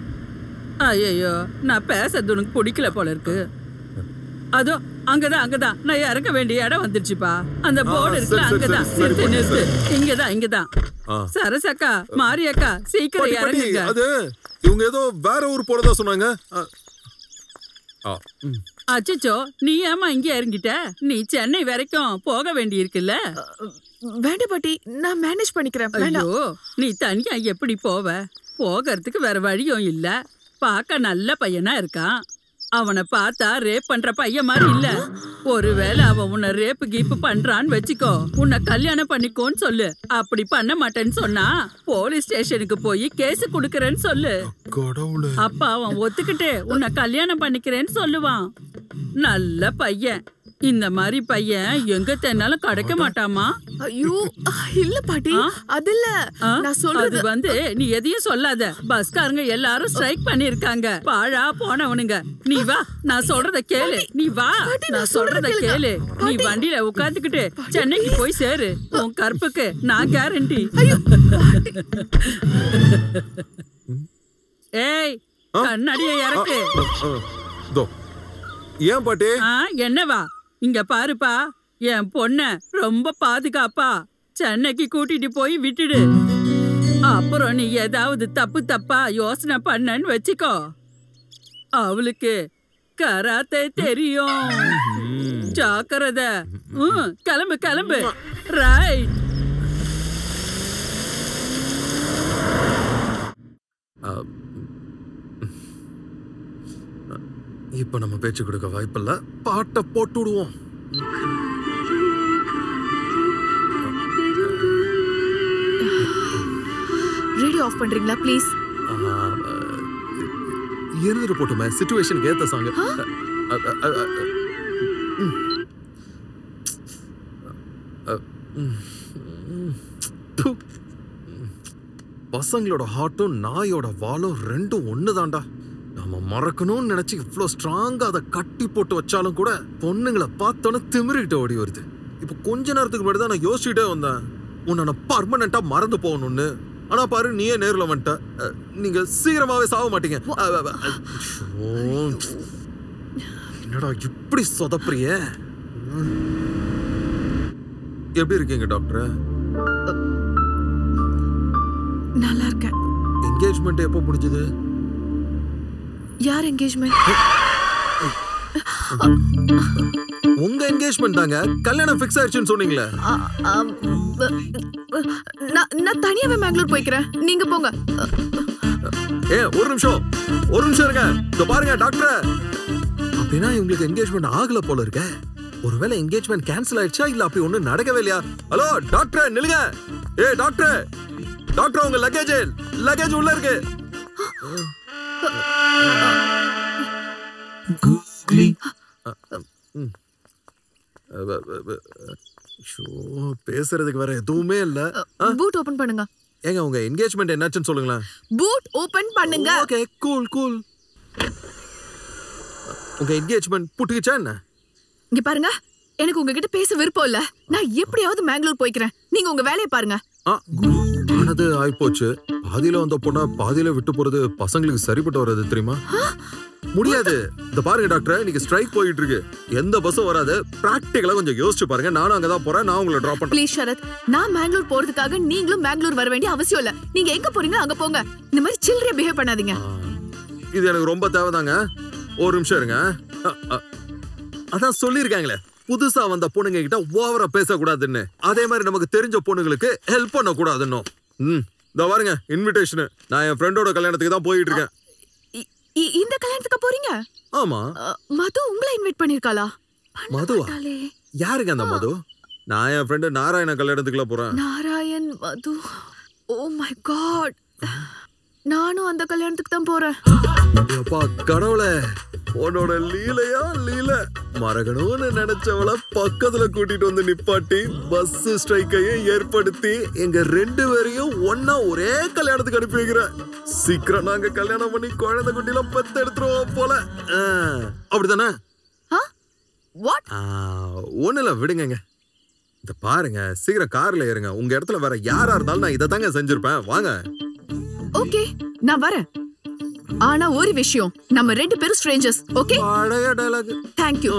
ஐயோ நான் பேசுறது உனக்கு பிடிக்கல போல இருக்கு அதோ அங்கதான் அங்கதான் நான் இறங்க வேண்டிய இடம் வந்துருச்சுப்பா அந்த ஆ, போர்டு இருக்குல்ல சரி, சரி, அங்கதான் சரி, சரி, நிறுத்து பாட்டி, நிறுத்து சரி. இங்கதான் இங்கதான் ஆ. சரசக்கா மாரியக்கா சீக்கிரம் பாட்டி, பாட்டி, இறங்குங்க அது இவங்க ஏதோ வேற ஊர் போறதா சொன்னாங்க ஆ. ஆ, ம். அச்சச்சோ நீ ஏமா இங்க இறங்கிட்ட நீ சென்னை வரைக்கும் போக வேண்டி இருக்குல்ல வேண்டாம் பாட்டி நான் மேனேஜ் பண்ணிக்கிறேன் வேண்டாம் ஐயோ நீ தனியா எப்படி போவ போகிறதுக்கு வேற வழியும் இல்ல பார்க்க நல்ல பையனா இருக்கான் அவனை பார்த்தா ரேப் பண்ற பையன் மாதிரி இல்ல ஒருவேளை அவன் உன்னை ரேப்பு கீப்பு பண்றான்னு வச்சுக்கோ உன்னை கல்யாணம் பண்ணிக்கோன்னு சொல்லு அப்படி பண்ண மாட்டேன்னு சொன்னா போலீஸ் ஸ்டேஷனுக்கு போய் கேஸ் குடுக்கறேன்னு சொல்லு கடவுளே அப்ப அவன் ஒத்துக்கிட்டு உன்னை கல்யாணம் பண்ணிக்கிறேன்னு சொல்லுவான் நல்ல பையன் இந்த மாதிரி பையன் எங்க தென்னாலும் கிடைக்க மாட்டாமா ஐயோ இல்ல பாட்டி அது இல்ல நான் சொல்றது அது வந்து நீ எதையும் சொல்லாத பஸ்காரங்க எல்லாரும் ஸ்ட்ரைக் பண்ணிருக்காங்க பாழா போனவனுங்க நீ வா நான் சொல்றத கேளு நீ வா நான் சொல்றத கேளு நீ வண்டியில உட்காந்துக்கிட்டு சென்னைக்கு போய் சேரு உன் கற்புக்கு நான் கேரண்டி ஏய் கண்ணாடிய இறக்கு ஆ, இதோ. ஏன் பாட்டி ஆ என்னவா இங்க பாருப்பா என் பொண்ண ரொம்ப பாதுகாப்பா சென்னைக்கு கூட்டிட்டு போய் விட்டுடு அப்புறம் நீ ஏதாவது தப்பு தப்பா யோசனை பண்ணன்னு வச்சுக்கோ அவளுக்கு கராத்தே தெரியும் ஜாக்கிரதை ம், கிளம்பு கிளம்பு ரைட் ஆ, இப்ப நம்ம பேச்சு கொடுக்க வாய்ப்பில்ல பாட்டை போட்டு விடுவோம் ரேடியோ ஆஃப் பண்றீங்களா ப்ளீஸ் இருந்துட்டு போட்டுமே சுச்சுவேஷனுக்கு ஏத்த சாங் பசங்களோட ஹார்ட்டும் நாயோட வாலும் ரெண்டும் ஒண்ணுதான்டா நாம மறக்கணும்னு நினைச்சு இவ்வளோ ஸ்ட்ராங்கா அதை கட்டி போட்டு வச்சாலும் கூட பொண்ணுங்களை பார்த்தோன்னே திமிரிக்கிட்ட ஓடி வருது இப்போ கொஞ்ச நேரத்துக்கு முன்னாடி தான் நான் யோசிச்சுட்டே வந்தேன் உன்னை நான் பர்மனண்டா மறந்து போகணும்னு ஆனா பாரு நீயே நேர்ல வந்துட்ட அஹ், நீங்க சீக்கிரமாவே சாக மாட்டீங்க அஹ், அஹ், அஹ், ஐயோ. என்னடா இப்படி சொதப்புறிய ம். எப்படி இருக்கீங்க டாக்டர் நல்லா இருக்கேன் என்கேஜ்மெண்ட் எப்போ முடிஞ்சது யார் என்கேஜ்மெண்ட் உங்க என்கேஜ்மெண்ட் தாங்க கல்யாணம் ஃபிக்ஸ் ஆயிடுச்சுன்னு சொன்னீங்களே நான் நான் தனியாவே பெங்களூர் போய்க்கிறேன் நீங்க போங்க ஏ ஒரு நிமிஷம் ஒரு நிமிஷம் இருங்க இதோ பாருங்க டாக்டர் அப்படின்னா இவங்களுக்கு என்கேஜ்மெண்ட் ஆகல போல இருக்க ஒருவேளை என்கேஜ்மெண்ட் கேன்சல் ஆயிடுச்சா இல்ல அப்படி ஒண்ணும் நடக்கவே இல்லையா ஹலோ டாக்டர் நில்லுங்க ஏ டாக்டர் டாக்டர் உங்க லக்கேஜ் லக்கேஜ் உள்ள இருக்கு ம். அ, அ, அ, அ, ஷோ, பேசுறதுக்கு வேற எதுவுமே இல்ல ஆ? பூட் ஓபன் பண்ணுங்க ஏங்க உங்க என்கேஜ்மெண்ட் என்னாச்சுன்னு சொல்லுங்களேன் பூட் ஓபன் பண்ணுங்க ஓகே கூல் கூல் உங்க என்கேஜ்மெண்ட் புட்டுக்குச்சா என்ன இங்க பாருங்க எனக்கு உங்ககிட்ட பேச விருப்பம் இல்ல நான் எப்படியாவது பெங்களூர் போய்க்கிறேன் நீங்க உங்க வேலையை பாருங்க ஆ, ஆனது ஆயிப்போச்சு பாதியில வந்த பொண்ணா பாதியில விட்டு போறது பசங்களுக்கு சரிப்பட்டு வர்றது தெரியுமா முடியாது இந்த பாருங்க டாக்டர் இன்னைக்கு ஸ்ட்ரைக் போயிட்டு இருக்கு எந்த பஸ்ஸும் வராது பிராக்டிகலா கொஞ்சம் யோசிச்சு பாருங்க நானும் அங்கதான் போறேன் நான் உங்களை டிராப் பண்றேன் ப்ளீஸ் ஷரத் நான் பெங்களூர் போறதுக்காக நீங்களும் பெங்களூர் வர வேண்டிய அவசியம் இல்ல நீங்க எங்க போறீங்க அங்க போங்க இந்த மாதிரி சில்லறையா பிஹேவ் பண்ணாதீங்க இது எனக்கு ரொம்ப தேவைதாங்க ஒரு நிமிஷம் இருங்க அ, அ, அதான் சொல்லியிருக்காங்களே புதுசா வந்த பொண்ணுங்க கிட்ட ஓவரா பேசக்கூடாதுன்னு அதே மாதிரி நமக்கு தெரிஞ்ச பொண்ணுங்களுக்கு ஹெல்ப் பண்ண கூடாதுன்னு ம் இந்த பாருங்க இன்விடேஷன் நான் என் ஃப்ரெண்டோட கல்யாணத்துக்கு தான் போயிட்டு இருக்கேன் இ- இ- இந்த கல்யாணத்துக்கு போறீங்க ஆமா அ, மது உங்களை இன்வைட் பண்ணிருக்காளா மதுவா டாலே யாருங்க அந்த மது நான் என் ஃப்ரெண்டு நாராயண கல்யாணத்துக்குள்ள போறேன் Narayan Madhu oh my god நானும் அந்த கல்யாணத்துக்கு தான் போறேன் அப்பா கடவுளே உன்னோட லீலையா லீல மறக்கணும்னு நினைச்சவள பக்கத்துல கூட்டிட்டு வந்து நிப்பாட்டி பஸ் ஸ்ட்ரைக்கையும் ஏற்படுத்தி எங்க ரெண்டு பேரையும் ஒன்னா ஒரே கல்யாணத்துக்கு அனுப்பி வைக்கிற சீக்கிரம் நாங்க கல்யாணம் பண்ணி குழந்தை குட்டிலாம் பெத்து எடுத்துருவோம் போல ஆ, அப்படிதானே வாட் ஒண்ணு இல்ல விடுங்கங்க இந்த பாருங்க சீக்கிரம் கார்ல ஏறுங்க உங்க இடத்துல வேற யாரா இருந்தாலும் நான் இதை தாங்க செஞ்சிருப்பேன் வாங்க ஓகே நான் வரேன் ஆனா ஒரு விஷயம் நம்ம ரெண்டு பேரும் ஸ்ட்ரேஞ்சர்ஸ் ஓகே பழைய டயலாக் தேங்க் யூ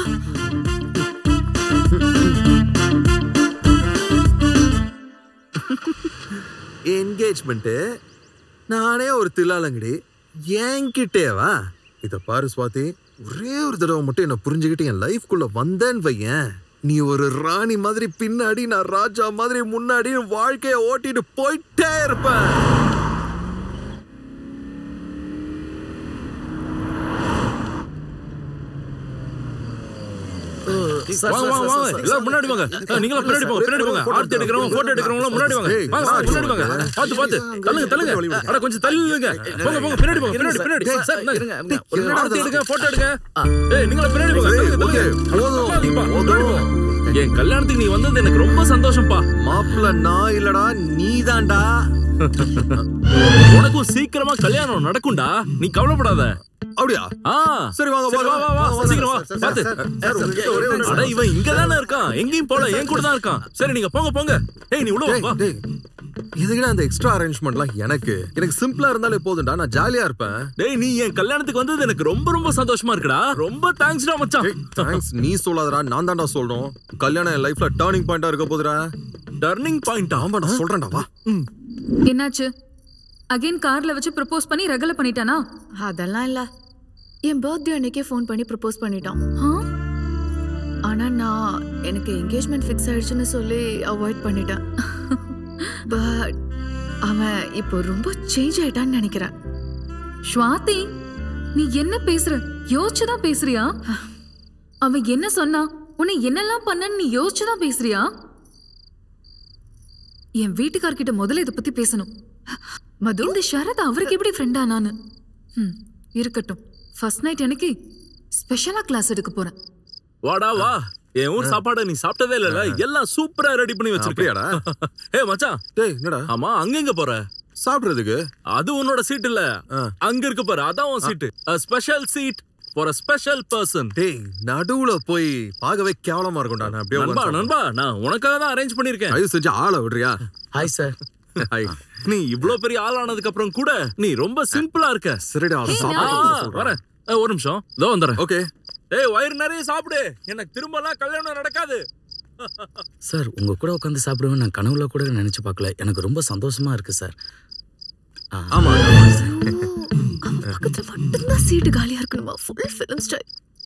என்கேஜ்மெண்ட் நானே ஒரு தில்லாலங்கடி என்கிட்டேவா இத பாரு சுவாதி ஒரே ஒரு தடவை மட்டும் என்ன புரிஞ்சுக்கிட்டு என் லைஃப்குள்ள வந்தேன்னு வையேன் நீ ஒரு ராணி மாதிரி பின்னாடி நான் ராஜா மாதிரி முன்னாடி வாழ்க்கைய ஓட்டிட்டு போயிட்டே இருப்பேன் வாங்க வாங்க வாங்க எல்லாரும் முன்னாடி வாங்க ஆ, நீங்களும் பின்னாடி போங்க பின்னாடி போங்க ஆர்த்தி எடுக்கிறவங்க போட்டோ எடுக்கிறவங்க முன்னாடி வாங்க வாங்க வாங்க முன்னாடி வாங்க பாத்து பாத்து தள்ளுங்க தள்ளுங்க அட கொஞ்சம் தள்ளுங்க போங்க போங்க பின்னாடி போங்க பின்னாடி பின்னாடி சார் இந்தாங்க. டேய், ஆர்த்தி எடுங்க போட்டோ எடுங்க ஏய் நீங்களும் பின்னாடி போங்க தள்ளுங்க தள்ளுங்க தள்ளாதீங்கப்பா, முன்னாடி போங்க. என் கல்யாணத்துக்கு நீ வந்தது எனக்கு ரொம்ப சந்தோஷம்ப்பா மாப்பிள்ள நான் இல்லடா நீதான்டா உனக்கும் சீக்கிரமா கல்யாணம் நடக்கும்டா நீ கவலைப்படாத அப்படியா ஆ சரி, வாங்க, சரி, வா வாங்க. வா வா வாங்க, சீக்கிரம் வா சார், சார், பாத்து சார், சார், உங்ககிட்ட ஒரே ஒரு நிமிஷம். அட இவன் இங்க தானே இருக்கான் எங்கேயும் போல என் கூட தான் இருக்கான் சரி நீங்க போங்க போங்க ஏய் நீ உள்ள வா, வா டேய், எதுக்குடா அந்த எக்ஸ்ட்ரா அரேஞ்ச்மெண்ட்லாம் எனக்கு எனக்கு சிம்பிளா இருந்தாலே போதும்டா நான் ஜாலியா இருப்பேன் டேய் நீ என் கல்யாணத்துக்கு வந்தது எனக்கு ரொம்ப ரொம்ப சந்தோஷமா இருக்குடா ரொம்ப தேங்க்ஸ்டா மச்சான் தேங்க்ஸ் நீ சொல்லாதடா நான் தான்டா சொல்றோம் கல்யாணம் என் லைஃப்ல டர்னிங் பாயிண்டா இருக்க போதுடா டர்னிங் பாயிண்ட் ஆமா நான் சொல்றேன்டா வா என்னாச்சு அகைன் கார்ல வச்சு ப்ரப்போஸ் பண்ணி ரகல பண்ணிட்டானா அதெல்லாம் இல்ல என் பர்த்டே அன்னைக்கே ஃபோன் பண்ணி ப்ரப்போஸ் பண்ணிட்டான் ஆனா நான் எனக்கு என்கேஜ்மெண்ட் ஃபிக்ஸ் ஆயிடுச்சுன்னு சொல்லி அவாய்ட் பண்ணிட்டேன் பட் அவன் இப்போ ரொம்ப சேஞ்ச் ஆயிட்டான்னு நினைக்கிறேன் ஸ்வாதி நீ என்ன பேசுற யோசிச்சுதான் பேசுறியா அவன் என்ன சொன்னா உன்னை என்னெல்லாம் பண்ணன்னு நீ யோசிச்சுதான் பேசுறியா என் வீட்டுக்கார்கிட்ட முதல்ல இதை பத்தி பேசணும் மது இந்த ஷரத் அவருக்கு எப்படி ஃப்ரெண்டா நானு ம், இருக்கட்டும் ஃபர்ஸ்ட் நைட் எனக்கு ஸ்பெஷலா கிளாஸ் எடுக்க போறேன் வாடா வா என் ஊர் சாப்பாடை நீ சாப்பிட்டதே இல்லல எல்லாம் சூப்பரா ரெடி பண்ணி வச்சிருக்கியாடா ஏ மச்சான் டேய் என்னடா ஆமா அங்க எங்க போற சாப்பிடுறதுக்கு அது உன்னோட சீட் இல்ல அங்க இருக்கு பாரு அதான் உன் seat special seat for a special person டேய் நடுவுல போய் பார்க்கவே கேவலமா இருக்கும்டா நான் அப்படியே நண்பா உட்கார்ந்து நண்பா நான் உனக்காக தான் அரேஞ்ச் பண்ணிருக்கேன் தயவு செஞ்சு ஆளை விடுறியா ஹாய் சார் ஹாய் நீ இவ்ளோ பெரிய ஆள் ஆனதுக்கு அப்புறம் கூட நீ ரொம்ப சிம்பிளா இருக்க சரிடா ஆ, சாப்பாடு வரேன் ஆ, ஒரு நிமிஷம் இதோ வந்துறேன் ஓகே ஏய் வயிறு நிறைய சாப்பிடு எனக்கு திரும்பலாம் கல்யாணம் நடக்காது சார் உங்க கூட உட்காந்து சாப்பிடுவேன் நான் கனவுல கூட நினைச்சு பார்க்கல எனக்கு ரொம்ப சந்தோஷமா இருக்கு சார் ஆமா அவன் பக்கத்துல மட்டும்தான் சீட்டு காலியா இருக்கணுமா full film style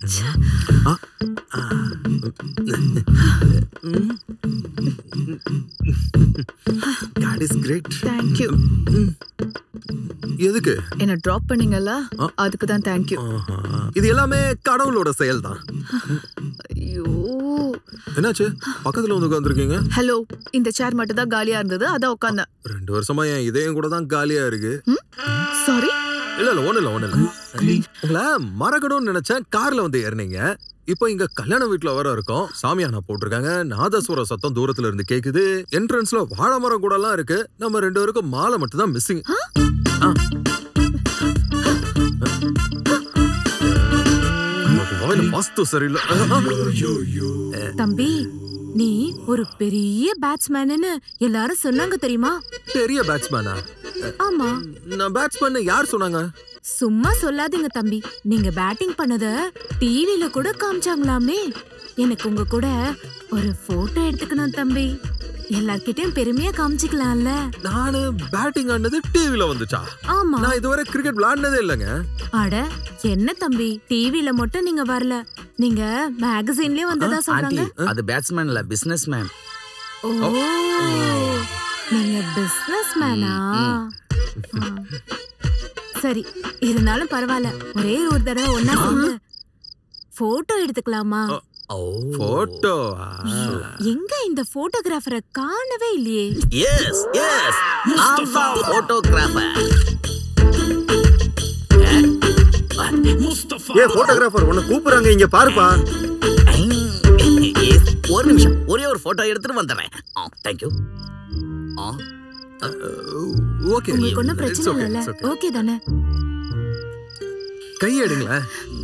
God is great thank you எதுக்கு என்ன டிராப் பண்ணீங்கல்ல அதுக்கு தான் தேங்க் யூ இது எல்லாமே கடவுளோட செயல் தான் ஐயோ என்னாச்சு பக்கத்துல வந்து உட்காந்துருக்கீங்க ஹலோ இந்த சேர் மட்டும் தான் காலியா இருந்தது அதான் உட்காந்தேன் ரெண்டு வருஷமா என் இதயம் கூட தான் காலியா இருக்கு சாரி இல்ல இல்ல ஒண்ணு இல்ல ஒண்ணு இல்ல உங்களை மறக்கணும்னு நினைச்சேன் கார்ல வந்து ஏறினீங்க இப்போ இங்க கல்யாண வீட்ல வர இருக்கோம் சாமியானா போட்டிருக்காங்க நாதஸ்வர சத்தம் தூரத்துல இருந்து கேக்குது என்ட்ரன்ஸ்ல வாழை மரம் கூட எல்லாம் இருக்கு நம்ம ரெண்டு பேருக்கும் மாலை மட்டும் தான் மிஸ்ஸிங் வாஸ்து சரியில்லை தம்பி நீ ஒரு பெரிய பேட்ஸ்மேன்னு எல்லாரும் சொன்னாங்க தெரியுமா பெரிய பேட்ஸ்மேனா ஆமா நான் பேட்ஸ்மேன் யார் சொன்னாங்க சும்மா சொல்லாதீங்க தம்பி நீங்க பேட்டிங் பண்ணத டிவில கூட காமிச்சாங்களாமே எனக்கு உங்க கூட ஒரு போட்டோ எடுத்துக்கணும் தம்பி எல்லார்கிட்டயும் பெருமையா காமிச்சுக்கலாம்ல நானு பேட்டிங் ஆனது டிவில வந்துச்சா ஆமா நான் இதுவரை கிரிக்கெட் விளையாடினதே இல்லைங்க அட என்ன தம்பி டிவில மட்டும் நீங்க வரல நீங்க மேகசின்லயே வந்ததா ஆண்டி சொல்றாங்க அது பேட்ஸ்மேன் இல்ல பிசினஸ் மேன் ஓ நீங்க பிசினஸ் மேனா சரி இருந்தாலும் பரவாயில்ல ஒரே ஒரு தடவை ஒன்னா சேர்ந்து போட்டோ எடுத்துக்கலாமா போட்டோ எங்க இந்த போட்டோகிராஃபரை காணவே இல்லையே எஸ் எஸ் நான் தான் போட்டோகிராஃபர் ஏ போட்டோகிராஃபர் உன்னை கூப்பிடுறாங்க இங்க பாருப்பா ஒரு நிமிஷம் ஒரே ஒரு போட்டோ எடுத்துட்டு வந்துடுறேன் தேங்க்யூ ஓகே உங்களுக்கு ஒன்றும் பிரச்சனை இல்லைல்ல ஓகே தானே கை எடுங்களேன்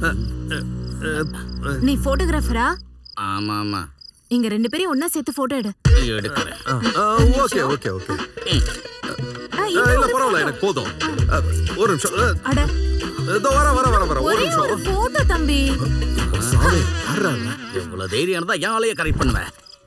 நீ போட்டோகிராஃபரா ஆமா ஆமா இங்க ரெண்டு பேரையும் ஒன்னா சேர்த்து போட்டோ எடு எடுக்கிறேன் ஓகே ஓகே ஓகே ஆ, இல்ல பரவாயில்ல எனக்கு போதும் அஹ், ஒரு நிமிஷம் அஹ், அட இதோ வர வர வர வர ஒரு ஒரே ஒரு நிமிஷம் போட்டோ தம்பி சாமி எவ்வளவு தைரியம் இருந்தா என் ஆளையே கரெக்ட் பண்ணுவேன்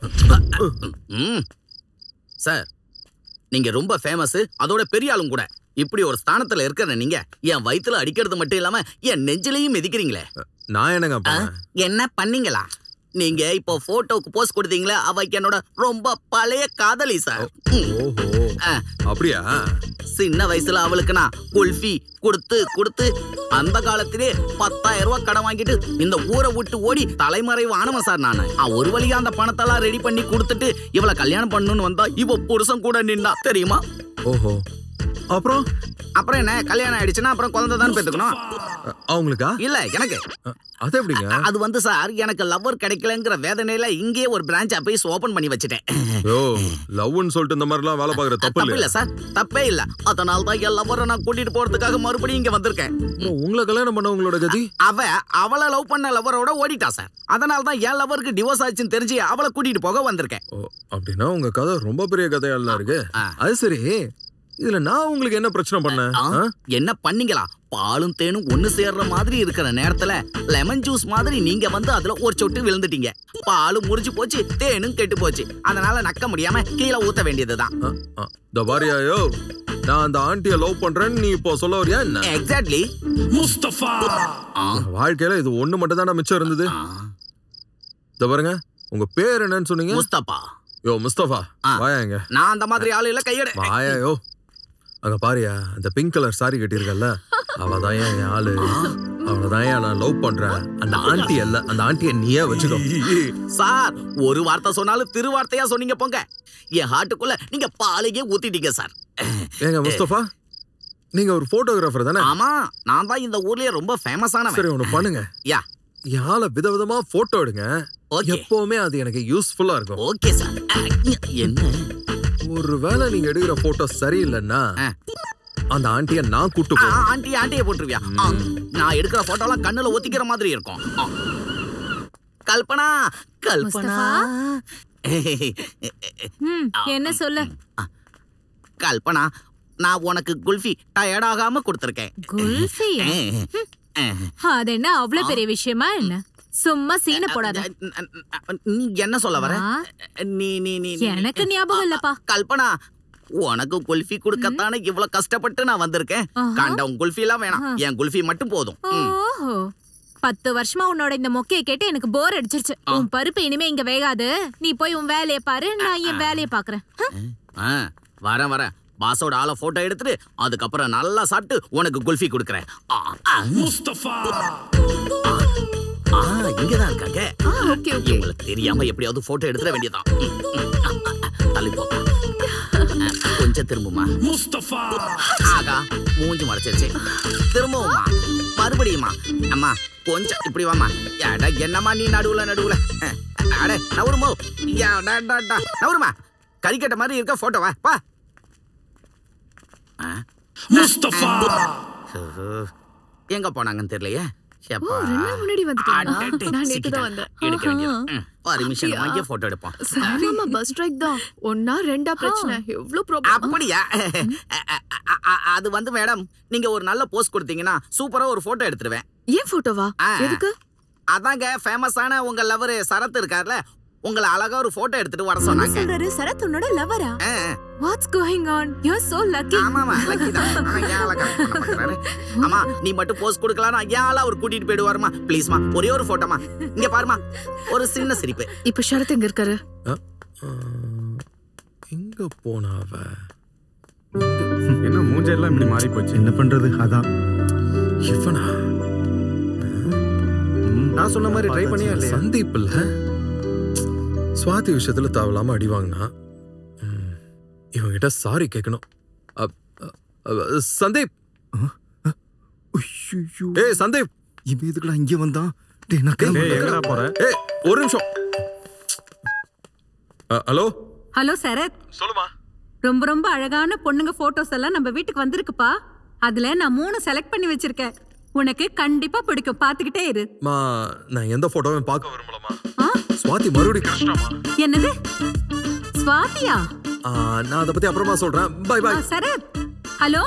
ம். சார் நீங்க ரொம்ப ஃபேமஸ் அதோட பெரிய ஆளும் கூட இப்படி ஒரு ஸ்தானத்துல இருக்கிற நீங்க என் வயித்துல அடிக்கிறது மட்டும் இல்லாம என் நெஞ்சிலையும் மிதிக்கிறீங்களே நான் என்னங்க பண்ணேன் என்ன பண்ணீங்களா நீங்க இப்போ போட்டோக்கு போஸ்ட் கொடுத்தீங்களே அவைக்கு என்னோட ரொம்ப பழைய காதலி சார் ஓஹோ அப்படியா சின்ன வயசுல அவளுக்கு நான் குல்ஃபி கொடுத்து கொடுத்து அந்த காலத்திலே பத்தாயிரம் ரூபாய் கடன் வாங்கிட்டு இந்த ஊரை விட்டு ஓடி தலைமறைவு ஆனவன் சார் நானு ஆ, ஒரு வழியா அந்த பணத்தெல்லாம் ரெடி பண்ணி கொடுத்துட்டு இவளை கல்யாணம் பண்ணணும்னு வந்தா இவ புருஷன் கூட நின்னா தெரியுமா ஓஹோ அப்புறம் அப்புறம் என்ன கல்யாணம் ஆயிடுச்சுன்னா அப்புறம் குழந்தை தான் பெத்துக்கணும் அவங்களுக்கா இல்ல எனக்கு அது எப்படிங்க அது வந்து சார் எனக்கு லவ்வர் கிடைக்கலங்கிற வேதனையில இங்கேயே ஒரு பிரான்ச் போய் ஓபன் பண்ணி வச்சுட்டேன் யோ லவ்னு சொல்லிட்டு இந்த மாதிரிலாம் வேலை பார்க்குற தப்பு தப்பு இல்ல இல்லையா சார் தப்பே இல்ல அதனால தான் என் லவ்வரை நான் கூட்டிட்டு போறதுக்காக மறுபடியும் இங்க வந்திருக்கேன் அப்புறம் உங்களை கல்யாணம் பண்ண உங்களோட கதி அவ அவளை லவ் பண்ண லவ்வரோட ஓடிட்டா சார் அதனால தான் என் லவ்வருக்கு டிவோர்ஸ் ஆச்சுன்னு தெரிஞ்சு அவளை கூட்டிட்டு போக வந்திருக்கேன் ஓ, அப்படின்னா உங்க கதை ரொம்ப பெரிய கதையாலாம் இருக்கு அது சரி இதுல நான் உங்களுக்கு என்ன பிரச்சனை பண்ணேன் ஆ, என்ன பண்ணீங்களா பாலும் தேனும் ஒண்ணு சேர்ற மாதிரி இருக்கிற நேரத்துல லெமன் ஜூஸ் மாதிரி நீங்க வந்து அதுல ஒரு சொட்டு விழுந்துட்டீங்க பாலும் முறிஞ்சு போச்சு தேனும் கெட்டு போச்சு அதனால நக்க முடியாம கீழே ஊத்த வேண்டியதுதான் இந்த பாரியாயோ நான் அந்த ஆண்டிய லவ் பண்றேன்னு நீ இப்போ சொல்ல வரியா என்ன எக்ஸாக்ட்லி முஸ்தபா வாழ்க்கையில இது ஒண்ணு மட்டும் தான் மிச்சம் இருந்தது இந்த பாருங்க உங்க பேர் என்னன்னு சொன்னீங்க முஸ்தபா யோ முஸ்தபா வாயா இங்க நான் அந்த மாதிரி ஆளு இல்ல கையெடு வாயா யோ அங்க பாரியா அந்த பிங்க் கலர் சாரி கட்டியிருக்கல்ல அவ தான் என் ஆளு அவளதான் நான் லவ் பண்றேன் அந்த ஆண்டி அல்ல அந்த ஆண்டிய நீயே வச்சுக்கோ சார் ஒரு வார்த்தை சொன்னாலும் திருவார்த்தையா சொன்னீங்க போங்க என் ஹார்ட்டுக்குள்ள நீங்க பாலையே ஊத்திட்டீங்க சார் ஏங்க முஸ்தபா நீங்க ஒரு போட்டோகிராஃபர் தானே ஆமா நான் தான் இந்த ஊர்லயே ரொம்ப ஃபேமஸான சரி ஒண்ணு பண்ணுங்க யா என் ஆளை விதவிதமா போட்டோ எடுங்க Okay. எப்பவுமே அது எனக்கு யூஸ்ஃபுல்லா இருக்கும் ஓகே சார் என்ன ஒருவேளை நீங்க எடுக்கிற போட்டோ சரியில்லைன்னா அந்த ஆண்டிய நான் கூட்டு ஆ, போறேன் ஆண்டி ஆண்டியை போட்டுருவியா ஆ, நான் எடுக்கிற போட்டோலாம் கண்ணுல ஒத்திக்கிற மாதிரி இருக்கும் ஆ. கல்பனா கல்பனா ம், என்ன சொல்ல கல்பனா நான் உனக்கு குல்ஃபி டயர்ட் ஆகாம கொடுத்துருக்கேன் குல்ஃபியா? அது என்ன அவ்வளவு பெரிய விஷயமா என்ன சும்மா சீனை போடாத நீ என்ன சொல்ல வர ஆ? நீ நீ நீ நீ- எனக்கு ஞாபகம் இல்லப்பா கல்பனா உனக்கு குல்ஃபி கொடுக்கத்தானே இவ்வளவு கஷ்டப்பட்டு நான் வந்திருக்கேன் ஆஹா. கண்டம் குல்ஃபி எல்லாம் வேணாம் ஆஹா. என் குல்ஃபி மட்டும் போதும் ம். ஓஹோ பத்து வருஷமா உன்னோட இந்த மொக்கைய கேட்டு எனக்கு போர் அடிச்சிருச்சு உன் பருப்பு இனிமே இங்க வேகாது நீ போய் உன் வேலைய பாரு நான் என் வேலைய பாக்குறேன் ஹம். ஆ, வரேன் வரேன் பாஸோட ஆளை போட்டோ எடுத்துட்டு அதுக்கப்புறம் நல்லா சாப்பிட்டு உனக்கு குல்ஃபி கொடுக்குறேன் ஆ, ஆ. ஆ, இங்கதான் இருக்காங்க இவங்களுக்கு தெரியாம எப்படியாவது போட்டோ எடுத்துட வேண்டியதான் ம், ம். ஆ, ஆ, ஆ, தள்ளி போ ஆ, கொஞ்சம் திரும்புமா ஆகா மூஞ்சி மறைச்சிருச்சு திரும்பவுமா மறுபடியுமா அம்மா கொஞ்சம் இப்படி வாமா ஏடா என்னம்மா நீ நடுவுல நடுவுல அஹ், அட நவருமோ ஏடா, டா, டா. நவருமா கறிக்கட்ட மாதிரி இருக்க போட்டோ வா வா முஸ்தபா எங்க போனாங்கன்னு தெரியலையே ஓ, ரெண்டு நாள் முன்னாடி வந்துட்டாங்களா? நான் நேத்து தான் வந்தேன். எடுக்க வேண்டியது பர்மிஷன் அப்படியா? வாங்கி போட்டோ எடுப்போம் ஆமாமா பஸ் ஸ்ட்ரைக் தான் ஒன்னா ரெண்டா பிரச்சனை எவ்வளவு ப்ராப்ளம் அப்படியா அ- அ- அ- அது வந்து மேடம் நீங்க ஒரு நல்ல போஸ்ட் கொடுத்தீங்கன்னா சூப்பரா ஒரு போட்டோ எடுத்துருவேன் ஏன் போட்டோவா எதுக்கு அதாங்க ஃபேமஸான உங்க லவர் சரத் இருக்கார்ல உங்களை அழகா ஒரு போட்டோ எடுத்துட்டு வர என்ன சொன்னாங்க சொல்றாரு சரத் உன்னோட லவரா ஆ, what's going on you are so lucky ஆமாமா lucky தான். ஆனா ஏன் அழகா பண்ண மாட்டேங்கிறாரு? அம்மா நீ மட்டும் போஸ் கொடுக்கலாம் ஐயால அவர் கூட்டிட்டு போயிடுவாருமா ப்ளீஸ்மா ஒரே ஒரு போட்டோமா இங்க பாருமா ஒரு சின்ன சிரிப்பு இப்ப ஷரத் எங்க இருக்காரு எங்க போனா அவ என்ன மூஞ்செல்லாம் இப்படி மாறி போச்சு என்ன பண்றது அதான் இவனா நான் சொன்ன மாதிரி ட்ரை பண்ணியா இல்லையா சந்தீப் இல்ல சுவாதி விஷயத்துல தேவையில்லாம அடி வாங்கினா ம், இவன்கிட்ட சாரி கேட்கணும் அப்- அ- அ- சந்தீப் ஏய் சந்தீப் இவன் எதுக்குடா இங்க வந்தான் டேய் நான் கிளம்புறேன். போற ஏய் ஒரு நிமிஷம் அ, ஹலோ ஹலோ சரத் சொல்லுமா ரொம்ப ரொம்ப அழகான பொண்ணுங்க போட்டோஸ் எல்லாம் நம்ம வீட்டுக்கு வந்திருக்குப்பா அதுல நான் மூணு செலக்ட் பண்ணி வச்சிருக்கேன் உனக்கு கண்டிப்பா பிடிக்கும் பாத்துக்கிட்டே இரு மா நான் எந்த போட்டோவையும் பார்க்க விரும்பலமா சுவாதி மறுபடியும் கஷ்டமா என்னது ஸ்வாதியா நான் அதை பத்தி அப்புறமா சொல்றேன் பை பை ஆ, சரத் ஹலோ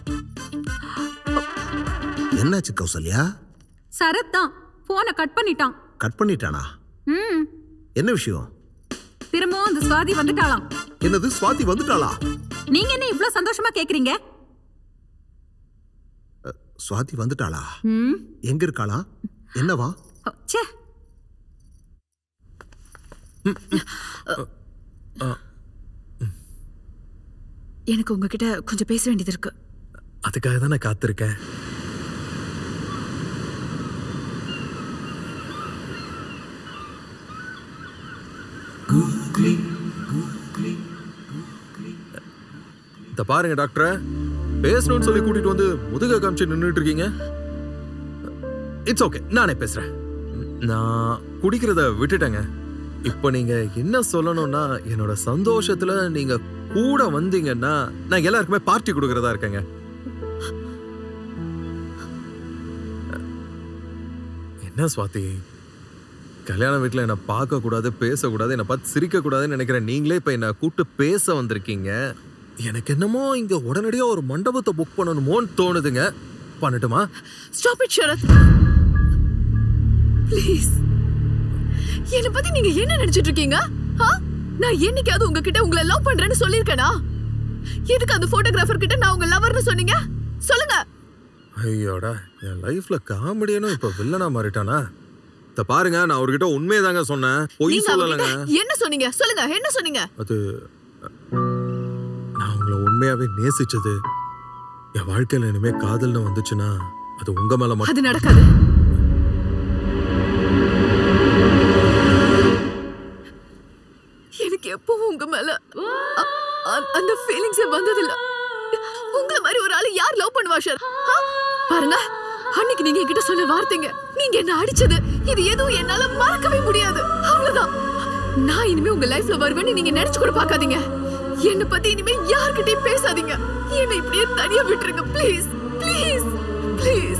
என்னாச்சு கௌசல்யா சரத் தான் போனை கட் பண்ணிட்டான் கட் பண்ணிட்டானா ம் என்ன விஷயம் திரும்பவும் அந்த சுவாதி வந்துட்டாளாம் என்னது சுவாதி வந்துட்டாளா நீங்க என்ன இவ்ளோ சந்தோஷமா கேக்குறீங்க சுவாதி வந்துட்டாளா ம் எங்க இருக்காளா என்னவா ச்சே எனக்கு உங்ககிட்ட கொஞ்சம் பேச வேண்டியது இருக்கு அதுக்காக தான் நான் காத்திருக்கேன் இத பாருங்க டாக்டர் பேசணும்னு சொல்லி கூட்டிட்டு வந்து முதுக காமிச்சு நின்னுட்டு இருக்கீங்க இட்ஸ் ஓகே நானே பேசுறேன் நான் குடிக்கிறத விட்டுட்டேங்க இப்போ நீங்க என்ன சொல்லணும்னா என்னோட சந்தோஷத்துல நீங்க கூட வந்தீங்கன்னா நான் எல்லாருக்குமே பார்ட்டி கொடுக்கறதா இருக்கேங்க என்ன சுவாதி கல்யாண வீட்டில் என்னை பார்க்கக்கூடாது பேசக்கூடாது என்னை பார்த்து சிரிக்கக்கூடாதுன்னு நினைக்கிறேன் நீங்களே இப்போ என்னை கூப்பிட்டு பேச வந்திருக்கீங்க எனக்கு என்னமோ இங்க உடனடியா ஒரு மண்டபத்தை புக் பண்ணணுமோன்னு தோணுதுங்க பண்ணட்டுமா ஸ்டாப் இட் ஷரத் ப்ளீஸ் என்ன பத்தி நீங்க என்ன நினைச்சிட்டு இருக்கீங்க ஆ? நான் என்னைக்காவது உங்ககிட்ட உங்களை லவ் பண்றேன்னு சொல்லிருக்கேனா எதுக்கு அந்த போட்டோகிராஃபர் கிட்ட நான் உங்க லவர்னு சொன்னீங்க சொல்லுங்க ஐயோடா என் லைஃப்ல காமெடியனும் இப்ப வில்லனா மாறிட்டானா இத பாருங்க நான் அவர்கிட்ட உண்மையை தாங்க சொன்னேன் பொய் நீங்க சொல்லலைங்க அவர்கிட்ட என்ன சொன்னீங்க சொல்லுங்க என்ன சொன்னீங்க அது நான் உங்களை உண்மையாவே நேசிச்சது என் வாழ்க்கையில இனிமே காதல்னு வந்துச்சுன்னா அது உங்க மேல அது மட்டும் நடக்காது எனக்கு எப்பவும் உங்க மேல அ- அ- அந்த ஃபீலிங்ஸே வந்ததில்ல உங்களை மாதிரி ஒரு ஆளு யார் லவ் பண்ணுவா சார் பாருங்க அன்னைக்கு நீங்க என்கிட்ட சொன்ன வார்த்தைங்க நீங்க என்ன அடிச்சது இது எதுவும் என்னால மறக்கவே முடியாது அவ்வளவுதான் நான் இனிமே உங்க லைஃப்ல வருவேன்னு நீங்க நினைச்சு கூட பார்க்காதீங்க என்ன பத்தி இனிமே யார்கிட்டயும் பேசாதீங்க என்னை இப்படியே தனியா விட்டுருங்க ப்ளீஸ் ப்ளீஸ் ப்ளீஸ்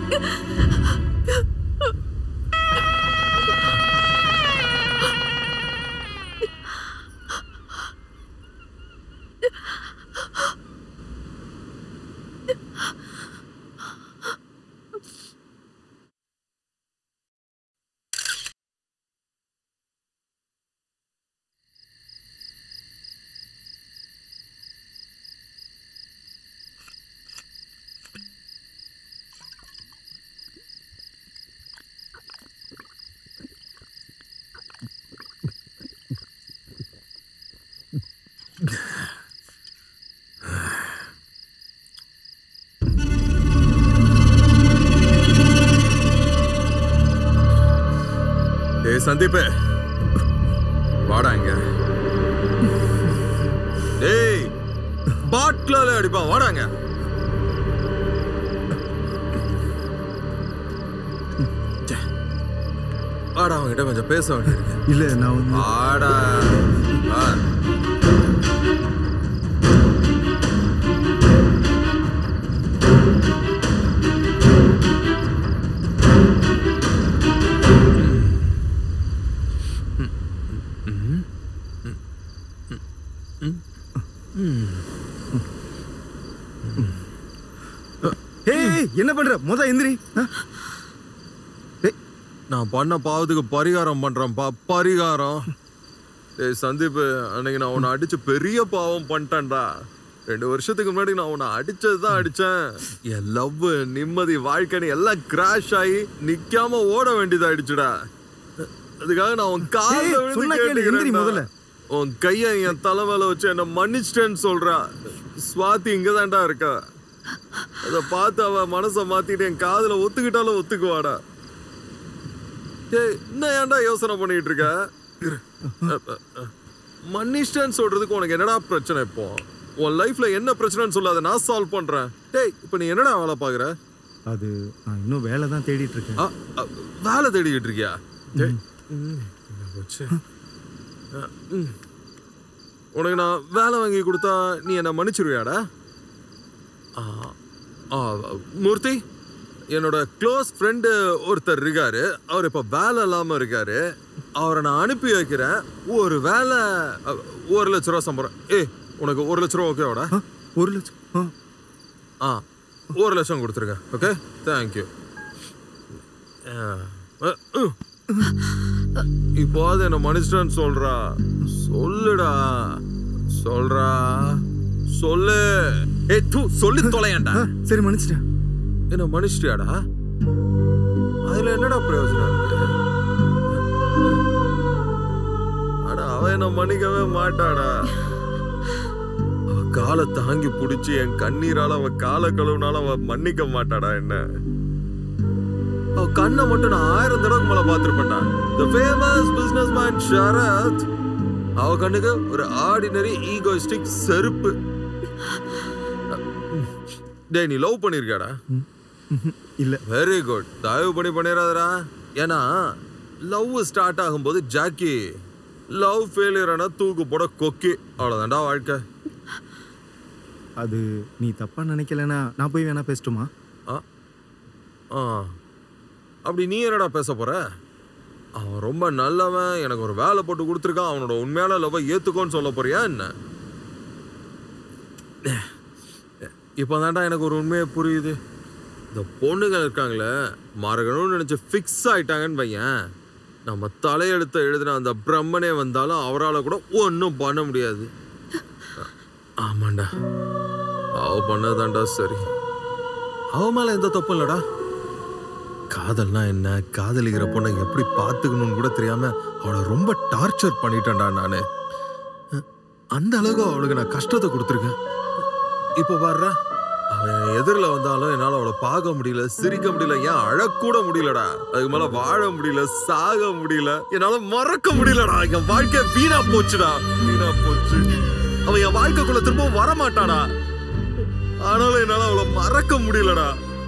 ஏய் சந்தீப் வாடா இங்க டேய் பாட்லால அடிப்பான் வாடாங்க வாடா அவன்கிட்ட கொஞ்சம் பேச வேண்டியிருக்கு இல்ல நான் வந்து வாடா வா. ஏய் என்ன பண்ற முத எந்திரி ஆ? நான் பண்ண பாவத்துக்கு பரிகாரம் பண்றேன் பா பரிகாரம் டேய் சந்தீப் அன்னைக்கு நான் உன்னை அடிச்சு பெரிய பாவம் பண்ணிட்டேன்டா ரெண்டு வருஷத்துக்கு முன்னாடி நான் உன்னை அடிச்சது தான் அடிச்சேன் என் லவ் நிம்மதி வாழ்க்கைன்னு எல்லாம் கிராஷ் ஆகி நிக்காம ஓட வேண்டியதாயிடுச்சுடா அதுக்காக நான் உன் கால்ல ஏய், விழுந்து சொன்னா கேளு, எந்திரி கேட்டுக்கிறேன்டா. முதல்ல. உன் கைய என் தலை மேல வச்சு என்ன மன்னிச்சிட்டேன்னு சொல்றா ஸ்வாதி இங்கதான்டா இருக்கா அத பார்த்து அவ மனச மாத்திட்டு என் காதுல ஒத்துக்கிட்டாலும் ஒத்துக்குவாடா டேய் என்ன ஏன்டா யோசனை பண்ணிட்டு இருக்க இரு. அ, அ, அ. மன்னிச்சிட்டேன்னு சொல்றதுக்கு உனக்கு என்னடா பிரச்சனை இப்போ உன் லைஃப்ல என்ன பிரச்சனைன்னு சொல்லாத நான் சால்வ் பண்றேன் டேய் இப்போ நீ என்னடா வேலை பாக்குற அது நான் இன்னும் வேலை தான் தேடிட்டு இருக்கேன் அ, அ, வேலை தேடிக்கிட்டு இருக்கியா டேய் ம், என்ன போச்சு அ, ம். உனக்கு நான் வேலை வாங்கி கொடுத்தா நீ என்ன மன்னிச்சிருவியாடா ஆ, ஆ, மூர்த்தி என்னோட க்ளோஸ் ஃப்ரெண்டு ஒருத்தர் இருக்காரு அவர் இப்போ வேலை இல்லாமல் இருக்காரு அவரை நான் அனுப்பி வைக்கிறேன் ஒரு வேலை அ, ஒரு லட்ச ரூபா சம்பளம் ஏய் உனக்கு ஒரு லட்ச ரூபா ஓகேவாடா ஒரு லட்சம் ஆ ஒரு லட்சம் கொடுத்துருங்க ஓகே தேங்க்யூ இப்போது என்ன மனுஷன் சொல்றா சொல்லுடா சொல்றா சொல்லு ஏ தூ சொல்லி தொலையண்டா சரி மன்னிச்சிட்டேன் என்ன மனுஷியாடா அதுல என்னடா பிரயோஜனம் இருக்கு அட அவ என்ன மன்னிக்கவே மாட்டாடா அவ காலை தாங்கி புடிச்சு என் கண்ணீரால அவ காலை கழுவுனால அவ மன்னிக்க மாட்டாடா என்ன அவ கண்ணை மட்டும் நான் ஆயிரம் தடவைக்கு மேல பார்த்திருப்பேன்டா the famous business man Sharath அவ கண்ணுக்கு ஒரு ஆர்டினரி ஈகோயிஸ்டிக் செருப்பு டேய் நீ லவ் பண்ணிருக்காடா இல்ல வெரி குட் தயவு பண்ணி பண்ணிடாதடா ஏன்னா லவ் ஸ்டார்ட் ஆகும்போது ஜாக்கி லவ் ஃபெயிலியர் ஆனா தூக்கு போட கொக்கி அவ்வளவுதான்டா வாழ்க்கை அது நீ தப்பா நினைக்கலனா நான் போய் வேணா பேசட்டுமா ஆ ஆ அப்படி நீ என்னடா பேச போற அவன் ரொம்ப நல்லவன் எனக்கு ஒரு வேலை போட்டு கொடுத்துருக்கான் அவனோட உண்மையான லவ்வை ஏத்துக்கோன்னு சொல்ல போறியா என்ன இப்போ எனக்கு ஒரு உண்மையை புரியுது இந்த பொண்ணுங்க இருக்காங்களே மறக்கணும்னு நினைச்சு ஃபிக்ஸ் ஆயிட்டாங்கன்னு வையன் நம்ம தலையெழுத்த எழுதின அந்த பிரம்மனே வந்தாலும் அவரால் கூட ஒன்றும் பண்ண முடியாது ஆமாண்டா அவ பண்ணதாண்டா சரி அவ மேல எந்த தப்பும் இல்லடா காதல்னா என்ன காதலிக்கிற பொண்ணை எப்படி பார்த்துக்கணும்னு கூட தெரியாம அவளை ரொம்ப டார்ச்சர் பண்ணிட்டேன்டா நானு அந்த அளவுக்கு அவளுக்கு நான் கஷ்டத்தை கொடுத்துருக்கேன் இப்போ பாருடா அவன் எதிரில் வந்தாலும் என்னால் அவளை பார்க்க முடியல சிரிக்க முடியல ஏன் அழக்கூட முடியலடா அதுக்கு மேல வாழ முடியல சாக முடியல என்னால மறக்க முடியலடா என் வாழ்க்கை வீணா போச்சுடா வீணா போச்சு அவன் என் வாழ்க்கைக்குள்ள திரும்பவும் வர மாட்டாடா ஆனாலும் என்னால அவளை மறக்க முடியலடா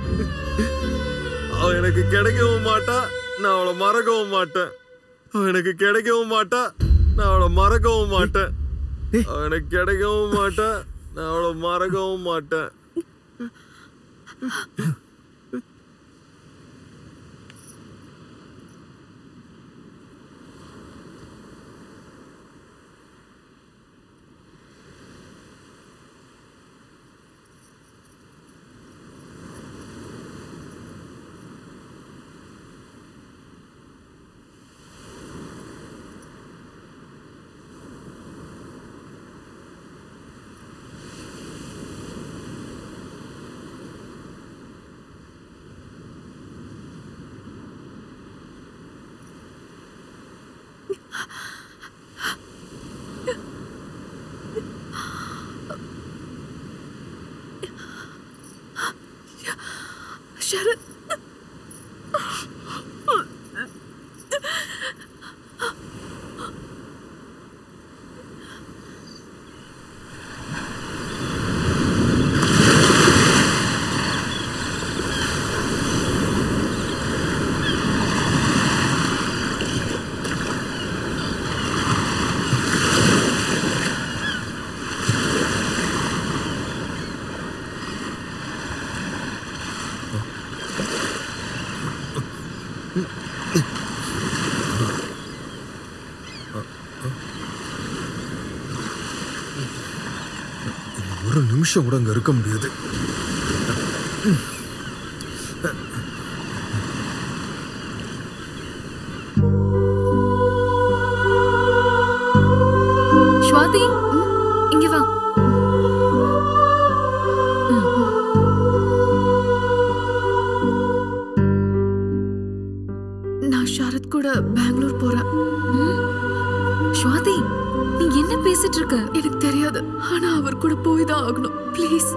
அவ எனக்கு கிடைக்கவும் மாட்டா நான் அவளை மறக்கவும் மாட்டேன் அவ எனக்கு கிடைக்கவும் மாட்டா நான் அவளை மறக்கவும் மாட்டேன் அவ எனக்கு கிடைக்கவும் மாட்டா நான் அவளை மறக்கவும் மாட்டேன் ஷரத் ஒரு நிமிஷம் கூட அங்க இருக்க முடியாது ஸ்வாதி இங்க வா நான் ஷரத் கூட பெங்களூர் போறேன் ஸ்வாதி நீ என்ன பேசிட்டு இருக்க எனக்கு தெரியாது ஆனா அவர் கூட போய் தான் ஆகணும் ப்ளீஸ்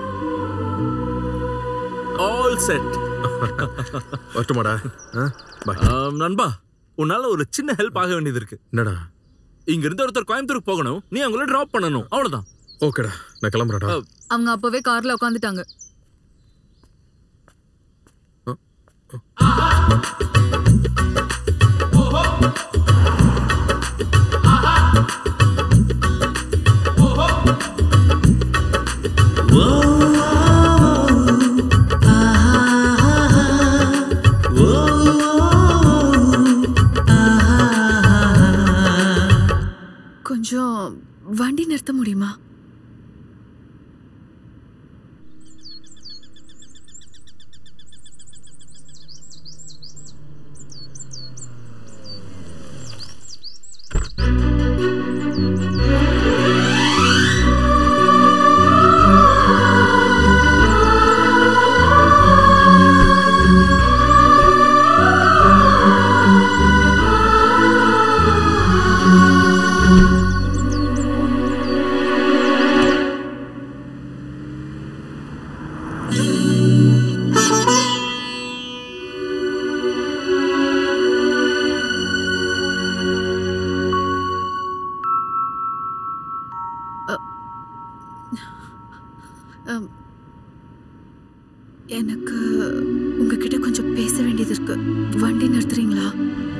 ஆல் செட் வரட்டுமாடா பாய் நண்பா உன்னால ஒரு சின்ன ஹெல்ப் ஆக வேண்டியது இருக்கு என்னடா இங்க இருந்து ஒருத்தர் கோயம்புத்தூருக்கு போகணும் நீ அவங்கள டிராப் பண்ணணும் அவ்வளவுதான் ஓகேடா நான் கிளம்புறேன்டா அவங்க அப்பவே கார்ல உட்காந்துட்டாங்க கொஞ்சம் வண்டி நிறுத்த முடியுமா அம், எனக்கு உங்ககிட்ட கொஞ்சம் பேச வேண்டியது இருக்கு வண்டி நிறுத்துறீங்களா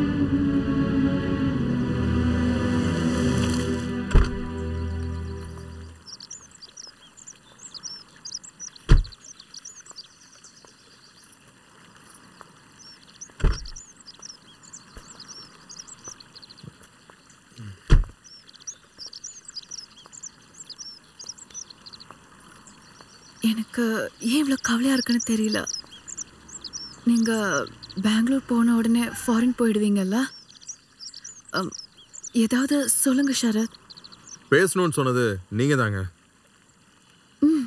எனக்கு ஏன் இவ்வளோ கவலையாக இருக்குன்னு தெரியல நீங்கள் பெங்களூர் போன உடனே ஃபாரின் போயிடுவீங்கல்ல அம், ஏதாவது சொல்லுங்க ஷரத் பேசணும்னு சொன்னது நீங்க தாங்க ம்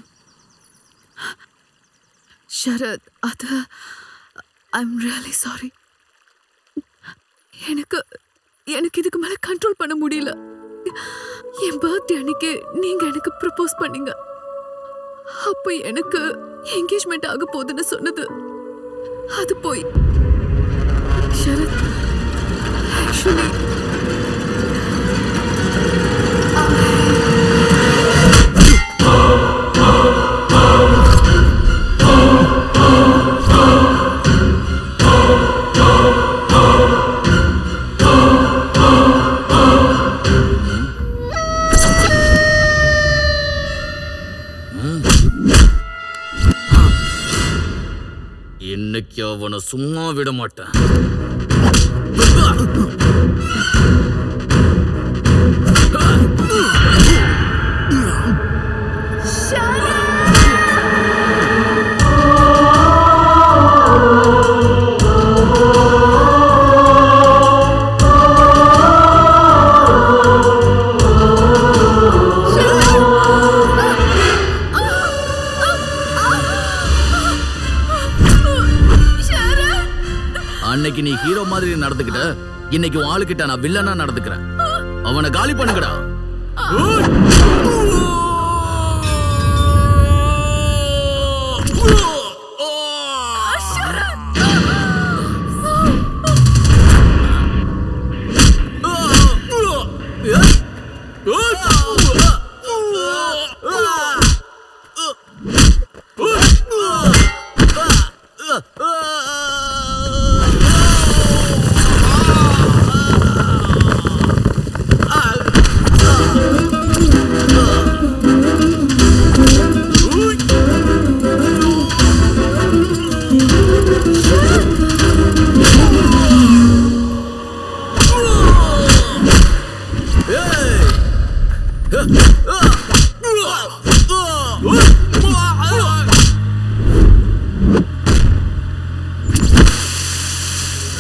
ஷரத் அது ஐ எம் ரியலி சாரி எனக்கு எனக்கு இதுக்கு மேலே கண்ட்ரோல் பண்ண முடியல என் பர்த்டே அன்னைக்கு நீங்கள் எனக்கு ப்ரப்போஸ் பண்ணீங்க அப்போ எனக்கு என்கேஜ்மெண்ட் ஆக போகுதுன்னு சொன்னது அது போய் ஷரத் ஆக்சுவலி இன்னைக்கு அவனை சும்மா விட மாட்டேன் அன்னைக்கு நீ ஹீரோ மாதிரி நடந்துக்கிட்ட இன்னைக்கு உன் ஆளுகிட்ட நான் வில்லனா நடந்துக்கிறேன் அவனை காலி பண்ணுங்கடா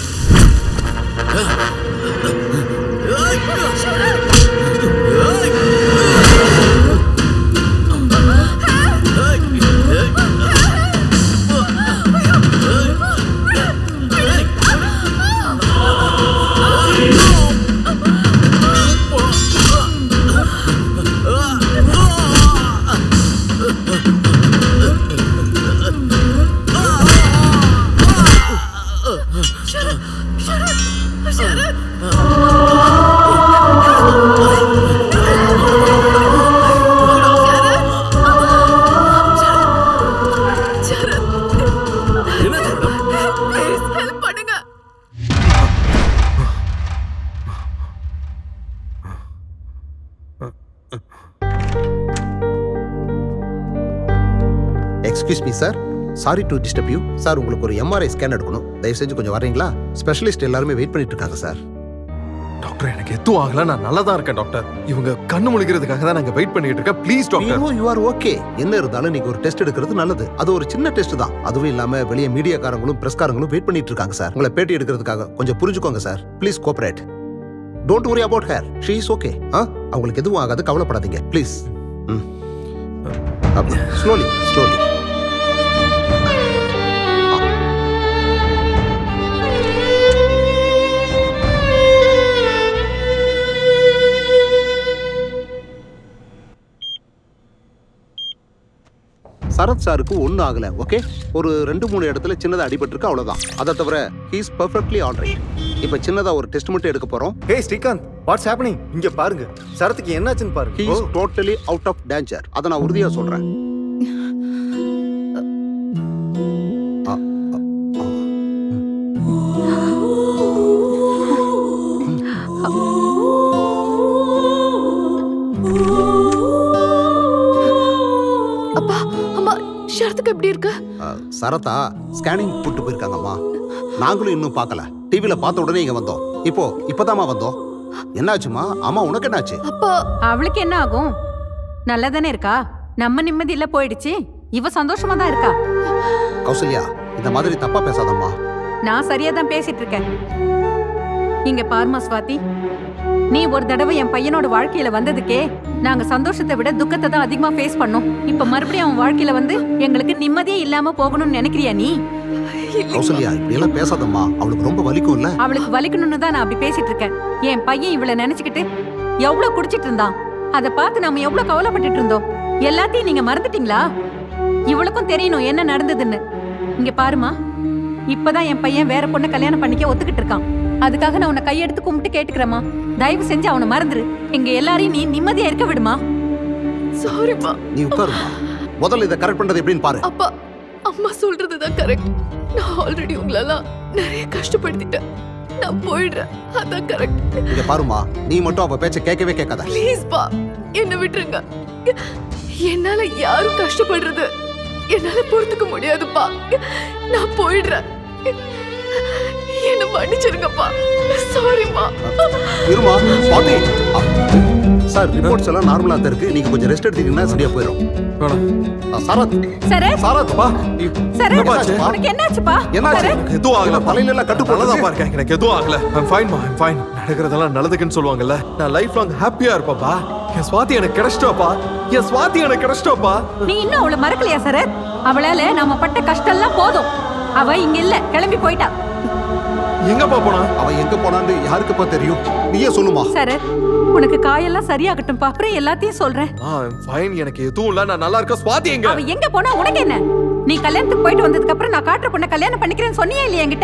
Shut up! Excuse me sir sorry to disturb you sir உங்களுக்கு ஒரு எம்ஆர்ஐ ஸ்கேன் எடுக்கணும் தயவு செஞ்சு கொஞ்சம் வரீங்களா ஸ்பெஷலிஸ்ட் எல்லாருமே வெயிட் பண்ணிட்டு இருக்காங்க சார் டாக்டர் எனக்கு எதுவும் ஆகல நான் நல்லா தான் இருக்கேன் டாக்டர் இவங்க கண்ணு முழிக்கிறதுக்காக தான் நாங்க வெயிட் பண்ணிட்டு இருக்கேன் please doctor you are okay என்ன இருந்தாலும் நீங்க ஒரு டெஸ்ட் எடுக்கிறது நல்லது அது ஒரு சின்ன டெஸ்ட் தான் அதுவும் இல்லாம வெளியே மீடியாக்காரங்களும் பிரஸ்காரங்களும் வெயிட் பண்ணிட்டு இருக்காங்க சார் உங்களை பேட்டி எடுக்கிறதுக்காக கொஞ்சம் புரிஞ்சுக்கோங்க sir please cooperate don't worry about her she is okay ஆ அவங்களுக்கு எதுவும் ஆகாது கவலைப்படாதீங்க ப்ளீஸ் ம் ஸ்லோலி ஸ்லோலி சரத் சாருக்கு ஒன்றும் ஆகல ஓகே ஒரு ரெண்டு மூணு இடத்துல சின்னதா அடிபட்டிருக்கு அவ்வளவுதான் அதை தவிர ஹீஸ் பர்ஃபெக்ட்லி ஆல் ரைட் இப்போ சின்னதா ஒரு டெஸ்ட் மட்டும் எடுக்க போறோம் ஹே ஸ்ரீகாந்த் வாட்ஸ் ஹேப்பனிங் இங்க பாருங்க சரத்துக்கு என்னாச்சுன்னு பாருங்க he is totally out of danger அதை நான் உறுதியா சொல்றேன் ஆ, ஆ, ஆ. அப்பா அம்மா ஷரத்துக்கு எப்படி இருக்கு ஆ, சரத்தா ஸ்கேனிங் கூட்டு போயிருக்காங்கம்மா நாங்களும் இன்னும் பார்க்கல டிவில பார்த்த உடனே இங்க வந்தோம் இப்போ இப்பதாம்மா வந்தோம் என்னாச்சுமா அம்மா உனக்கு என்னாச்சு அப்பா அவளுக்கு என்ன ஆகும் நல்லா தானே இருக்கா நம்ம நிம்மதியில போயிடுச்சு இவ சந்தோஷமா தான் இருக்கா கௌசல்யா இந்த மாதிரி தப்பா பேசாதம்மா நான் சரியா தான் பேசிட்டு இருக்கேன் இங்க பாருமா ஸ்வாதி நீ ஒரு தடவை என் பையனோட வாழ்க்கையில வந்ததுக்கே நாங்க சந்தோஷத்தை விட துக்கத்தை தான் அதிகமா ஃபேஸ் பண்ணோம் இப்ப மறுபடியும் அவன் வாழ்க்கையில வந்து எங்களுக்கு நிம்மதியே இல்லாம போகணும்னு நினைக்கிறியா நீ கௌசல்யா இப்படி எல்லாம் பேசாதம்மா அவளுக்கு ரொம்ப வலிக்கும் இல்ல அவளுக்கு வலிக்கணும்னு தான் நான் அப்படி பேசிட்டு இருக்கேன் என் பையன் இவளை நினைச்சுக்கிட்டு எவ்வளவு குடிச்சிட்டு இருந்தான் அதை பார்த்து நாம எவ்வளவு கவலைப்பட்டுட்டு இருந்தோம் எல்லாத்தையும் நீங்க மறந்துட்டீங்களா இவளுக்கும் தெரியணும் என்ன நடந்ததுன்னு இங்க பாருமா இப்பதான் என் பையன் வேற பொண்ணை கல்யாணம் பண்ணிக்க ஒத்துக்கிட்டு இருக்கான் அதுக்காக நான் உன்னை கையெடுத்து கும்பிட்டு கேட்டுக்கிறேம்மா தயவு செஞ்சு அவனை மறந்துரு எங்க எல்லாரையும் நீ நிம்மதியா இருக்க விடுமா சாரிப்பா நீ உட்காருமா முதல்ல இதை கரெக்ட் பண்றது எப்படின்னு பாரு அப்பா அம்மா சொல்றதுதான் கரெக்ட் நான் ஆல்ரெடி உங்களெல்லாம் நிறைய கஷ்டப்படுத்திட்டேன் நான் போயிடுறேன் அதான் கரெக்ட் இங்க பாருமா நீ மட்டும் அவ பேச்ச கேட்கவே கேட்காத ப்ளீஸ் பா என்ன விட்டுருங்க என்னால யாரும் கஷ்டப்படுறது என்னால பொறுத்துக்க முடியாதுப்பா நான் போயிடுறேன் என்ன மன்னிச்சிருங்கப்பா சாரிப்பா இருமா சுவாதி அ, சார் ரிப்போர்ட்ஸ் எல்லாம் நார்மலா தான் இருக்கு நீங்க கொஞ்சம் ரெஸ்ட் எடுத்தீங்கன்னா சரியா போயிடும் அ, சரத் சரத் சரத் பா சரத் என்னாச்சு? உனக்கு என்னாச்சுப்பா என்னாச்சு சரத், எனக்கு எதுவும் ஆகல தலையில எல்லாம் கட்டு நல்லா போட்டுருக்கு. இருக்கேன் எனக்கு எதுவும் ஆகல ஐம் ஃபைன் மா ஐம் ஃபைன் நடக்கிறதெல்லாம் நல்லதுக்குன்னு சொல்லுவாங்கல்ல நான் லைஃப் லாங் ஹாப்பியா இருப்பேன்ப்பா என் சுவாதி எனக்கு கிடைச்சிட்டாப்பா என் சுவாதி எனக்கு கிடைச்சிட்டாப்பா நீ இன்னும் அவளை மறக்கலையா சரத் அவளால நாம பட்ட கஷ்டம் எல்லாம் போதும் அவ இங்க இல்ல கிளம்பி போயிட்டா எங்கப்பா போனா அவ எங்க போனான்னு யாருக்குப்பா தெரியும் நீயே சொல்லுமா சரத் உனக்கு காயெல்லாம் சரியாகட்டும்பா அப்புறம் எல்லாத்தையும் சொல்றேன் ஆ ஃபைன் எனக்கு எதுவும் இல்ல நான் நல்லா இருக்கேன் சுவாதி எங்க அவ எங்க போனா உனக்கு என்ன நீ கல்யாணத்துக்கு போயிட்டு வந்ததுக்கு அப்புறம் நான் காட்டுற பொண்ணை கல்யாணம் பண்ணிக்கிறேன்னு சொன்னியா இல்லையா என்கிட்ட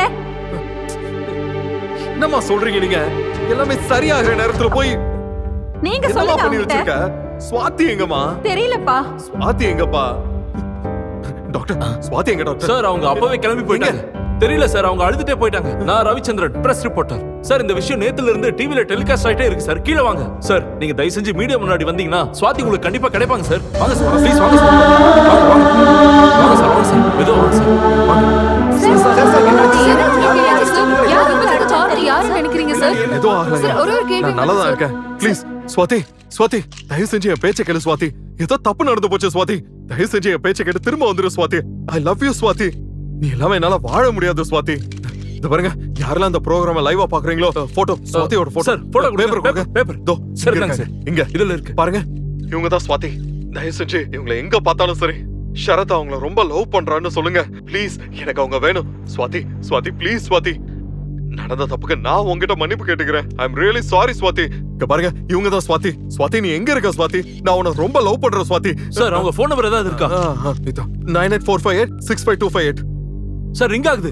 என்னம்மா சொல்றீங்க நீங்க எல்லாமே சரியாகிற நேரத்துல போய் நீங்க என்னம்மா சொல்லுங்க பண்ணி அவங்கிட்ட வச்சிருக்க சுவாதி எங்கம்மா தெரியலப்பா சுவாதி எங்கப்பா டாக்டர் சுவாதி எங்க டாக்டர் சார் அவங்க அப்பவே கிளம்பி போயிட்டாங்க தெரியல சார் அவங்க அழுதுட்டே போயிட்டாங்க நான் ரவிச்சந்திரன் பிரஸ் ரிப்போர்ட்டர் சார் இந்த விஷயம் நேத்துல இருந்து டிவில டெலிகாஸ்ட் ஆயிட்டே இருக்கு சார் கீழே வாங்க சார் நீங்க தயவு செஞ்சு மீடியா முன்னாடி வந்தீங்கன்னா சுவாதி உங்களுக்கு கண்டிப்பா கிடைப்பாங்க சார் வாங்க சார் ப்ளீஸ் வாங்க சார் வாங்க வாங்க வாங்க சார் வாங்க சார் மெதுவா வாங்க சார் வாங்க யாரும் நினைக்கிறீங்க சார் எதுவும் ஆகல சார், ஒரே ஒரு கேள்வி நான் நல்லா தான் மட்டும் இருக்கேன் ப்ளீஸ் சுவாதி சுவாதி தயவு செஞ்சு என் பேச்சை கேளு சுவாதி ஏதோ தப்பு நடந்து போச்சு சுவாதி தயவு செஞ்சு என் பேச்சை கேட்டு திரும்ப வந்துரு Swathi I love you Swathi நீ இல்லாம என்னால வாழ முடியாது சுவாதி இந்த பாருங்க யாரெல்லாம் அந்த ப்ரோக்ராம லைவா பாக்குறீங்களோ போட்டோ சுவாதியோட போட்டோ சார், photo கொடுங்க. பேப்பர் கொடுங்க பேப்பர் தோ சார், இங்க இந்தாங்க இருக்காங்க. இங்க இதுல இருக்கு பாருங்க இவங்க தான் சுவாதி தயவு செஞ்சு இவங்களை எங்க பார்த்தாலும் சரி ஷரத் அவங்கள ரொம்ப லவ் பண்றான்னு சொல்லுங்க ப்ளீஸ் எனக்கு அவங்க வேணும் சுவாதி சுவாதி ப்ளீஸ் சுவாதி நடந்த தப்புக்கு நான் உங்ககிட்ட மன்னிப்பு கேட்டுக்கிறேன் I am really sorry Swathi இங்க பாருங்க இவங்க தான் ஸ்வாதி ஸ்வாதி நீ எங்க இருக்க ஸ்வாதி நான் உன்னை ரொம்ப லவ் பண்றேன் ஸ்வாதி சார், அவங்க phone number ஏதாவது இருக்கா? Nine eight four five eight six five two five eight sir ring ஆகுது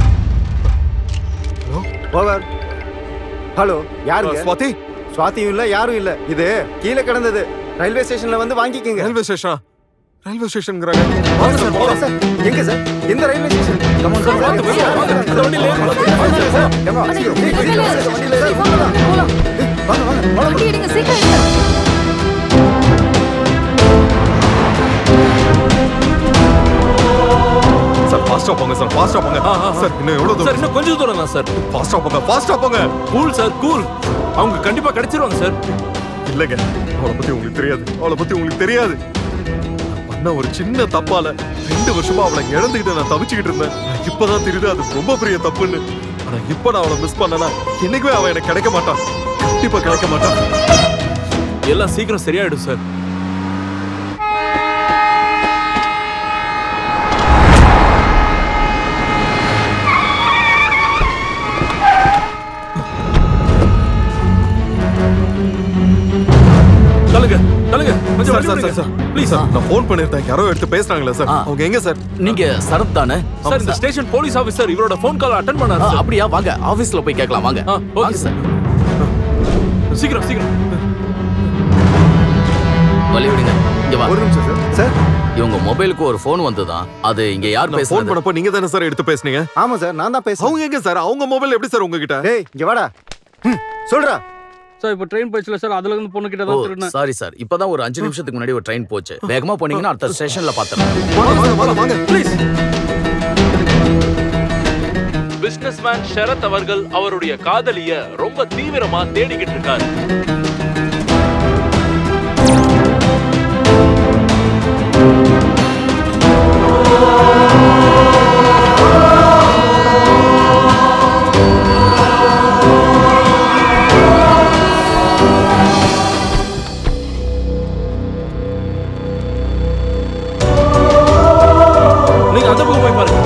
ஓவர் ஹலோ யாருங்க ஆ, ஸ்வாதி? ஸ்வாதியும் இல்ல யாரும் இல்ல இது கீழே கிடந்தது ரயில்வே ஸ்டேஷன்ல வந்து வாங்கிக்கங்க ரயில்வே ஸ்டேஷனா ரயில்வே ஸ்டேஷன்ங்கறாங்க வாங்க சார் போலாம் சார் எங்க சார் எந்த railway station Come on, sir வாங்க, வாங்க, வாங்க. இந்த வண்டியில ஏறுங்க. வாங்க, சார், சார். Come on, சீக்கிரம். ஏய், சீக்கிரம், சார், வண்டியில ஏறுங்க. வாங்க, வாங்க, வாங்க, வாங்க. வண்டி எடுங்க சீக்கிரம் எடுங்க ஃபாஸ்டா போங்க சார் ஃபாஸ்டா போங்க சார் இன்னும் எவ்வளவு சார் தூரம் இன்னும் கொஞ்சம் தூரம் தான் சார் ஃபாஸ்டா போங்க ஃபாஸ்டா போங்க கூல் சார் கூல் அவங்க கண்டிப்பா கிடைச்சிருவாங்க சார் இல்லங்க அவளை பத்தி உங்களுக்கு தெரியாது அவளை பத்தி உங்களுக்கு தெரியாது பண்ண ஒரு சின்ன தப்பால ரெண்டு வருஷமா அவளை இழந்துகிட்டு நான் தவிச்சுக்கிட்டு இருந்தேன் இப்பதான் தெரியுது அது ரொம்ப பெரிய தப்புன்னு ஆனா இப்ப நான் அவளை மிஸ் பண்ணனா என்னைக்குமே அவன் எனக்கு கிடைக்க மாட்டான் கண்டிப்பா கிடைக்க மாட்டான் எல்லாம் சீக்கிரம் சரியாயிடும் சார் தலுங்க தலுங்க கொஞ்சம் sir sir sir sir please sir நான் ஃபோன் பண்ணிருந்தேன் யாரோ எடுத்து பேசுறாங்களே சார் அவங்க எங்க சார் நீங்க சரத் தானே சார் இந்த ஸ்டேஷன் போலீஸ் ஆபீசர் இவரோட ஃபோன் கால் அட்டன் பண்ணாரு ஆ, சார் அப்படியா வாங்க ஆபீஸ்ல போய் கேட்கலாம் வாங்க ஓகே சார் சீக்கிரம் சீக்கிரம் வழி விடுங்க இங்க வா ஒரு நிமிஷம் சார் சார் இவங்க மொபைலுக்கு ஒரு ஃபோன் வந்துதான் அது இங்க யார் நான் ஃபோன் பேசுறது பண்ணப்போ நீங்க தானே சார் எடுத்து பேசுனீங்க ஆமா சார் நான் தான் பேசுறேன் அவங்க எங்க சார் அவங்க மொபைல் எப்படி சார் உங்ககிட்ட டேய் இங்க வாடா ம், சொல்றா சார் இப்போ ட்ரெயின் போயிடுச்சுல சார் அதுல இருந்து பொண்ணு கிட்ட ஓ தான் திருடினேன் சாரி சார் இப்பதான் ஒரு அஞ்சு நிமிஷத்துக்கு முன்னாடி ஒரு ட்ரெயின் போச்சு வேகமா போனீங்கன்னா அடுத்த ஸ்டேஷன்ல பாத்துறேன் வாங்க வாங்க வாங்க ப்ளீஸ் பிசினஸ்மேன் ஷரத் அவர்கள் அவருடைய காதலிய ரொம்ப தீவிரமா தேடிக்கிட்டு இருக்காரு நீங்க அந்த பக்கம் போய் பாருங்க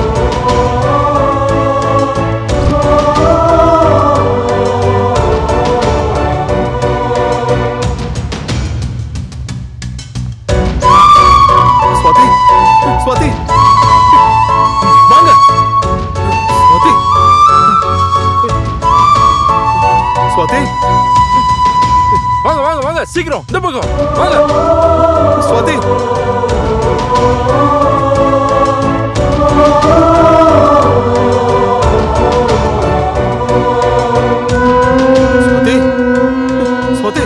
ஸ்வாதி ஸ்வாதி வாங்க ஸ்வாதி ஸ்வாதி வாங்க வாங்க வாங்க சீக்கிரம் இந்த பக்கம் வாங்க ஸ்வாதி ஸ்வாதி ஸ்வாதி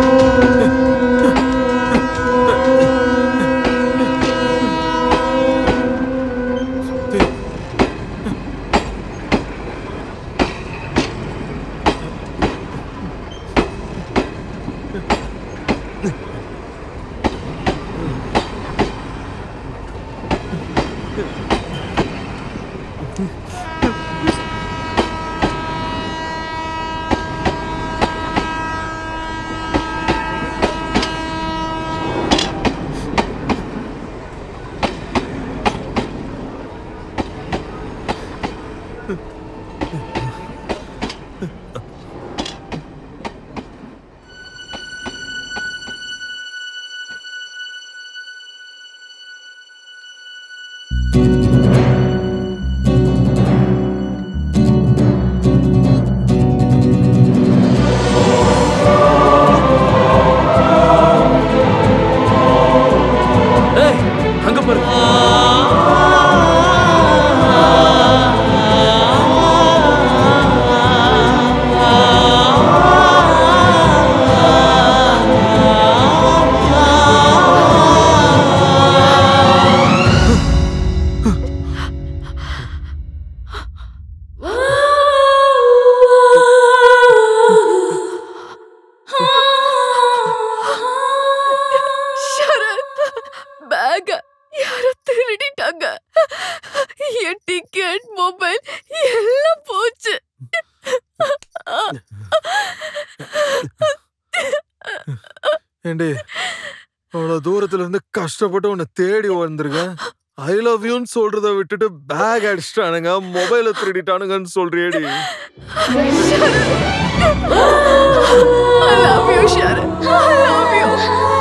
ஏய் அங்க பாருங்க ஷரத் பேக யாரோ திருடிட்டாங்க என் டிக்கெட் மொபைல் எல்லாம் போச்சு ஏண்டி அவ்வளவு தூரத்துல இருந்து கஷ்டப்பட்டு உன்னை தேடி வந்திருக்கேன் ஐ லவ் யூன்னு சொல்றத விட்டுட்டு பேக் அடிச்சிட்டானுங்க மொபைல திருடிட்டானுங்கன்னு சொல்றியேடி I love you, Sharad I love you.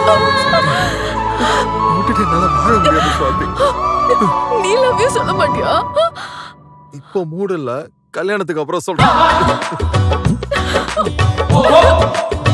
விட்டுட்டு என்னால வாழ முடியாது சுவாதி நீ லவ் யூ சொல்ல மாட்டியா இப்போ மூடு இல்ல கல்யாணத்துக்கு அப்புறம் சொல்றேன்